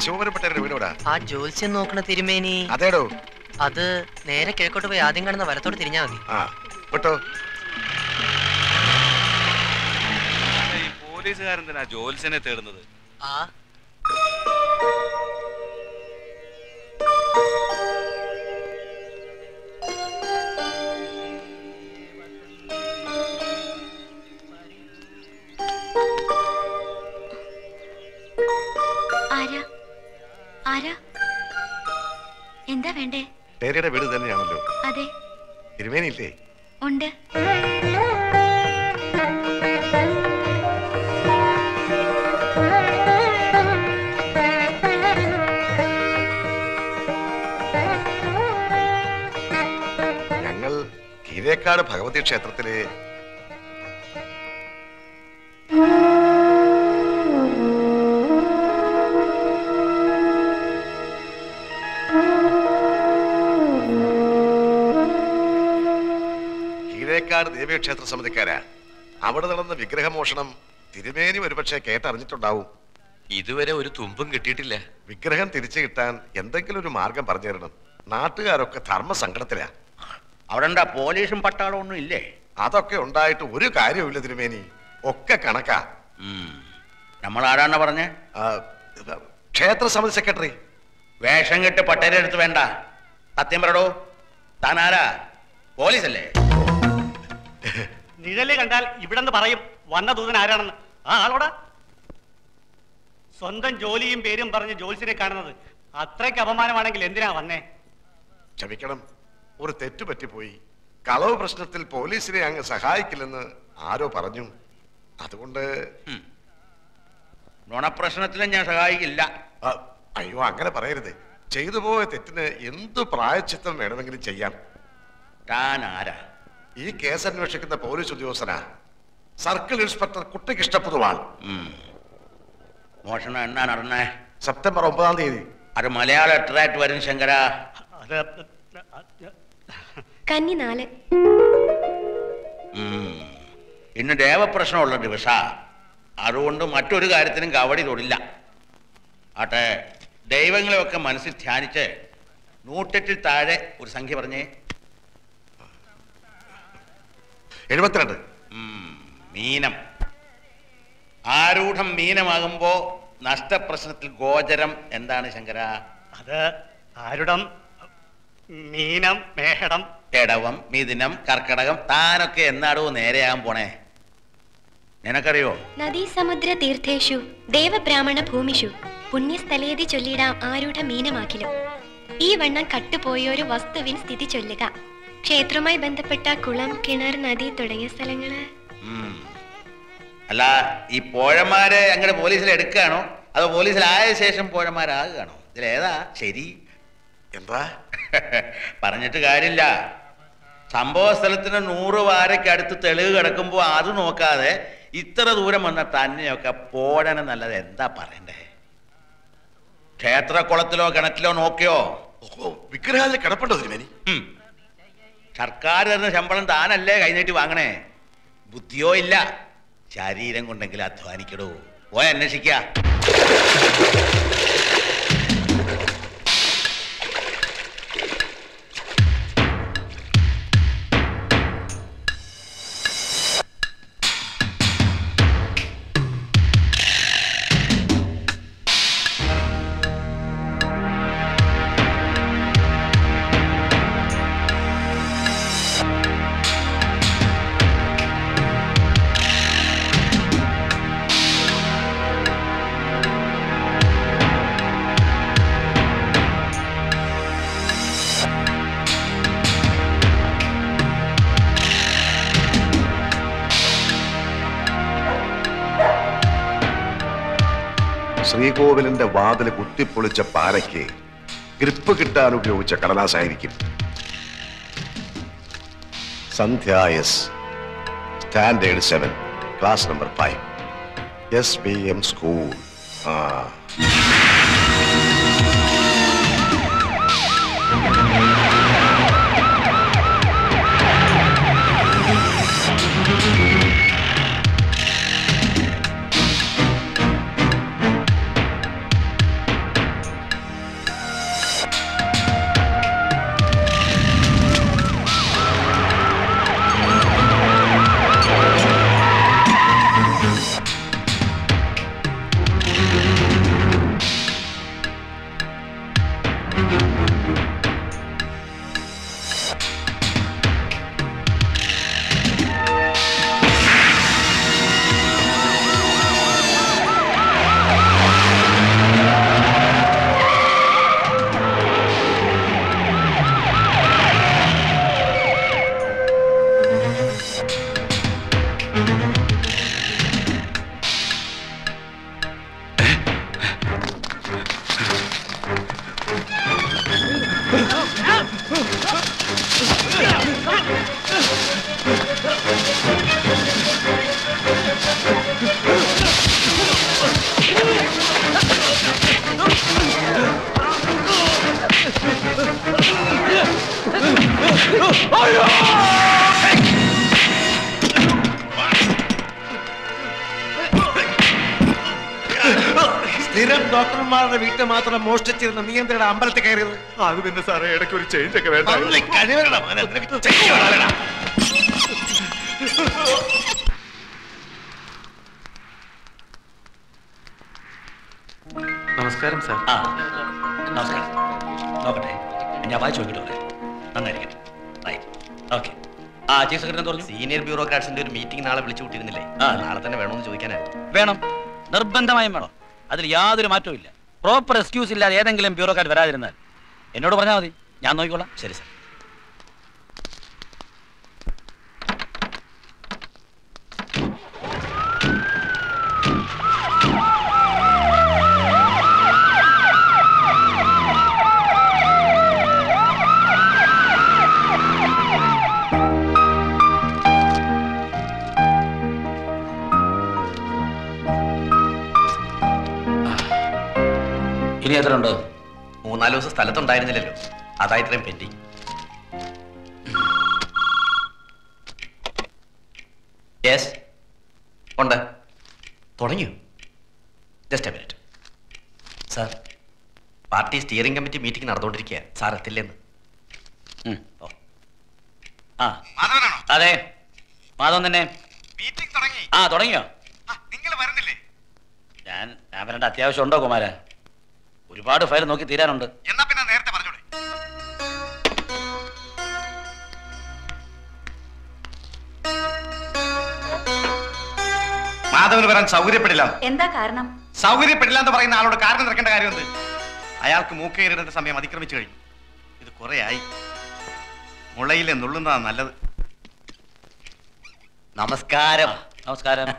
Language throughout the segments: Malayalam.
ശിവപുരപ്പെട്ടവരുടെ വീടോടാ ആ ജോത്സ്യം നോക്കണ തിരുമേനി അതേടോ അത് നേരെ കിഴക്കോട്ട് പോയി ആദ്യം കാണുന്ന വലത്തോട്ട് തിരിഞ്ഞാ മതി ആ വിട്ടോ ഈ പോലീസുകാരൻ തന്നെ ജോത്സ്യനെ തേടുന്നത് ആ ആരാ ആരാ എന്താ വേണ്ടേ പേരയുടെ വീട് തന്നെയാണല്ലോ അതെ തിരുമേനിയില്ലേ ഉണ്ട് ഞങ്ങൾ കീരേക്കാട് ഭഗവതി ക്ഷേത്രത്തിലെ കീഴേക്കാട് ദേവീക്ഷേത്ര സമിതിക്കാരാ അവിടെ നടന്ന വിഗ്രഹമോഷണം തിരുമേനി ഒരുപക്ഷെ കേട്ടറിഞ്ഞിട്ടുണ്ടാവും ഇതുവരെ ഒരു തുമ്പും കിട്ടിയിട്ടില്ല വിഗ്രഹം തിരിച്ചു കിട്ടാൻ എന്തെങ്കിലും ഒരു മാർഗം പറഞ്ഞു തരണം നാട്ടുകാരൊക്കെ ധർമ്മസങ്കടത്തിലാ അവിടെ എന്താ പോലീസും പട്ടാളവും ഒന്നും ഇല്ലേ അതൊക്കെ ഉണ്ടായിട്ട് ഒരു കാര്യവുമില്ല തിരുമേനി ഒക്കെ കണക്കാ നമ്മൾ ആരാന്ന പറഞ്ഞേ ആ, ക്ഷേത്ര സമിതി സെക്രട്ടറി വേഷം കെട്ട് പട്ടേരെ അടുത്ത് വേണ്ട സത്യം പറടോ താൻ ആരാ പോലീസല്ലേ നിഴല് കണ്ടാൽ ഇവിടെന്ന് പറയും വന്ന ദൂതൻ ആരാണെന്ന് ആ ആളോടാ സ്വന്തം ജോലിയും പേരും പറഞ്ഞ് ജോത്സ്യനെ കാണുന്നത് അത്രയ്ക്ക് അപമാനമാണെങ്കിൽ എന്തിനാ വന്നേ ക്ഷമിക്കണം ഒരു തെറ്റ് പറ്റിപ്പോയി കളവ് പ്രശ്നത്തിൽ പോലീസിനെ അങ്ങ് സഹായിക്കില്ലെന്ന് ആരോ പറഞ്ഞു അതുകൊണ്ട് നുണപ്രശ്നത്തിലും ഞാൻ സഹായിക്കില്ല ആ, അയ്യോ അങ്ങനെ പറയരുത് ചെയ്തു പോയ തെറ്റിന് എന്തു പ്രായച്ചിത്തം വേണമെങ്കിലും ചെയ്യാം താൻ ആരാ ഈ കേസ് അന്വേഷിക്കുന്ന പോലീസ് ഉദ്യോഗസ്ഥനാ സർക്കിൾ ഇൻസ്പെക്ടർ കുട്ടിക്കിഷ്ടപ്പുതുവാൾ മോഷണം എന്നാ നടന്നേ സെപ്റ്റംബർ ഒമ്പതാം തീയതി അത് മലയാളം എത്രയായിട്ട് വരും ശങ്കര അത് കന്നി നാല് ഉം. ഇന്ന് ദേവപ്രശ്നമുള്ള ദിവസ അതുകൊണ്ട് മറ്റൊരു കാര്യത്തിനും കവടി തൊടില്ല ആട്ടെ ദൈവങ്ങളെയൊക്കെ മനസ്സിൽ ധ്യാനിച്ച് നൂറ്റെട്ടിൽ താഴെ ഒരു സംഖ്യ പറഞ്ഞേ എഴുപത്തിരണ്ട് ഉം, മീനം ആരൂഢം മീനമാകുമ്പോ നഷ്ടപ്രശ്നത്തിൽ ഗോചരം എന്താണ് ശങ്കര അത് ആരുടം മീനം മേഹടം എടവം മിഥുനം കർക്കടകം താനൊക്കെ എന്നാടോ നേരെയാകാൻ പോണേ നിനക്കറിയോ നദീസമുദ്ര തീർത്ഥേഷു ദേവബ്രാഹ്മണ ഭൂമിഷു പുണ്യസ്ഥലേതി ചൊല്ലിടാം ആരൂഢ മീനമാക്കിലും ഈ വണ്ണം കട്ടുപോയൊരു വസ്തുവിൻ സ്ഥിതി ചൊല്ലുക ക്ഷേത്രവുമായി ബന്ധപ്പെട്ട കുളം കിണർ നദി തുടങ്ങിയ സ്ഥലങ്ങള് ഉം. അല്ല ഈ പോഴന്മാരെ അങ്ങനെ പോലീസിൽ എടുക്കുകയാണോ അതോ പോലീസിലായ ശേഷം പോഴന്മാരാകുകയാണോ ഇതിലേതാ ശരി എന്താ പറഞ്ഞിട്ട് കാര്യമില്ല സംഭവ സ്ഥലത്തിന് നൂറ് വാരയ്ക്ക് അടുത്ത് തെളിവ് കിടക്കുമ്പോൾ അത് നോക്കാതെ ഇത്ര ദൂരം വന്ന തന്നെയൊക്കെ പോഴന നല്ലത് എന്താ പറയണ്ടേ ക്ഷേത്രക്കുളത്തിലോ കിണറ്റിലോ നോക്കിയോ ഓ വിഗ്രഹാലിൽ കിടപ്പുണ്ടോ തിരുമേനി ഉം. സർക്കാർ തരുന്ന ശമ്പളം താനല്ലേ കൈനീട്ടി വാങ്ങണേ ബുദ്ധിയോ ഇല്ല ശരീരം കൊണ്ടെങ്കിലും അധ്വാനിക്കടോ പോയി അന്വേഷിക്ക ശ്രീകോവിലിന്റെ വാതിൽ കുത്തിപ്പൊളിച്ച പാരയ്ക്ക് ഗ്രിപ്പ് കിട്ടാൻ ഉപയോഗിച്ച കടലാസായിരിക്കും സന്ധ്യായസ് standard seven class number five S B M school ആ ഡോക്ടർമാരുടെ വീട്ടിൽ മാത്രം മോഷ്ടിച്ചിരുന്ന നീ എന്തിനാ അമ്പലത്തിൽ കയറിയത് അത് പിന്നെ സാറേ ഇടയ്ക്ക് ഒരു ചേഞ്ച് ഒക്കെ വേണ്ട പന്നി കഴിവരുടെ മകനെ, നിനക്ക് ചെക്കി വേണമല്ലേടാ? നമസ്കാരം സാർ ആ നമസ്കാരം നോക്കട്ടെ ഞാൻ വായിച്ചു നോക്കിയിട്ട് പറയാം നന്നായിരിക്കട്ടെ റൈറ്റ് ഓക്കെ ആ ചീഫ് സെക്രട്ടറി എന്ന് പറഞ്ഞു സീനിയർ ബ്യൂറോക്രാറ്റ്സിന്റെ ഒരു മീറ്റിംഗ് നാളെ വിളിച്ചു കൂട്ടിയിരുന്നില്ലേ ആ. നാളെ തന്നെ വേണമെന്ന് ചോദിക്കാനായിരുന്നു വേണം നിർബന്ധമായും വേണം അതിൽ യാതൊരു മാറ്റവും ഇല്ല പ്രോപ്പർ എക്സ്ക്യൂസ് ഇല്ലാതെ ഏതെങ്കിലും ബ്യൂറോക്രാറ്റ് വരാതിരുന്നാൽ എന്നോട് പറഞ്ഞാൽ മതി ഞാൻ നോക്കിക്കോളാം ശരി സാർ ഇനി എത്ര ഉണ്ട് മൂന്നാല് ദിവസം സ്ഥലത്തുണ്ടായിരുന്നില്ലല്ലോ അതാ ഇത്രയും പെൻഡിങ് യെസ് ഉണ്ട് തുടങ്ങിയോ just a minute sir party steering committee meeting നടന്നുകൊണ്ടിരിക്കുക സാർ എത്തില്ലെന്ന് ഉം. ഓ. ആ അതെ മാധവൻ തന്നെ മീറ്റിംഗ് തുടങ്ങി ആ തുടങ്ങിയോ നിങ്ങൾ വരുന്നില്ലേ ഞാൻ ഞാൻ വരേണ്ട അത്യാവശ്യം ഉണ്ടോ കുമാര ഒരുപാട് ഫയൽ നോക്കി തീരാനുണ്ട് എന്നാ പിന്നെ നേരത്തെ പറഞ്ഞോളെ മാധവന് വരാൻ സൗകര്യപ്പെടില്ല എന്താ കാരണം സൗകര്യപ്പെടില്ല എന്ന് പറയുന്ന ആളോട് കാരണം നിൽക്കേണ്ട കാര്യമുണ്ട് അയാൾക്ക് മൂക്കേറിടേണ്ട സമയം അതിക്രമിച്ചു കഴിഞ്ഞു ഇത് കുറെ ആയി മുളയിലെ നുള്ളുന്നതാ നല്ലത് നമസ്കാരം നമസ്കാരം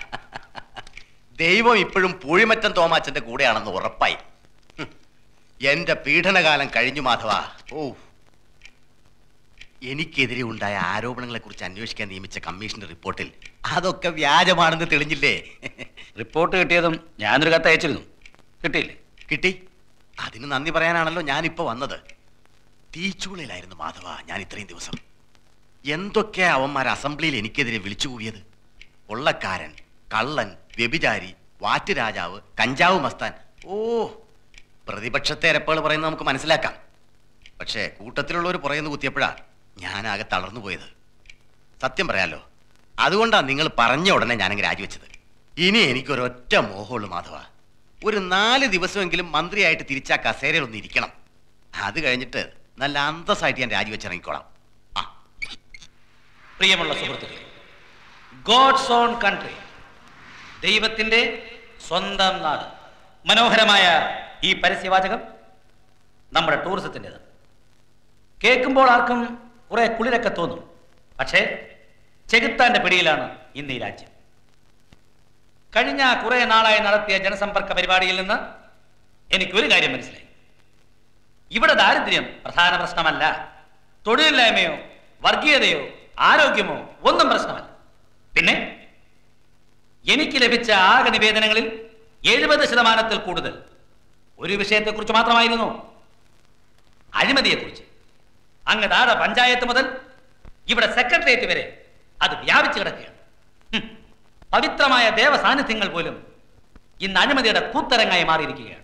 ദൈവം ഇപ്പോഴും പൂഴിമറ്റം തോമാച്ചന്റെ കൂടെയാണെന്ന് ഉറപ്പായി ഹും. എന്റെ പീഡനകാലം കഴിഞ്ഞു മാധവ ഓ എനിക്കെതിരെ ഉണ്ടായ ആരോപണങ്ങളെ കുറിച്ച് അന്വേഷിക്കാൻ നിയമിച്ച കമ്മീഷന്റെ റിപ്പോർട്ടിൽ അതൊക്കെ വ്യാജമാണെന്ന് തെളിഞ്ഞില്ലേ റിപ്പോർട്ട് കിട്ടിയതും ഞാനൊരു കത്ത് അയച്ചിരുന്നു കിട്ടിയില്ലേ കിട്ടി അതിന് നന്ദി പറയാനാണല്ലോ ഞാനിപ്പോ വന്നത് തീച്ചൂളയിലായിരുന്നു മാധവ ഞാൻ ഇത്രയും ദിവസം എന്തൊക്കെയാ അവന്മാർ അസംബ്ലിയിൽ എനിക്കെതിരെ വിളിച്ചു കൂവിയത് കൊള്ളക്കാരൻ കള്ളൻ വ്യഭിചാരി വാറ്റുരാജാവ് കഞ്ചാവ് മസ്താൻ ഓ പ്രതിപക്ഷത്തെ ഇരപ്പകൾ പറയുന്നത് നമുക്ക് മനസ്സിലാക്കാം പക്ഷേ കൂട്ടത്തിലുള്ളവർ പറയുന്ന കുത്തിയപ്പോഴാ ഞാനാകെ തളർന്നു പോയത് സത്യം പറയാലോ അതുകൊണ്ടാ നിങ്ങൾ പറഞ്ഞ ഉടനെ ഞാനങ്ങ് രാജിവെച്ചത് ഇനി എനിക്കൊരൊറ്റ മോഹമുള്ളൂ മാധവ ഒരു നാല് ദിവസമെങ്കിലും മന്ത്രിയായിട്ട് തിരിച്ചാ കസേരയിൽ ഒന്ന് ഇരിക്കണം അത് കഴിഞ്ഞിട്ട് നല്ല അന്തസ്സായിട്ട് ഞാൻ രാജിവെച്ചിറങ്ങിക്കോളാം ആ പ്രിയമുള്ള സുഹൃത്തുക്കളെ ഗോഡ്സ് ഓൺ കൺട്രി ദൈവത്തിന്റെ സ്വന്തം നാട് മനോഹരമായ ഈ പരസ്യവാചകം നമ്മുടെ ടൂറിസത്തിൻ്റെത് കേൾക്കുമ്പോൾ ആർക്കും കുറെ കുളിരൊക്കെ തോന്നും പക്ഷേ ചെകുത്താന്റെ പിടിയിലാണ് ഇന്ന് ഈ രാജ്യം കഴിഞ്ഞ കുറെ നാളായി നടത്തിയ ജനസമ്പർക്ക പരിപാടിയിൽ നിന്ന് എനിക്ക് ഒരു കാര്യം മനസ്സിലായി ഇവിടെ ദാരിദ്ര്യം പ്രധാന പ്രശ്നമല്ല തൊഴിലില്ലായ്മയോ വർഗീയതയോ ആരോഗ്യമോ ഒന്നും പ്രശ്നമല്ല പിന്നെ എനിക്ക് ലഭിച്ച ആകെ നിവേദനങ്ങളിൽ എഴുപത് ശതമാനത്തിൽ കൂടുതൽ ഒരു വിഷയത്തെക്കുറിച്ച് മാത്രമായിരുന്നു അഴിമതിയെക്കുറിച്ച് അങ്ങ് താഴെ പഞ്ചായത്ത് മുതൽ ഇവിടെ സെക്രട്ടേറിയറ്റ് വരെ അത് വ്യാപിച്ചു കിടക്കുകയാണ് ഹും. പവിത്രമായ ദേവസാന്നിധ്യങ്ങൾ പോലും ഇന്ന് അഴിമതിയുടെ കൂത്തരങ്ങായി മാറിയിരിക്കുകയാണ്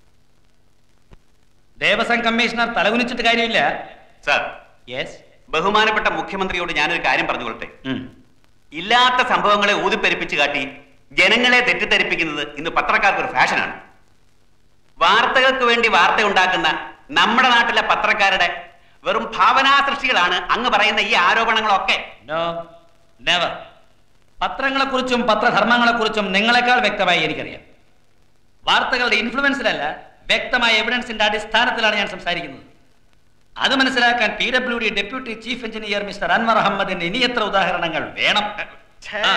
ദേവസ്വം കമ്മീഷണർ തലകുനിച്ചിട്ട് കാര്യമില്ല സാർ യെസ് ബഹുമാനപ്പെട്ട മുഖ്യമന്ത്രിയോട് ഞാനൊരു കാര്യം പറഞ്ഞുകൊള്ളട്ടെ ഇല്ലാത്ത സംഭവങ്ങളെ ഊതിപ്പെരുപ്പിച്ച് കാട്ടി ജനങ്ങളെ തെറ്റിദ്ധരിപ്പിക്കുന്നത് ഇന്ന് പത്രക്കാർക്ക് ഒരു ഫാഷനാണ് വാർത്തകൾക്ക് വേണ്ടി വാർത്ത ഉണ്ടാക്കുന്ന നമ്മുടെ നാട്ടിലെ പത്രക്കാരുടെ വെറും ഭാവനാ സൃഷ്ടികളാണ് അങ്ങ് പറയുന്ന ഈ ആരോപണങ്ങളൊക്കെ നോ നെവർ പത്രങ്ങളെക്കുറിച്ചും പത്രധർമ്മങ്ങളെക്കുറിച്ചും നിങ്ങളെക്കാൾ വ്യക്തമായി എനിക്കറിയാം വാർത്തകളുടെ ഇൻഫ്ലുവൻസിലല്ല വ്യക്തമായ എവിഡൻസിന്റെ അടിസ്ഥാനത്തിലാണ് ഞാൻ സംസാരിക്കുന്നത് അത് മനസ്സിലാക്കാൻ P W D deputy chief engineer mister Anwar അഹമ്മദിന്റെ ഇനി എത്ര ഉദാഹരണങ്ങൾ വേണം ആ.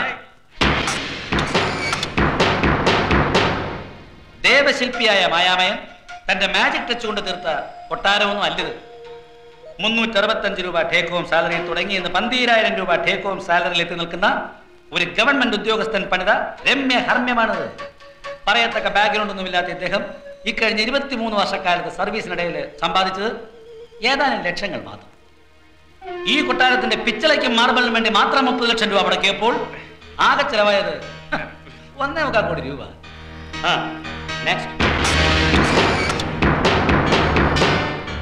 ദേവശില്പിയായ മായാമയൻ തന്റെ മാജിക് ടച്ച് കൊണ്ട് തീർത്ത കൊട്ടാരമൊന്നും അല്ലിത് മുന്നൂറ്റി അറുപത്തഞ്ച് രൂപ ടേക്ക് ഹോം സാലറി തുടങ്ങി ഇന്ന് പന്തീരായിരം രൂപ ടേക്ക് ഹോം സാലറിയിൽ എത്തി നിൽക്കുന്ന ഒരു ഗവൺമെന്റ് ഉദ്യോഗസ്ഥൻ പണിത രമ്യ ഹർമ്യമാണത് പറയത്തക്ക ബാക്ക്ഗ്രൗണ്ട് ഒന്നുമില്ലാത്ത ഇദ്ദേഹം ഇക്കഴിഞ്ഞ ഇരുപത്തിമൂന്ന് വർഷക്കാലത്ത് സർവീസിനിടയിൽ സമ്പാദിച്ചത് ഏതാനും ലക്ഷങ്ങൾ മാത്രം ഈ കൊട്ടാരത്തിന്റെ പിച്ചളയ്ക്കും മാർബിളിനും വേണ്ടി മാത്രം മുപ്പത് ലക്ഷം രൂപ മുടക്കിയപ്പോൾ ആകെ ചെലവായത് ഒന്നേ മുക്കാൽ കോടി രൂപ നെക്സ്റ്റ്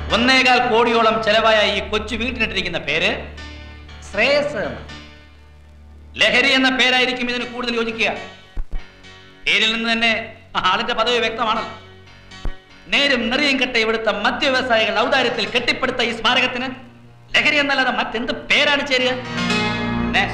ഒന്നേകാൽ കോടിയോളം ചെലവായ ഈ കൊച്ചു വീട്ടിനിട്ടിരിക്കുന്ന പേര് ശ്രേയസ് എന്ന്. ലഹരി എന്ന പേരായിരിക്കും ഇതിന് കൂടുതൽ യോജിക്കുക പേരിൽ നിന്ന് തന്നെ ആളിന്റെ പദവി വ്യക്തമാണല്ലോ നേരും നെറിയും കെട്ട ഇവിടുത്തെ മദ്യ വ്യവസായികൾ ഔദാര്യത്തിൽ കെട്ടിപ്പടുത്ത ഈ സ്മാരകത്തിന് ലഹരി എന്നല്ലാതെ മറ്റെന്ത് പേരാണ് ചേരുക Next.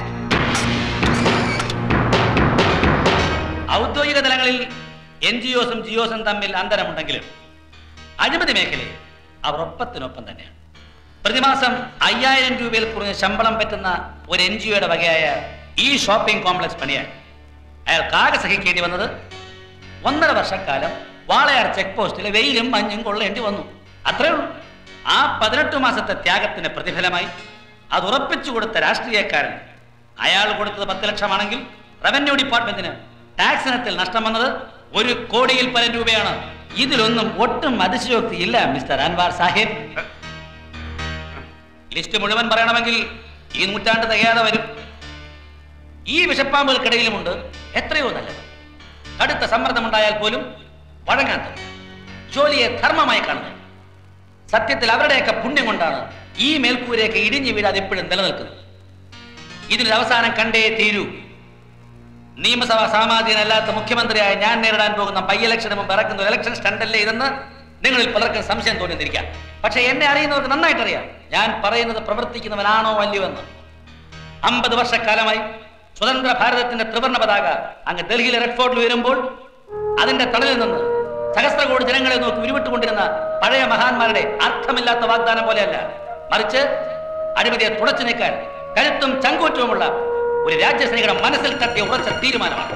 ഔദ്യോഗിക തലങ്ങളിൽ എൻ ജി ഒസും ജിയോസും തമ്മിൽ അന്തരമുണ്ടെങ്കിലും അഴിമതി മേഖലയിൽ അവർ ഒപ്പത്തിനൊപ്പം തന്നെയാണ് പ്രതിമാസം അയ്യായിരം രൂപയിൽ കുറഞ്ഞ ശമ്പളം പറ്റുന്ന ഒരു എൻ ജി ഒയുടെ വകയായ ഈ ഷോപ്പിംഗ് കോംപ്ലക്സ് പണിയാൻ അയാൾക്ക് ആകെ സഹിക്കേണ്ടി വന്നത് ഒന്നര വർഷക്കാലം വാളയാർ ചെക്ക് പോസ്റ്റിലെ വെയിലും മഞ്ഞും കൊള്ളേണ്ടി വന്നു അത്രേ ഉള്ളൂ ആ പതിനെട്ട് മാസത്തെ ത്യാഗത്തിന് പ്രതിഫലമായി അത് ഉറപ്പിച്ചു കൊടുത്ത രാഷ്ട്രീയക്കാരൻ അയാൾ കൊടുത്തത് പത്ത് ലക്ഷമാണെങ്കിൽ റവന്യൂ ഡിപ്പാർട്ട്മെന്റിന് ടാക്സ് ഇനത്തിൽ നഷ്ടം വന്നത് ഒരു കോടിയിൽ പരം രൂപയാണ് ഇതിലൊന്നും ഒട്ടും അതിശയോക്തി ഇല്ല മിസ്റ്റർ അൻവാർ സാഹിബ് ലിസ്റ്റ് മുഴുവൻ പറയണമെങ്കിൽ ഈ നൂറ്റാണ്ട് തികയാതെ വരും ഈ വിഷപ്പാമ്പുകൾക്കിടയിലുമുണ്ട് എത്രയോ നല്ലത് കടുത്ത സമ്മർദ്ദമുണ്ടായാൽ പോലും വഴങ്ങാൻ തരും ജോലിയെ ധർമ്മമായി കാണുന്നു സത്യത്തിൽ അവരുടെയൊക്കെ പുണ്യം കൊണ്ടാണ് ഈ മേൽക്കൂരയൊക്കെ ഇടിഞ്ഞു വീഴാതെ എപ്പോഴും നിലനിൽക്കുന്നത് ഇതിനൊരു അവസാനം കണ്ടേ തീരൂ നിയമസഭാ സാമാജികനല്ലാത്ത മുഖ്യമന്ത്രിയായ ഞാൻ നേരിടാൻ പോകുന്ന ബൈ ഇലക്ഷന് മുമ്പ് ഇറക്കുന്ന ഒരു ഇലക്ഷൻ സ്റ്റണ്ടല്ലേ ഇതെന്ന് നിങ്ങളിൽ പലർക്കും സംശയം തോന്നിയിരിക്കാം പക്ഷെ എന്നെ അറിയുന്നവർക്ക് നന്നായിട്ട് അറിയാം ഞാൻ പറയുന്നത് പ്രവർത്തിക്കുന്നവനാണോ അല്ലയോ എന്ന് അമ്പത് വർഷക്കാലമായി സ്വതന്ത്ര ഭാരതത്തിന്റെ ത്രിവർണ്ണ പതാക അങ്ങ് ഡൽഹിയിലെ റെഡ് ഫോർട്ടിൽ ഉയരുമ്പോൾ അതിന്റെ തണലിൽ നിന്ന് സഹസ്രകോടി ജനങ്ങളെ നോക്കി ഉരുവിട്ടുകൊണ്ടിരുന്ന പഴയ മഹാന്മാരുടെ അർത്ഥമില്ലാത്ത വാഗ്ദാനം പോലെയല്ല മറിച്ച് അഴിമതിയെ തുടച്ചു നീക്കാൻ കരുത്തും ചങ്കൂറ്റവുമുള്ള ഒരു രാജ്യസ്നേഹിയുടെ മനസ്സിൽ തട്ടിയ ഉറച്ച തീരുമാനമാണ്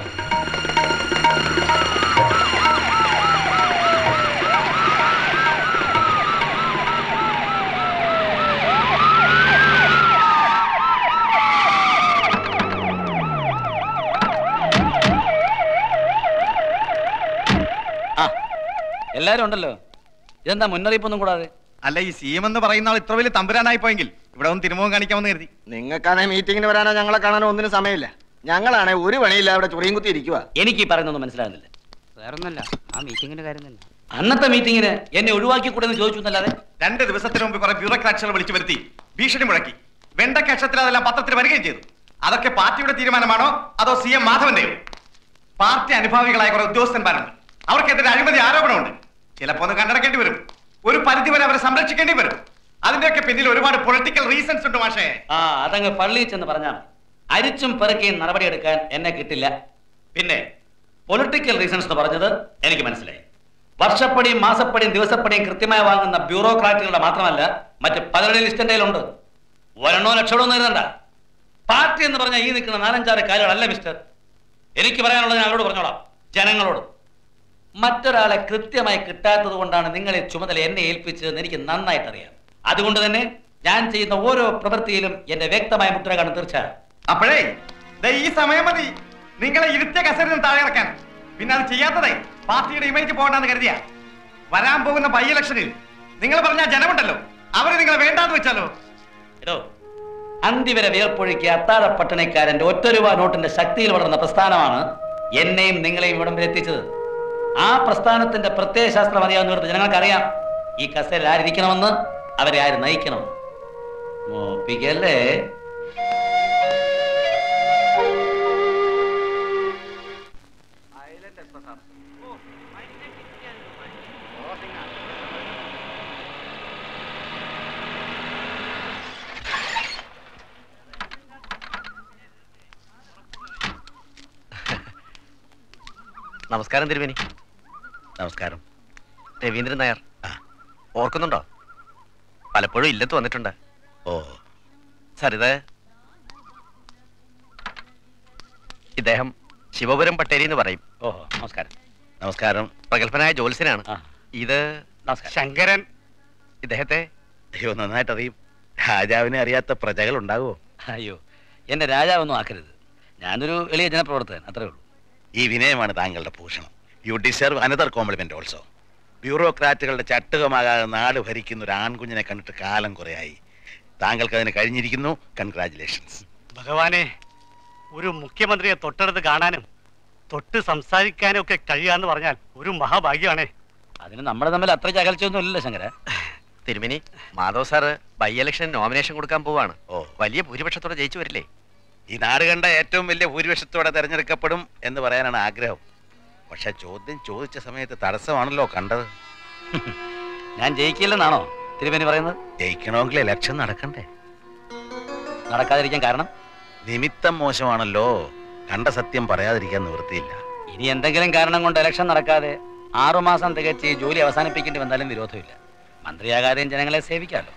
ആ എല്ലാരും ഉണ്ടല്ലോ ഇതെന്താ മുന്നറിയിപ്പൊന്നും കൂടാതെ അല്ല ഈ സി എം എന്ന് പറയുന്ന ആൾ ഇത്ര വലിയ തമ്പുരാനായി പോയെങ്കിൽ ഇവിടെ ഒന്ന് തിരുമുഖം കാണിക്കാമെന്ന് കരുതി നിങ്ങൾക്കാണെ മീറ്റിങ്ങിന് വരാനോ ഞങ്ങളെ കാണാനോ ഒന്നിനും സമയമില്ല ഞങ്ങളാണെ ഒരു പണിയില്ല അവിടെ ചൊറിയും കുത്തി ഇരിക്കുക എനിക്ക് ഈ പറയുന്നൊന്നും മനസ്സിലാകുന്നില്ല വേറൊന്നല്ല ആ മീറ്റിങ്ങിന്റെ കാര്യം തന്നെ അന്നത്തെ മീറ്റിങ്ങിന് എന്നെ ഒഴിവാക്കി കൂടെ എന്ന് ചോദിച്ചു എന്നല്ലാതെ രണ്ട് ദിവസത്തിന് മുമ്പ് കുറെ ബ്യൂറോക്രാറ്റ്സുകൾ വിളിച്ചു വരുത്തി ഭീഷണി മുഴക്കി വെണ്ടക്ക അക്ഷരത്തിൽ അതെല്ലാം പത്രത്തിൽ വരികയും ചെയ്തു അതൊക്കെ പാർട്ടിയുടെ തീരുമാനമാണോ അതോ സി എം മാധവന്റെയോ പാർട്ടി അനുഭാവികളായ കുറെ ഉദ്യോഗസ്ഥന്മാരുണ്ട് അവർക്കെതിരെ അഴിമതി ആരോപണമുണ്ട് ചിലപ്പോ ഒന്ന് കണ്ടടക്കേണ്ടി വരും ഒരു പരിധിവരെ അവരെ സംരക്ഷിക്കേണ്ടി വരും അതിന്റെയൊക്കെ പിന്നിൽ ഒരുപാട് പൊളിറ്റിക്കൽ റീസൺസ് ഉണ്ട് മാഷേ ആ അതങ്ങ് പള്ളിയിൽ ചെന്ന് പറഞ്ഞാൽ മതി. അരിച്ചും പെറുക്കിയും നടപടിയെടുക്കാൻ എന്നെ കിട്ടില്ല പിന്നെ പൊളിറ്റിക്കൽ റീസൺസ് എന്ന് പറഞ്ഞത് എനിക്ക് മനസ്സിലായി വർഷപ്പടിയും മാസപ്പടിയും ദിവസപ്പടിയും കൃത്യമായി വാങ്ങുന്ന ബ്യൂറോക്രാറ്റുകളുടെ മാത്രമല്ല മറ്റ് പലരുടെ ലിസ്റ്റ് എൻ്റെ കയ്യിലുണ്ട് ഒരെണ്ണോ ലക്ഷണോ ഒന്നും എഴുതണ്ട പാർട്ടി എന്ന് പറഞ്ഞാൽ ഈ നിൽക്കുന്ന നാലഞ്ചാറ് കാര്യങ്ങളല്ല മിസ്റ്റർ എനിക്ക് പറയാനുള്ളത് ഞാൻ അവരോട് പറഞ്ഞോളാം ജനങ്ങളോട് മറ്റൊരാളെ കൃത്യമായി കിട്ടാത്തത് കൊണ്ടാണ് നിങ്ങളെ ചുമതല എന്നെ ഏൽപ്പിച്ചതെന്ന് എനിക്ക് നന്നായിട്ട് അറിയാം അതുകൊണ്ട് തന്നെ ഞാൻ ചെയ്യുന്ന ഓരോ പ്രവൃത്തിയിലും എന്റെ വ്യക്തമായ മുദ്ര കാണും തീർച്ച അപ്പോഴേ ദേ ഈ സമയം മതി നിങ്ങളെ ഇരുത്തിയ കസരിൽ നിന്ന് താഴെ ഇറക്കാൻ പിന്നെ അത് ചെയ്യാത്തതേ പാർട്ടിയുടെ ഇമേജ് പോകണ്ടെന്ന് കരുതിയ വരാൻ പോകുന്ന ബൈ ഇലക്ഷനിൽ നിങ്ങൾ പറഞ്ഞ ആ ജനമുണ്ടല്ലോ അവരെ നിങ്ങളെ വേണ്ടാന്ന് വെച്ചാലോ എടോ അന്തിവരെ വിയർപ്പൊഴുക്കിയ അത്താഴ പട്ടണിക്കാരന്റെ ഒറ്റ രൂപ നോട്ടിന്റെ ശക്തിയിൽ വളർന്ന പ്രസ്ഥാനമാണ് എന്നെയും നിങ്ങളെയും ഇവിടം വരെ എത്തിച്ചത് ആ പ്രസ്ഥാനത്തിന്റെ പ്രത്യയ ശാസ്ത്രം അറിയാവുന്നവർക്ക് ജനങ്ങൾക്കറിയാം ഈ കസേരയിൽ ആരിക്കണമെന്ന് അവരെ ആര് നയിക്കണം മോപ്പിക്കല്ലേ നമസ്കാരം തിരുമേനി നമസ്കാരം രവീന്ദ്രൻ നായർ ഓർക്കുന്നുണ്ടോ പലപ്പോഴും ഇല്ലത്ത് വന്നിട്ടുണ്ട് ഓ സാർ ഇത് ഇദ്ദേഹം ശിവപുരം പട്ടേരി എന്ന് പറയും ഓഹോ നമസ്കാരം നമസ്കാരം പ്രഗത്ഭനായ ജ്യോത്സ്യനാണ് ആ. ഇത് നമസ്കാരം ശങ്കരൻ ഇദ്ദേഹത്തെ അയ്യോ നന്നായിട്ട് അറിയും രാജാവിനെ അറിയാത്ത പ്രജകൾ ഉണ്ടാകുമോ അയ്യോ എന്നെ രാജാവൊന്നും ആക്കരുത് ഞാനൊരു എളിയ ജനപ്രവർത്തകൻ അത്രേ ഉള്ളൂ ഈ വിനയമാണ് താങ്കളുടെ ഭൂഷണം you deserve another compliment also ബ്യൂറോക്രാറ്റുകളുടെ ചട്ടുകമാകാതെ നാട് ഭരിക്കുന്ന ഒരു ആൺകുഞ്ഞിനെ കണ്ടിട്ട് കാലം കുറയായി താങ്കൾക്ക് അതിന് കഴിഞ്ഞിരിക്കുന്നു കൺഗ്രാചുലേഷൻസ് ഭഗവാനെ ഒരു മുഖ്യമന്ത്രിയെ തൊട്ടടുത്ത് കാണാനും തൊട്ട് സംസാരിക്കാനും ഒക്കെ കഴിയാന്ന് പറഞ്ഞാൽ ഒരു മഹാഭാഗ്യമാണേ അതിന് നമ്മൾ തമ്മിൽ അത്ര അകൽച്ചയൊന്നും ഇല്ലല്ലോ Shankara Thirumeni Madhav sir by election nomination കൊടുക്കാൻ പോവാണ് ഓ വലിയ ഭൂരിപക്ഷത്തോടെ ജയിച്ചു വരില്ലേ ഈ നാട് കണ്ട ഏറ്റവും വലിയ ഭൂരിപക്ഷത്തോടെ തെരഞ്ഞെടുക്കപ്പെടും എന്ന് പറയാനാണ് ആഗ്രഹം പക്ഷെ ചോദ്യം ചോദിച്ച സമയത്ത് തടസ്സമാണല്ലോ കണ്ടത് ഞാൻ ജയിക്കില്ലെന്നാണോ തിരുമേനി പറയുന്നത് ജയിക്കണമെങ്കിൽ ഇലക്ഷൻ നടക്കണ്ടേ നടക്കാതിരിക്കാൻ കാരണം നിമിത്തം മോശമാണല്ലോ കണ്ട സത്യം പറയാതിരിക്കാൻ നിവൃത്തിയില്ല ഇനി എന്തെങ്കിലും കാരണം കൊണ്ട് ഇലക്ഷൻ നടക്കാതെ ആറുമാസം തികച്ച് ഈ ജോലി അവസാനിപ്പിക്കേണ്ടി വന്നാലും വിരോധമില്ല മന്ത്രിയാകാതെയും ജനങ്ങളെ സേവിക്കാമല്ലോ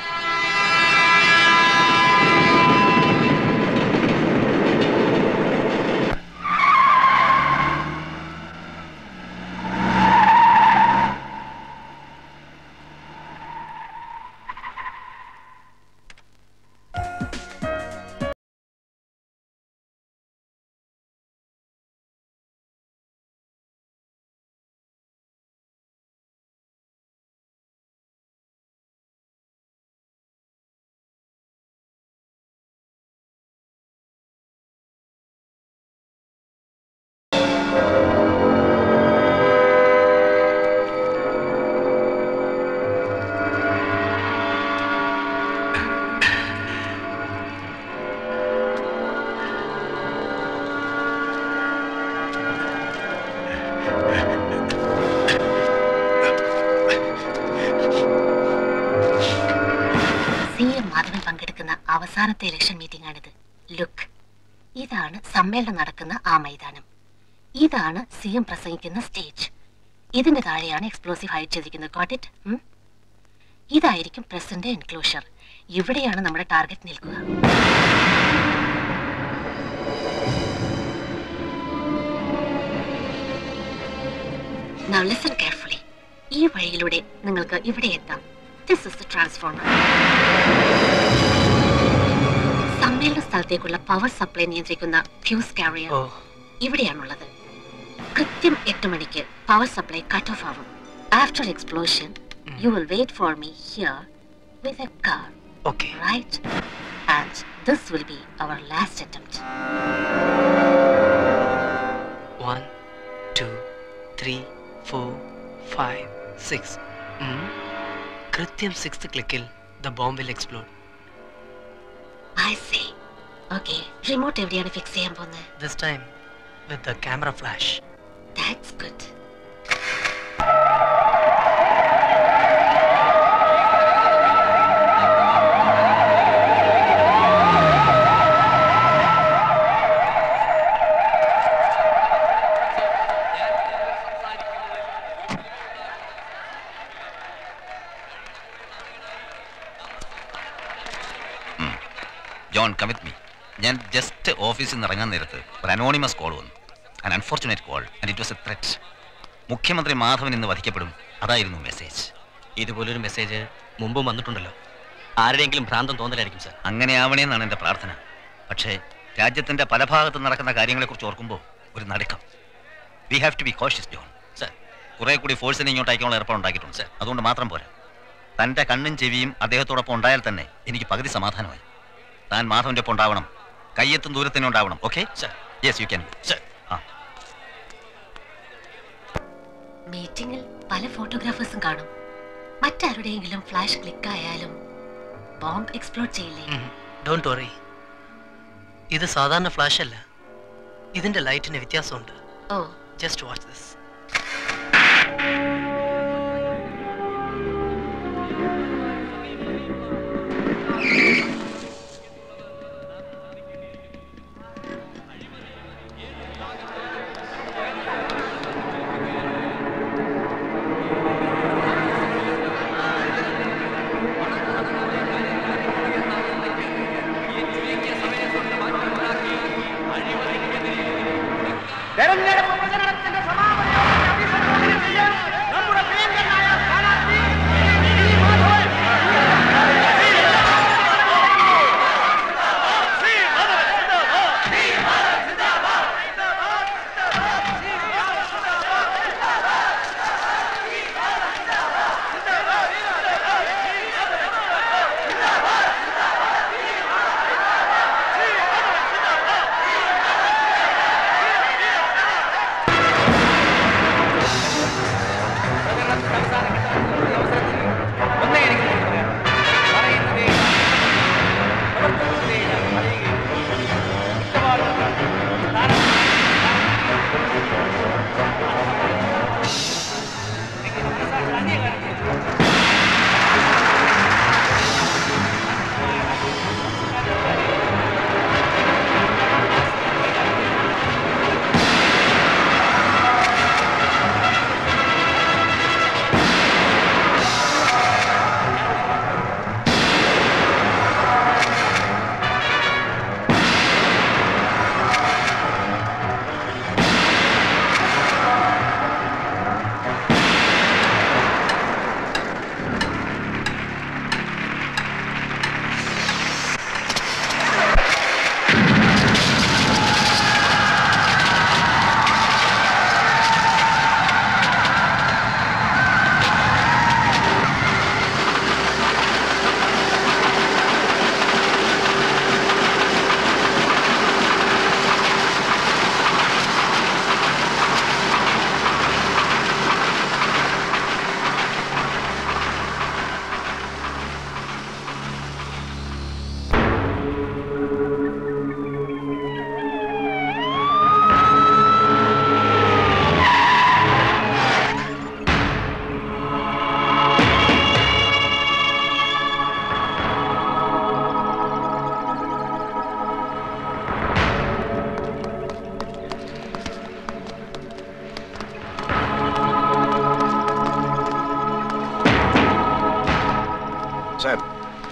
സി എം മാധവൻ പങ്കെടുക്കുന്ന അവസാനത്തെ ഇലക്ഷൻ മീറ്റിംഗ് ആണിത് ലുക്ക് ഇതാണ് സമ്മേളനം നടക്കുന്ന ആ മൈതാനം ഇതാണ് സി എം പ്രസംഗിക്കുന്ന സ്റ്റേജ് ഇതിന്റെ താഴെയാണ് എക്സ്പ്ലോസീവ് ഹൈറ്റ് ചെയ്തിരിക്കുന്നത് കോട്ടിറ്റ് ഇതായിരിക്കും പ്രസിഡന്റ് എൻക്ലോഷർ ഇവിടെയാണ് നമ്മുടെ ടാർഗറ്റ് നിൽക്കുക Now listen carefully. ഈ വഴിയിലൂടെ നിങ്ങൾക്ക് ഇവിടെ എത്താം ദിസ് ഇസ് ദ ട്രാൻസ്ഫോർമർ സമ്മേളന സ്ഥലത്തേക്കുള്ള പവർ സപ്ലൈ നിയന്ത്രിക്കുന്ന ഫ്യൂസ് കാരിയർ ഇവിടെയാണുള്ളത് കൃത്യം എട്ട് മണിക്ക് പവർ സപ്ലൈ കട്ട് ഓഫ് ആവും after explosion you will wait for me here with a car Okay. Right and this will be our last attempt One, two, three, four, five, six. ഉം. കൃത്യം സിക്സ് ക്ലിക്കിൽ the bomb will explode I say okay remote എവിടെയാണ് ഫിക്സ് ചെയ്യാൻ പോകുന്നത് this time with the camera flash that's good John commit me ഞാൻ ജസ്റ്റ് ഓഫീസിൽ നിന്ന് ഇറങ്ങാൻ നേരത്ത് ഒരു അനോണിമസ് കോൾ വന്നു an unfortunate call and it was a threat മുഖ്യമന്ത്രി മാധവൻ ഇന്ന് വധിക്കപ്പെടും അതായിരുന്നു മെസ്സേജ് ഇതുപോലൊരു മെസ്സേജ് മുമ്പും വന്നിട്ടുണ്ടല്ലോ ആരുടെയെങ്കിലും ഭ്രാന്തം തോന്നലായിരിക്കും സാർ അങ്ങനെ ആവണേന്നാണ് എൻ്റെ പ്രാർത്ഥന പക്ഷേ രാജ്യത്തിൻ്റെ പല ഭാഗത്തും നടക്കുന്ന കാര്യങ്ങളെക്കുറിച്ച് ഓർക്കുമ്പോൾ ഒരു നടുക്കം we have to be cautious John sir കുറെ കൂടി ഫോഴ്സിനെ ഇങ്ങോട്ട് അയക്കാനുള്ള ഏർപ്പാട് ഉണ്ടാക്കിയിട്ടുണ്ട് സാർ അതുകൊണ്ട് മാത്രം പോരാ തൻ്റെ കണ്ണും ചെവിയും അദ്ദേഹത്തോടൊപ്പം ഉണ്ടായാൽ തന്നെ എനിക്ക് പകുതി സമാധാനമായി താൻ മാധവന്റെ ഒപ്പം ഉണ്ടാവണം കയ്യെത്തും ദൂരത്തിന് ഉണ്ടാവണം okay sir yes you can sir ആ മീറ്റിംഗിൽ പല ഫോട്ടോഗ്രാഫേഴ്സും കാണും മറ്റാരുടെയെങ്കിലും ഫ്ലാഷ് ക്ലിക്ക് ആയാലും ബോംബ് എക്സ്പ്ലോഡ് ചെയ്യില്ലേ ഡോണ്ട് വറി ഇത് സാധാരണ ഫ്ലാഷ് അല്ല ഇതിന്റെ ലൈറ്റിന് വ്യത്യാസമുണ്ട് ഓ ജസ്റ്റ് വാച്ച് ദിസ് തെരഞ്ഞെടുപ്പ് പ്രചരണത്തിന്റെ സമാപന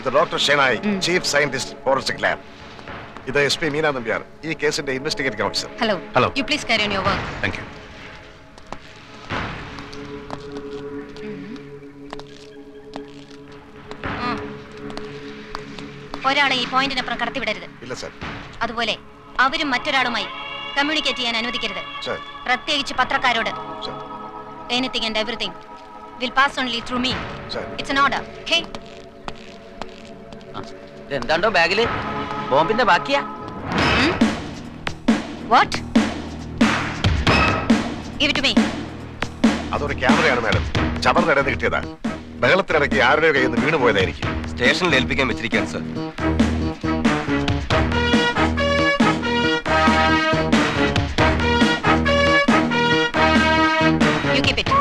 ഇത് doctor Shenoy chief scientist forensic lab ഇത് എസ് പി മീന നമ്പ്യാർ ഈ കേസിന്റെ investigating officer hello hello you please carry on your work thank you ഒരാളെ ഈ പോയിന്റിനപ്പുറം കടത്തിവിടരുത് ഇല്ല സർ അതുപോലെ അവരും മറ്റൊരാളുമായി കമ്മ്യൂണിക്കേറ്റ് ചെയ്യാൻ അനുവദിക്കരുത് സർ പ്രത്യേകിച്ച് പത്രക്കാരോട് sir anything and everything will pass only through me sir it's an order okay എന്താണ്ടോ ബാഗില് ബോംബിന്റെ ബാക്കിയാ വാട്ട് ഗിവ് ഇറ്റ് മീ അതൊരു ക്യാമറയാണ് മാഡം ചവർന്നിടന്ന് കിട്ടിയതാ ബഹളത്തിനിടയ്ക്ക് ആരുടെയോ കയ്യിൽ നിന്ന് വീണു പോയതായിരിക്കും സ്റ്റേഷനിൽ ഏൽപ്പിക്കാൻ വെച്ചിരിക്കുകയാണ് സർ യു കീപ് ഇറ്റ്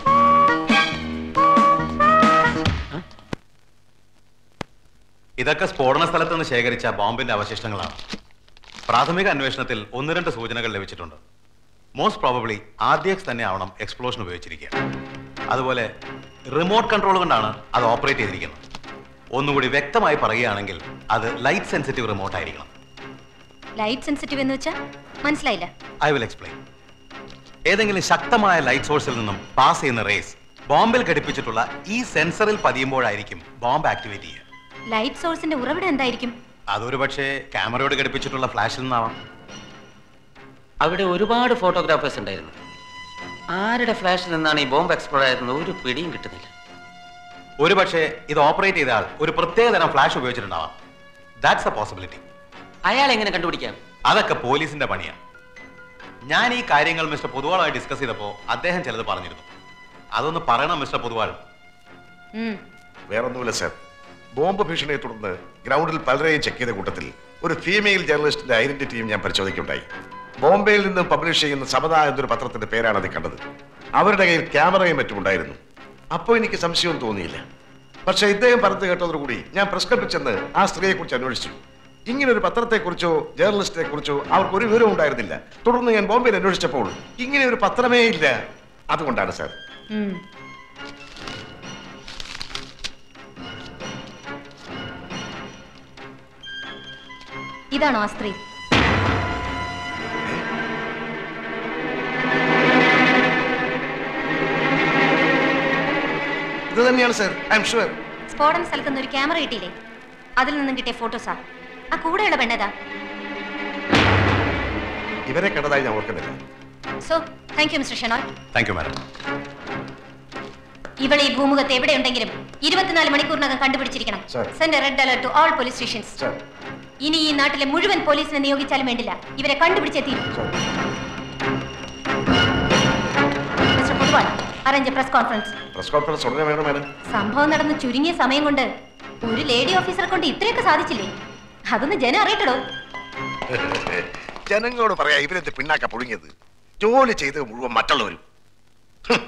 ഇതൊക്കെ സ്ഫോടന സ്ഥലത്ത് നിന്ന് ശേഖരിച്ച ബോംബിന്റെ അവശിഷ്ടങ്ങളാണ് പ്രാഥമിക അന്വേഷണത്തിൽ ഒന്ന് രണ്ട് സൂചനകൾ ലഭിച്ചിട്ടുണ്ട് most probably R D X തന്നെ ആവണം എക്സ്പ്ലോഷൻ ഉപയോഗിച്ചിരിക്കുക അതുപോലെ റിമോട്ട് കൺട്രോൾ കൊണ്ടാണ് അത് ഓപ്പറേറ്റ് ചെയ്തിരിക്കുന്നത് ഒന്നുകൂടി വ്യക്തമായി പറയുകയാണെങ്കിൽ അത് ലൈറ്റ് സെൻസിറ്റീവ് റിമോട്ട് ആയിരിക്കണം ലൈറ്റ് സെൻസിറ്റീവ് എന്ന് വെച്ചാൽ മനസ്സിലായില്ല ഐ വിൽ എക്സ്പ്ലെയിൻ ഏതെങ്കിലും ശക്തമായ ലൈറ്റ് സോഴ്സിൽ നിന്നും പാസ് ചെയ്യുന്ന റേസ് ബോംബിൽ ഘടിപ്പിച്ചിട്ടുള്ള ഈ സെൻസറിൽ പതിയുമ്പോഴായിരിക്കും ബോംബ് ആക്ടിവേറ്റ് ചെയ്യുക ലൈറ്റ് സോഴ്സിന്റെ ഉറവിടം എന്തായിരിക്കും അതൊരു പക്ഷേ ക്യാമറയോട് ഘടിപ്പിച്ചിട്ടുള്ള ഫ്ലാഷിൽ നിന്നാവാം അവിടെ ഒരുപാട് ഫോട്ടോഗ്രാഫേഴ്സ് ഉണ്ടായിരുന്നു ആരുടെ ഫ്ലാഷിൽ നിന്നാണ് ഈ ബോംബ് എക്സ്പ്ലോർ ആയിരുന്നത് ഒരു പിടിയും കിട്ടുന്നില്ല ഒരു പക്ഷേ ഇത് ഓപ്പറേറ്റ് ചെയ്ത ആൾ ഒരു പ്രത്യേക തരം ഫ്ലാഷ് ഉപയോഗിച്ചിട്ടുണ്ടാവാം ദാറ്റ്സ് എ പോസിബിലിറ്റി അയാൾ എങ്ങനെ കണ്ടുപിടിക്കാം അതൊക്കെ പോലീസിന്റെ പണിയാണ് ഞാൻ ഈ കാര്യങ്ങൾ മിസ്റ്റർ പൊതുവാളുമായി ഡിസ്കസ് ചെയ്തപ്പോൾ അദ്ദേഹം ചിലത് പറഞ്ഞിരുന്നു അതൊന്ന് പറയണം മിസ്റ്റർ പൊതുവാൾ വേറൊന്നുമില്ല സർ ബോംബ് ഭീഷണിയെ തുടർന്ന് ഗ്രൗണ്ടിൽ പലരെയും ചെക്ക് ചെയ്ത കൂട്ടത്തിൽ ഒരു ഫീമെയിൽ ജേർണലിസ്റ്റിന്റെ ഐഡന്റിറ്റിയും ഞാൻ പരിശോധിക്കുകയുണ്ടായി ബോംബെയിൽ നിന്നും പബ്ലിഷ് ചെയ്യുന്ന സമത എന്നൊരു പത്രത്തിന്റെ പേരാണ് അത് കണ്ടത് അവരുടെ കയ്യിൽ ക്യാമറയും മറ്റും ഉണ്ടായിരുന്നു അപ്പോൾ എനിക്ക് സംശയവും തോന്നിയില്ല പക്ഷെ ഇദ്ദേഹം പറഞ്ഞു കേട്ടതോടുകൂടി ഞാൻ പ്രസ് ക്ലബിൽ ചെന്ന് ആ സ്ത്രീയെ കുറിച്ച് അന്വേഷിച്ചു ഇങ്ങനെ ഒരു പത്രത്തെക്കുറിച്ചോ ജേർണലിസ്റ്റിനെ കുറിച്ചോ അവർക്ക് ഒരു വിവരവും ഉണ്ടായിരുന്നില്ല തുടർന്ന് ഞാൻ ബോംബെയിൽ അന്വേഷിച്ചപ്പോൾ ഇങ്ങനെ ഒരു പത്രമേ ഇല്ല അതുകൊണ്ടാണ് സാർ ഇതാണോ ആ സ്ത്രീ ഇത് തന്നെയാണ് സാർ ഐ എം ഷുവർ സ്ഫോടന സ്ഥലത്ത് നിന്ന് ഒരു ക്യാമറ കിട്ടിയില്ലേ അതിൽ നിന്നും കിട്ടിയ ഫോട്ടോസാ ആ കൂടെയുള്ള പെണ്ണതാ ഇവരെ കണ്ടതായി ഞാൻ ഓർക്കുന്നില്ല so thank you mister Shenoy thank you madam ഇവൾ ഈ ഭൂമുഖത്ത് എവിടെയുണ്ടെങ്കിലും ഇരുപത്തിനാല് മണിക്കൂറിനകം കണ്ടുപിടിച്ചിരിക്കണം Sir. Send red alert to all police stations sir ഇനി ഈ നാട്ടിലെ മുഴുവൻ പോലീസിനെ നിയോഗിച്ചാലും വേണ്ടില്ല ഇവരെ കണ്ടുപിടിച്ചേ തീരും mister Pothuval arrange press conference press conference ഉടനെ വേണം മാഡം സംഭവം നടന്ന് ചുരുങ്ങിയ സമയം കൊണ്ട് ഒരു ലേഡി ഓഫീസറെ കൊണ്ട് ഇത്രയൊക്കെ സാധിച്ചില്ലേ അതൊന്ന് ജനം അറിയട്ടോ ജനങ്ങളോട് പറയാ ഇവരെന്ത് പിന്നാക്ക പൊഴുങ്ങിയത് ജോലി ചെയ്ത് മുഴുവൻ മറ്റുള്ളവരും ഹും.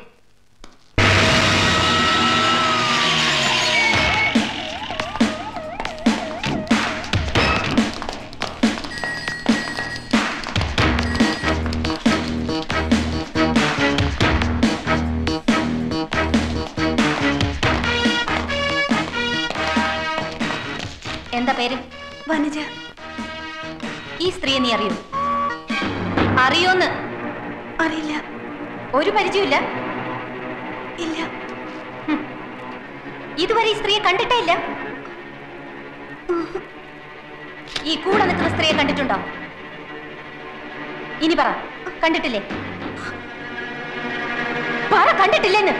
എന്താ പേര് വനജ ഈ സ്ത്രീയെ നീ അറിയോ അറിയോന്ന് അറിയില്ല ഒരു പരിചയമില്ല ഇല്ല ഇതുവരെ ഈ സ്ത്രീയെ കണ്ടിട്ടേ ഇല്ല ഈ കൂടെ നിൽക്കുന്ന സ്ത്രീയെ കണ്ടിട്ടുണ്ടോ ഇനി പറ കണ്ടിട്ടില്ലേ പറ കണ്ടിട്ടില്ലെന്ന്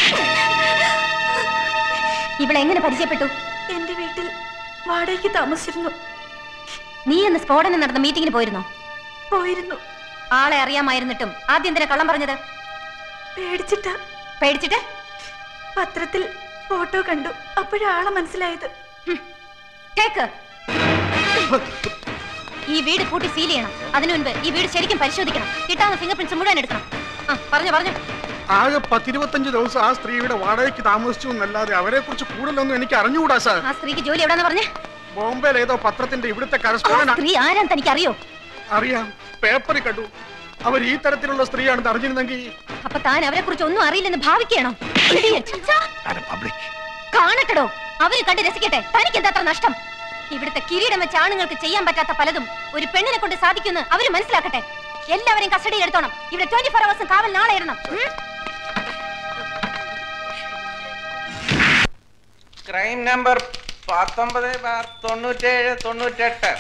ഇവിടെ എങ്ങനെ പരിചയപ്പെട്ടു എന്റെ വീട്ടിൽ വാടകയ്ക്ക് താമസിച്ചിരുന്നു നീ എന്ന് സ്ഫോടനം നടന്ന മീറ്റിംഗിന് പോയിരുന്നോ പോയിരുന്നു ആളെ അറിയാമായിരുന്നിട്ടും ആദ്യം എന്തിനാ കള്ളം പറഞ്ഞത് പേടിച്ചിട്ടാ പേടിച്ചിട്ട് പത്രത്തിൽ ഫോട്ടോ കണ്ടു അപ്പോഴാളെ മനസ്സിലായത് കേക്ക് ഈ വീട് പൂട്ടി സീൽ ചെയ്യണം അതിനു മുൻപ് ഈ വീട് ശരിക്കും പരിശോധിക്കണം കിട്ടാവുന്ന ഫിംഗർ പ്രിന്റ്സ് മുഴുവൻ എടുക്കണം ആ പറഞ്ഞു പറഞ്ഞു ആകെ പത്തിരുപത്തഞ്ച് ദിവസം ആ സ്ത്രീയുടെ വാടകയ്ക്ക് താമസിച്ചു എന്നല്ലാതെ അവരെ കുറിച്ച് കൂടുതലൊന്നും എനിക്ക് അറിഞ്ഞുകൂടാ സാർ ആ സ്ത്രീക്ക് ജോലി എവിടാന്ന് പറഞ്ഞേ ബോംബെയിൽ ഏതോ പത്രത്തിന്റെ ഇവിടുത്തെ ആ കറസ്പോണ്ടന്റ് സ്ത്രീ ആരാന്ന് തനിക്ക് അറിയോ അറിയാം പേപ്പറിൽ കണ്ടു അവർ ഈ തരത്തിലുള്ള സ്ത്രീയാണെന്ന് അറിഞ്ഞിരുന്നെങ്കിൽ അപ്പൊ താൻ അവരെ കുറിച്ച് ഒന്നും അറിയില്ലെന്ന് ഭാവിക്കണം Idiot. ഛ, പബ്ലിക് കാണട്ടടോ അവര് കണ്ട് രസിക്കട്ടെ തനിക്ക് എന്താ അത്ര നഷ്ടം ഇവിടുത്തെ കിരീടം വെച്ച ആണുങ്ങൾക്ക് ചെയ്യാൻ പറ്റാത്ത പലതും ഒരു പെണ്ണിനെ കൊണ്ട് സാധിക്കുമെന്ന് അവര് മനസ്സിലാക്കട്ടെ എല്ലാവരെയും കസ്റ്റഡിയിൽ എടുത്തോണം ഇവിടെ ട്വന്റി ഫോർ അവേഴ്സും കാവൽ നാളെ ഇടണം ഉം? ക്രൈം നമ്പർ പത്തൊമ്പത് ബാർ തൊണ്ണൂറ്റേഴ് തൊണ്ണൂറ്റെട്ട്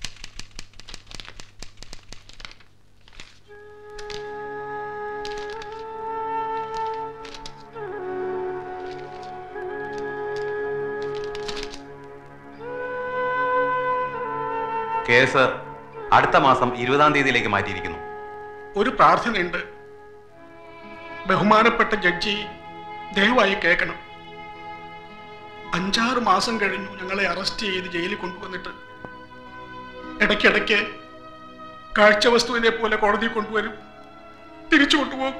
കേസ് അടുത്ത മാസം ഇരുപതാം തീയതിയിലേക്ക് മാറ്റിയിരിക്കുന്നു ഒരു പ്രാർത്ഥനയുണ്ട് ബഹുമാനപ്പെട്ട ജഡ്ജി ദയവായി കേൾക്കണം അഞ്ചാറ് മാസം കഴിഞ്ഞു ഞങ്ങളെ അറസ്റ്റ് ചെയ്ത് ജയിലിൽ കൊണ്ടുവന്നിട്ട് ഇടയ്ക്കിടയ്ക്ക് കാഴ്ചവസ്തുവിനെ പോലെ കോടതി കൊണ്ടുവരും തിരിച്ചു കൊണ്ടുപോകും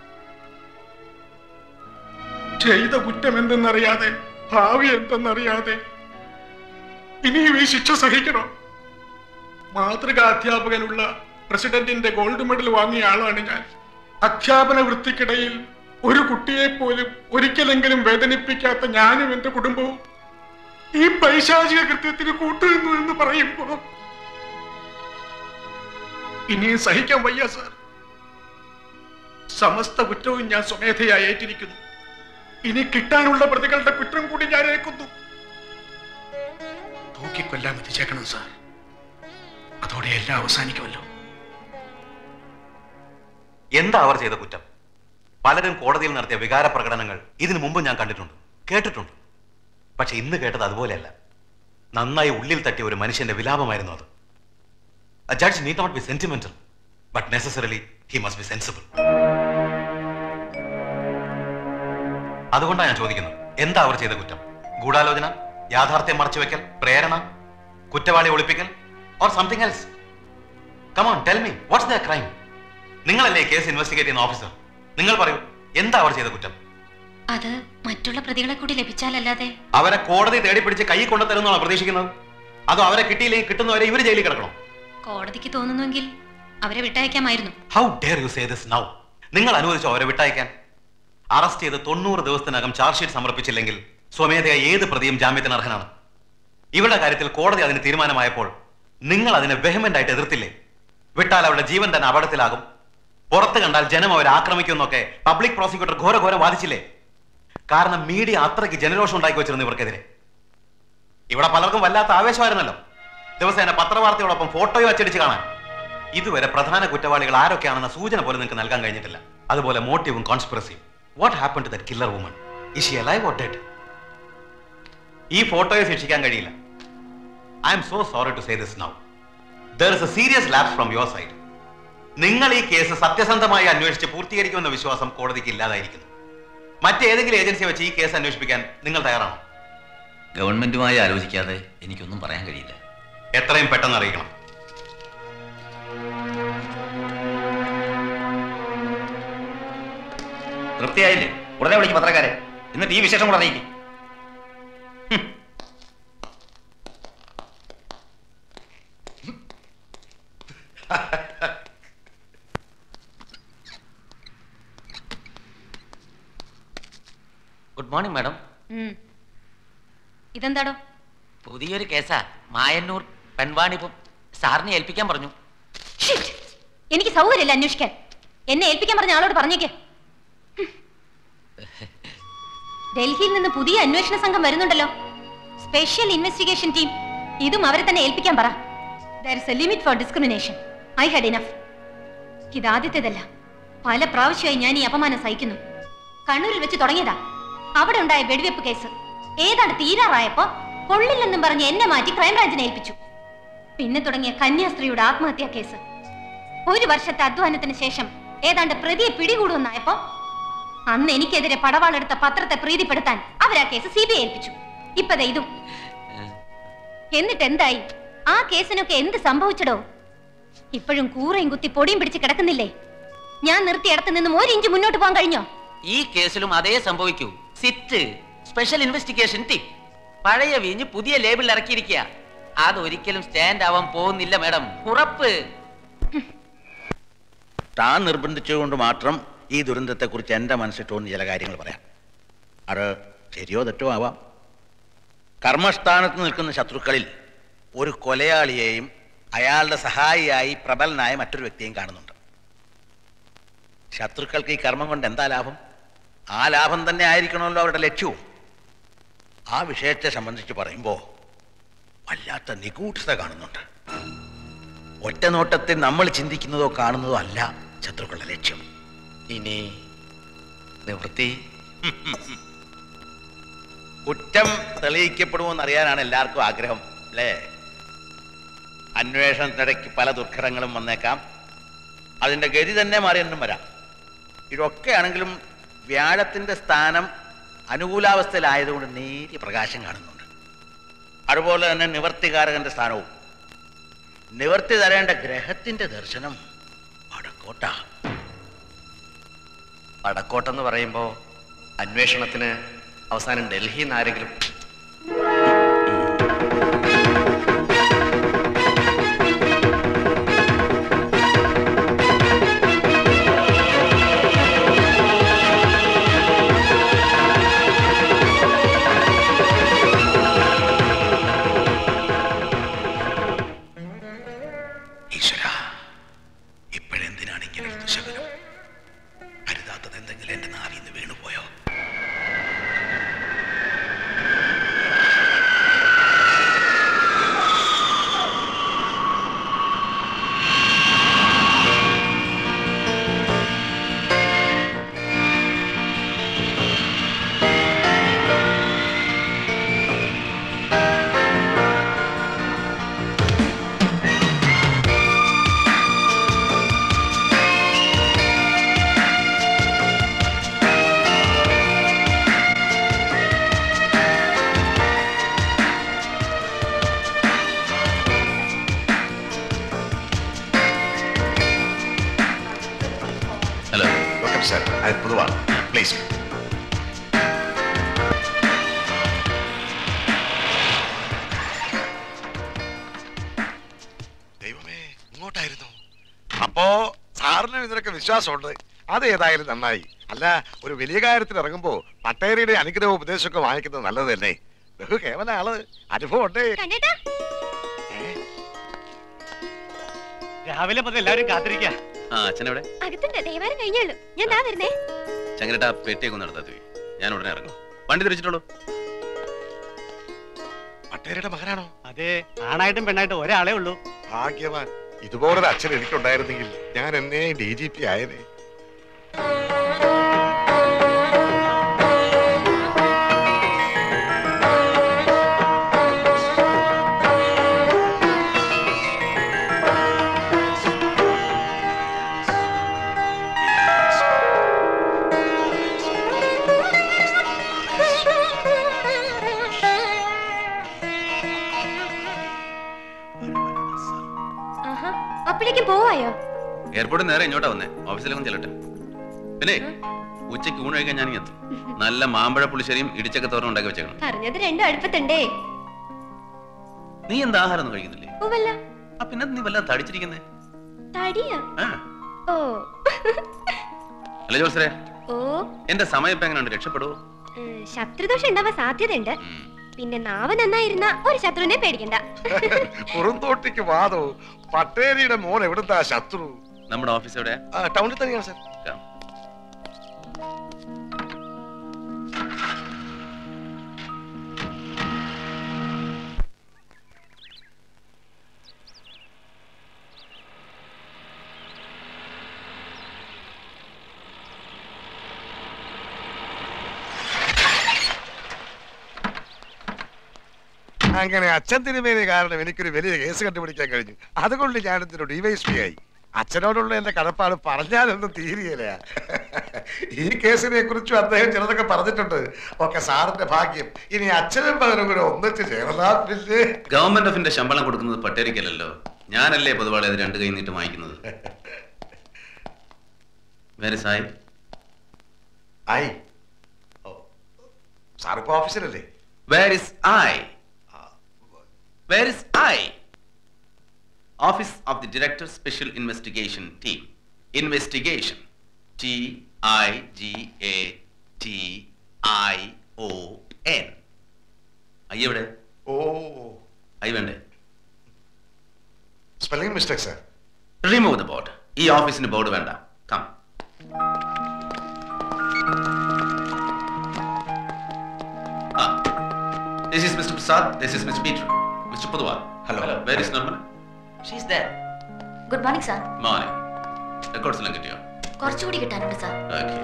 ചെയ്ത കുറ്റം എന്തെന്നറിയാതെ ഭാവി എന്തെന്നറിയാതെ ഇനിയും ഈ ശിക്ഷ സഹിക്കണോ മാതൃകാ അധ്യാപകനുള്ള പ്രസിഡന്റിന്റെ ഗോൾഡ് മെഡൽ വാങ്ങിയ ആളാണ് ഞാൻ അധ്യാപന വൃത്തിക്കിടയിൽ ഒരു കുട്ടിയെ പോലും ഒരിക്കലെങ്കിലും വേദനിപ്പിക്കാത്ത ഞാനും എന്റെ കുടുംബവും ഈ പൈശാചിക കൃത്യത്തിന് കൂട്ടുനിന്നു എന്ന് പറയുമ്പോ ഇനിയും സഹിക്കാൻ വയ്യ സാർ സമസ്ത കുറ്റവും ഞാൻ സ്വമേധയായി ഏറ്റിരിക്കുന്നു ഇനി കിട്ടാനുള്ള പ്രതികളുടെ കുറ്റം കൂടി ഞാൻ ഏൽക്കുന്നു തൂക്കിക്കൊല്ലാൻ എത്തിച്ചേക്കണം സാർ അതോടെ എല്ലാം അവസാനിക്കുമല്ലോ എന്താ അവർ ചെയ്ത കുറ്റം പലരും കോടതിയിൽ നടത്തിയ വികാര പ്രകടനങ്ങൾ ഇതിനു മുമ്പ് ഞാൻ കണ്ടിട്ടുണ്ട് കേട്ടിട്ടുണ്ട് പക്ഷെ ഇന്ന് കേട്ടത് അതുപോലെയല്ല നന്നായി ഉള്ളിൽ തട്ടിയ ഒരു മനുഷ്യന്റെ വിലാപമായിരുന്നു അത് judge need not be sentimental but necessarily he must be sensible അതുകൊണ്ടാണ് ഞാൻ ചോദിക്കുന്നത് എന്താ അവർ ചെയ്ത കുറ്റം ഗൂഢാലോചന യാഥാർത്ഥ്യം മറച്ചുവെക്കൽ പ്രേരണ കുറ്റവാളി ഒളിപ്പിക്കൽ or something else come on tell me what's the crime നിങ്ങളല്ലേ ഈ കേസ് ഇൻവെസ്റ്റിഗേറ്റ് ചെയ്യുന്ന ഓഫീസർ നിങ്ങൾ പറയൂ എന്താ അവർ ചെയ്ത കുറ്റം അത് മറ്റുള്ള പ്രതികളെ കൂടി ലഭിച്ചാലല്ലാതെ അവരെ കോടതി തേടി പിടിച്ച് കൈ കൊണ്ടു തരുന്നതാണോ പ്രതീക്ഷിക്കുന്നത് അതോ അവരെ കിട്ടിയില്ലെങ്കിൽ കിട്ടുന്നവരെ ഇവർ ജയിലിൽ കിടക്കണം കോടതിക്ക് തോന്നുന്നുവെങ്കിൽ അവരെ വിട്ടയക്കാമായിരുന്നു how dare you say this now നിങ്ങൾ അനുവദിച്ചോ അവരെ വിട്ടയക്കാൻ അറസ്റ്റ് ചെയ്ത് തൊണ്ണൂറ് ദിവസത്തിനകം ചാർജ് ഷീറ്റ് സമർപ്പിച്ചില്ലെങ്കിൽ സ്വമേധയാ ഏത് പ്രതിയും ജാമ്യത്തിന് അർഹനാണ് ഇവരുടെ കാര്യത്തിൽ കോടതി അതിന് തീരുമാനമായപ്പോൾ നിങ്ങൾ അതിനെ വെഹമെന്റ് ആയിട്ട് എതിർത്തില്ലേ വിട്ടാൽ അവരുടെ ജീവൻ തന്നെ അപകടത്തിലാകും പുറത്ത് കണ്ടാൽ ജനം അവരെ ആക്രമിക്കുമെന്നൊക്കെ പബ്ലിക് പ്രോസിക്യൂട്ടർ ഘോരഘോരം വാദിച്ചില്ലേ കാരണം മീഡിയ അത്രയ്ക്ക് ജനരോഷം ഉണ്ടാക്കി വെച്ചിരുന്നു ഇവർക്കെതിരെ ഇവിടെ പലർക്കും വല്ലാത്ത ആവേശമായിരുന്നല്ലോ ദിവസേന പത്രവാർത്തയോടൊപ്പം ഫോട്ടോയും അച്ചടിച്ച് കാണാൻ ഇതുവരെ പ്രധാന കുറ്റവാളികൾ ആരൊക്കെയാണെന്ന സൂചന പോലും നിങ്ങൾക്ക് നൽകാൻ കഴിഞ്ഞിട്ടില്ല അതുപോലെ മോട്ടീവും കോൺസ്പിറസിയും what happen to that killer woman is she alive or dead ഈ ഫോട്ടോയെ ശിക്ഷിക്കാൻ കഴിയില്ല I'm so sorry to say this now there is a serious lapse from your side നിങ്ങൾ ഈ കേസ് സത്യസന്ധമായി അന്വേഷിച്ച് പൂർത്തീകരിക്കുമെന്ന വിശ്വാസം കോടതിക്ക് ഇല്ലാതായിരിക്കുന്നു മറ്റേതെങ്കിലും ഏജൻസിയെ വെച്ച് ഈ കേസ് അന്വേഷിപ്പിക്കാൻ നിങ്ങൾ തയ്യാറാണോ ഗവൺമെന്റുമായി ആലോചിക്കാതെ എനിക്കൊന്നും പറയാൻ കഴിയില്ല എത്രയും പെട്ടെന്ന് അറിയിക്കണം തൃപ്തിയായില്ലേ ഉടനെ വിളിക്കും പത്രക്കാരെ എന്നിട്ട് ഈ വിശേഷം കൂടെ അറിയിക്കും ഗുഡ് മോർണിംഗ് മാഡം ഉം. ഇതെന്താടോ പുതിയൊരു കേസാ മായന്നൂർ പെൺവാണിപ്പം സാറിനെ ഏൽപ്പിക്കാൻ പറഞ്ഞു Shit! എനിക്ക് സൗകര്യമില്ല അന്വേഷിക്കാൻ എന്നെ ഏൽപ്പിക്കാൻ പറഞ്ഞ ആളോട് പറഞ്ഞേക്ക് ഹും. ഡൽഹിയിൽ നിന്ന് പുതിയ അന്വേഷണ സംഘം വരുന്നുണ്ടല്ലോ സ്പെഷ്യൽ ഇൻവെസ്റ്റിഗേഷൻ ടീം ഇതും അവരെ തന്നെ ഏൽപ്പിക്കാൻ പറ there is a limit for discrimination I had enough ഇതാദ്യത്തേതല്ല പല പ്രാവശ്യമായി ഞാൻ ഈ അപമാനം സഹിക്കുന്നു കണ്ണൂരിൽ വെച്ച് തുടങ്ങിയതാ അവിടെ ഉണ്ടായ വെടിവെപ്പ് കേസ് ഏതാണ്ട് തീരാറായപ്പോ കൊള്ളില്ലെന്നും പറഞ്ഞ് എന്നെ മാറ്റി ക്രൈംബ്രാഞ്ചിനെ ഏൽപ്പിച്ചു പിന്നെ തുടങ്ങിയ കന്യാസ്ത്രീയുടെ ആത്മഹത്യാ കേസ് ഒരു വർഷത്തെ അധ്വാനത്തിന് ശേഷം ഏതാണ്ട് പ്രതിയെ പിടികൂടുമെന്നായപ്പോ അന്ന് എനിക്കെതിരെ പടവാളെടുത്ത പത്രത്തെ പ്രീതിപ്പെടുത്താൻ അവരാ കേസ് സി ബി ഐ ഏൽപ്പിച്ചു ഇപ്പതേ ഇതും എന്നിട്ട് എന്തായി ആ കേസിനൊക്കെ എന്ത് സംഭവിച്ചടോ ഇപ്പോഴും കൂറയും കുത്തി പൊടിയും പിടിച്ച് കിടക്കുന്നില്ലേ ഞാൻ നിർത്തിയിടത്ത് നിന്നും ഒരു ഇഞ്ച് മുന്നോട്ട് പോകാൻ കഴിഞ്ഞോ ഈ കേസിലും അതേ സംഭവിക്കൂ സിറ്റ് സ്പെഷ്യൽ ഇൻവെസ്റ്റിഗേഷൻ ടീം പഴയ വീഞ്ഞ് പുതിയ ലേബിൾ ഇറക്കിയിരിക്കുക അതൊരിക്കലും സ്റ്റാൻഡ് ആവാൻ പോകുന്നില്ല മാഡം ഉറപ്പ് താൻ നിർബന്ധിച്ചുകൊണ്ട് മാത്രം ഈ ദുരന്തത്തെക്കുറിച്ച് എൻ്റെ മനസ്സിൽ തോന്നിയ ചില കാര്യങ്ങൾ പറയാം അത് ശരിയോ തെറ്റോ ആവാം കർമ്മസ്ഥാനത്ത് നിൽക്കുന്ന ശത്രുക്കളിൽ ഒരു കൊലയാളിയെയും അയാളുടെ സഹായിയായി പ്രബലനായ മറ്റൊരു വ്യക്തിയെയും കാണുന്നുണ്ട് ശത്രുക്കൾക്ക് ഈ കർമ്മം കൊണ്ട് എന്താ ലാഭം ആ ലാഭം തന്നെ ആയിരിക്കണമല്ലോ അവരുടെ ലക്ഷ്യവും ആ വിഷയത്തെ സംബന്ധിച്ച് പറയുമ്പോൾ വല്ലാത്ത നിഗൂഢത കാണുന്നുണ്ട് ഒറ്റ നോട്ടത്തിൽ നമ്മൾ ചിന്തിക്കുന്നതോ കാണുന്നതോ അല്ല ശത്രുക്കളുടെ ലക്ഷ്യം ഇനി നിവൃത്തി കുറ്റം തെളിയിക്കപ്പെടുമെന്ന് അറിയാനാണ് എല്ലാവർക്കും ആഗ്രഹം അല്ലേ അന്വേഷണത്തിനിടയ്ക്ക് പല ദുർഘടങ്ങളും വന്നേക്കാം അതിൻ്റെ ഗതി തന്നെ മാറിയെന്നും വരാം ഇതൊക്കെ ആണെങ്കിലും വ്യാഴത്തിൻ്റെ സ്ഥാനം അനുകൂലാവസ്ഥയിലായതുകൊണ്ട് നേരിയ പ്രകാശം കാണുന്നുണ്ട് അതുപോലെ തന്നെ നിവർത്തികാരകന്റെ സ്ഥാനവും നിവർത്തി തരേണ്ട ഗ്രഹത്തിന്റെ ദർശനം വടക്കോട്ട വടക്കോട്ടെന്ന് പറയുമ്പോൾ അന്വേഷണത്തിന് അവസാനം ഡൽഹിയിൽ നിന്ന് ആരെങ്കിലും ഈശ്വര ഇപ്പോഴെന്തിനാണ് ഇങ്ങനെ ഒരു ദുശകനം അരുതാത്തത് എന്തെങ്കിലും എന്റെ നാവിൽ നിന്ന് വീണുപോയോ ഹലോ വെൽക്കം സാർ അത് പൊതുവാണ് പ്ലീസ് ദൈവമേ ഇങ്ങോട്ടായിരുന്നു അപ്പോ സാറിന് ഇതിനൊക്കെ വിശ്വാസമുണ്ട് അത് ഏതായാലും നന്നായി അല്ല ഒരു വലിയ കാര്യത്തിൽ ഇറങ്ങുമ്പോ പട്ടേരിയുടെ അനുഗ്രഹവും ഉപദേശമൊക്കെ വാങ്ങിക്കുന്നത് നല്ലത് തന്നെ ബഹു കേവല ആള് അനുഭവം ഉണ്ട് രാവിലെ മുതൽ എല്ലാവരും കാത്തിരിക്കുക ആ അച്ഛനെവിടെ അകത്തുണ്ട് ദേവാരം കഴിഞ്ഞുള്ളൂ ഞാൻ ദാ വരുന്നേ ചങ്ങരട്ട പെട്ടിയൊക്കെ നടത്താത്ത ഞാൻ ഉടനെ ഇറങ്ങും വണ്ടി തിരിച്ചിട്ടുള്ളൂ പട്ടേരിയുടെ മകനാണോ അതെ ആണായിട്ടും പെണ്ണായിട്ടും ഒരാളേ ഉള്ളൂ ഭാഗ്യവാൻ ഇതുപോലൊരു അച്ഛൻ എനിക്കുണ്ടായിരുന്നെങ്കിൽ ഞാൻ എന്നെ ഡി ജി പി ആയനെ ആഹാ അപ്പോഴേക്കും പോവായോ എയർപോർട്ടിൽ നേരെ ഇങ്ങോട്ടാ വന്നേ ഓഫീസിലേക്കും ചെല്ലട്ടെ പിന്നെ ഉച്ചയ്ക്ക് ഊണ് കഴിക്കാൻ ഞാൻ എത്തും നല്ല മാമ്പഴ പുളിശ്ശേരിയും ഇടിച്ചക്ക തോറും ഉണ്ടാക്കി വെച്ചേക്കണം പറഞ്ഞത് രണ്ടും അടുപ്പത്തുണ്ടേ നീ എന്താ ആഹാരം ഒന്നും കഴിക്കുന്നില്ലേ ഉവ്വല്ല ആ പിന്നെ നീ വല്ലാതെ തടിച്ചിരിക്കുന്നേ തടിയാ ആ ഓ അല്ല ജോത്സരെ ഓ എന്റെ സമയം ഇപ്പൊ എങ്ങനെയുണ്ട് രക്ഷപ്പെടുവോ ഉം, ശത്രുദോഷം ഉണ്ടാവാൻ സാധ്യതയുണ്ട് പിന്നെ നാവ് നന്നായിരുന്ന ഒരു ശത്രുവിനെ പേടിക്കണ്ട പുറന്തോട്ടിക്ക് വാദോ പട്ടേരിയുടെ മോൻ എവിടുത്താ ശത്രു നമ്മുടെ ഓഫീസ് എവിടെയാ ആ, ടൗണിൽ തന്നെയാണ് സാർ Come. അങ്ങനെ അച്ഛൻ തിരുമേനി കാരണം എനിക്കൊരു വലിയ കേസ് കണ്ടുപിടിക്കാൻ കഴിഞ്ഞു അതുകൊണ്ട് ഞാൻ ഇതിന് ഡിവൈസ് ആയി അച്ഛനോടുള്ള എന്റെ കടപ്പാട് പറഞ്ഞാലൊന്നും തീരുകയില്ല ഈ കേസിനെ കുറിച്ചും അദ്ദേഹം ചിലതൊക്കെ പറഞ്ഞിട്ടുണ്ട് ഒക്കെ സാറിന്റെ ഭാഗ്യം ഇനി അച്ഛനും പകരം കൂടെ ഒന്നിച്ച് ചേർന്നാ പിന്നെ ഗവൺമെന്റ് ഓഫിന്റെ ശമ്പളം കൊടുക്കുന്നത് പട്ടേരിക്കല്ലല്ലോ ഞാനല്ലേ പൊതുവാളെ അത് രണ്ട് കൈ നീട്ട് വാങ്ങിക്കുന്നത് വേറെ സായി ആയി സാറിപ്പോ ഓഫീസിലല്ലേ Where is I? Where is I? Office of the Director Special Investigation Team. Investigation. T I G A T I O N. I എവിടെ ഓ ഐ വേണ്ടേ spelling mistake sir remove the board ഈ ഓഫീസിന് ബോർഡ് വേണ്ട come this is mister Prasad this is mister Peter mister Pothuval hello where is normal she's there good morning sir morning records എല്ലാം കിട്ടിയോ കുറച്ചുകൂടി കിട്ടാനുണ്ട് സാർ ഓക്കെ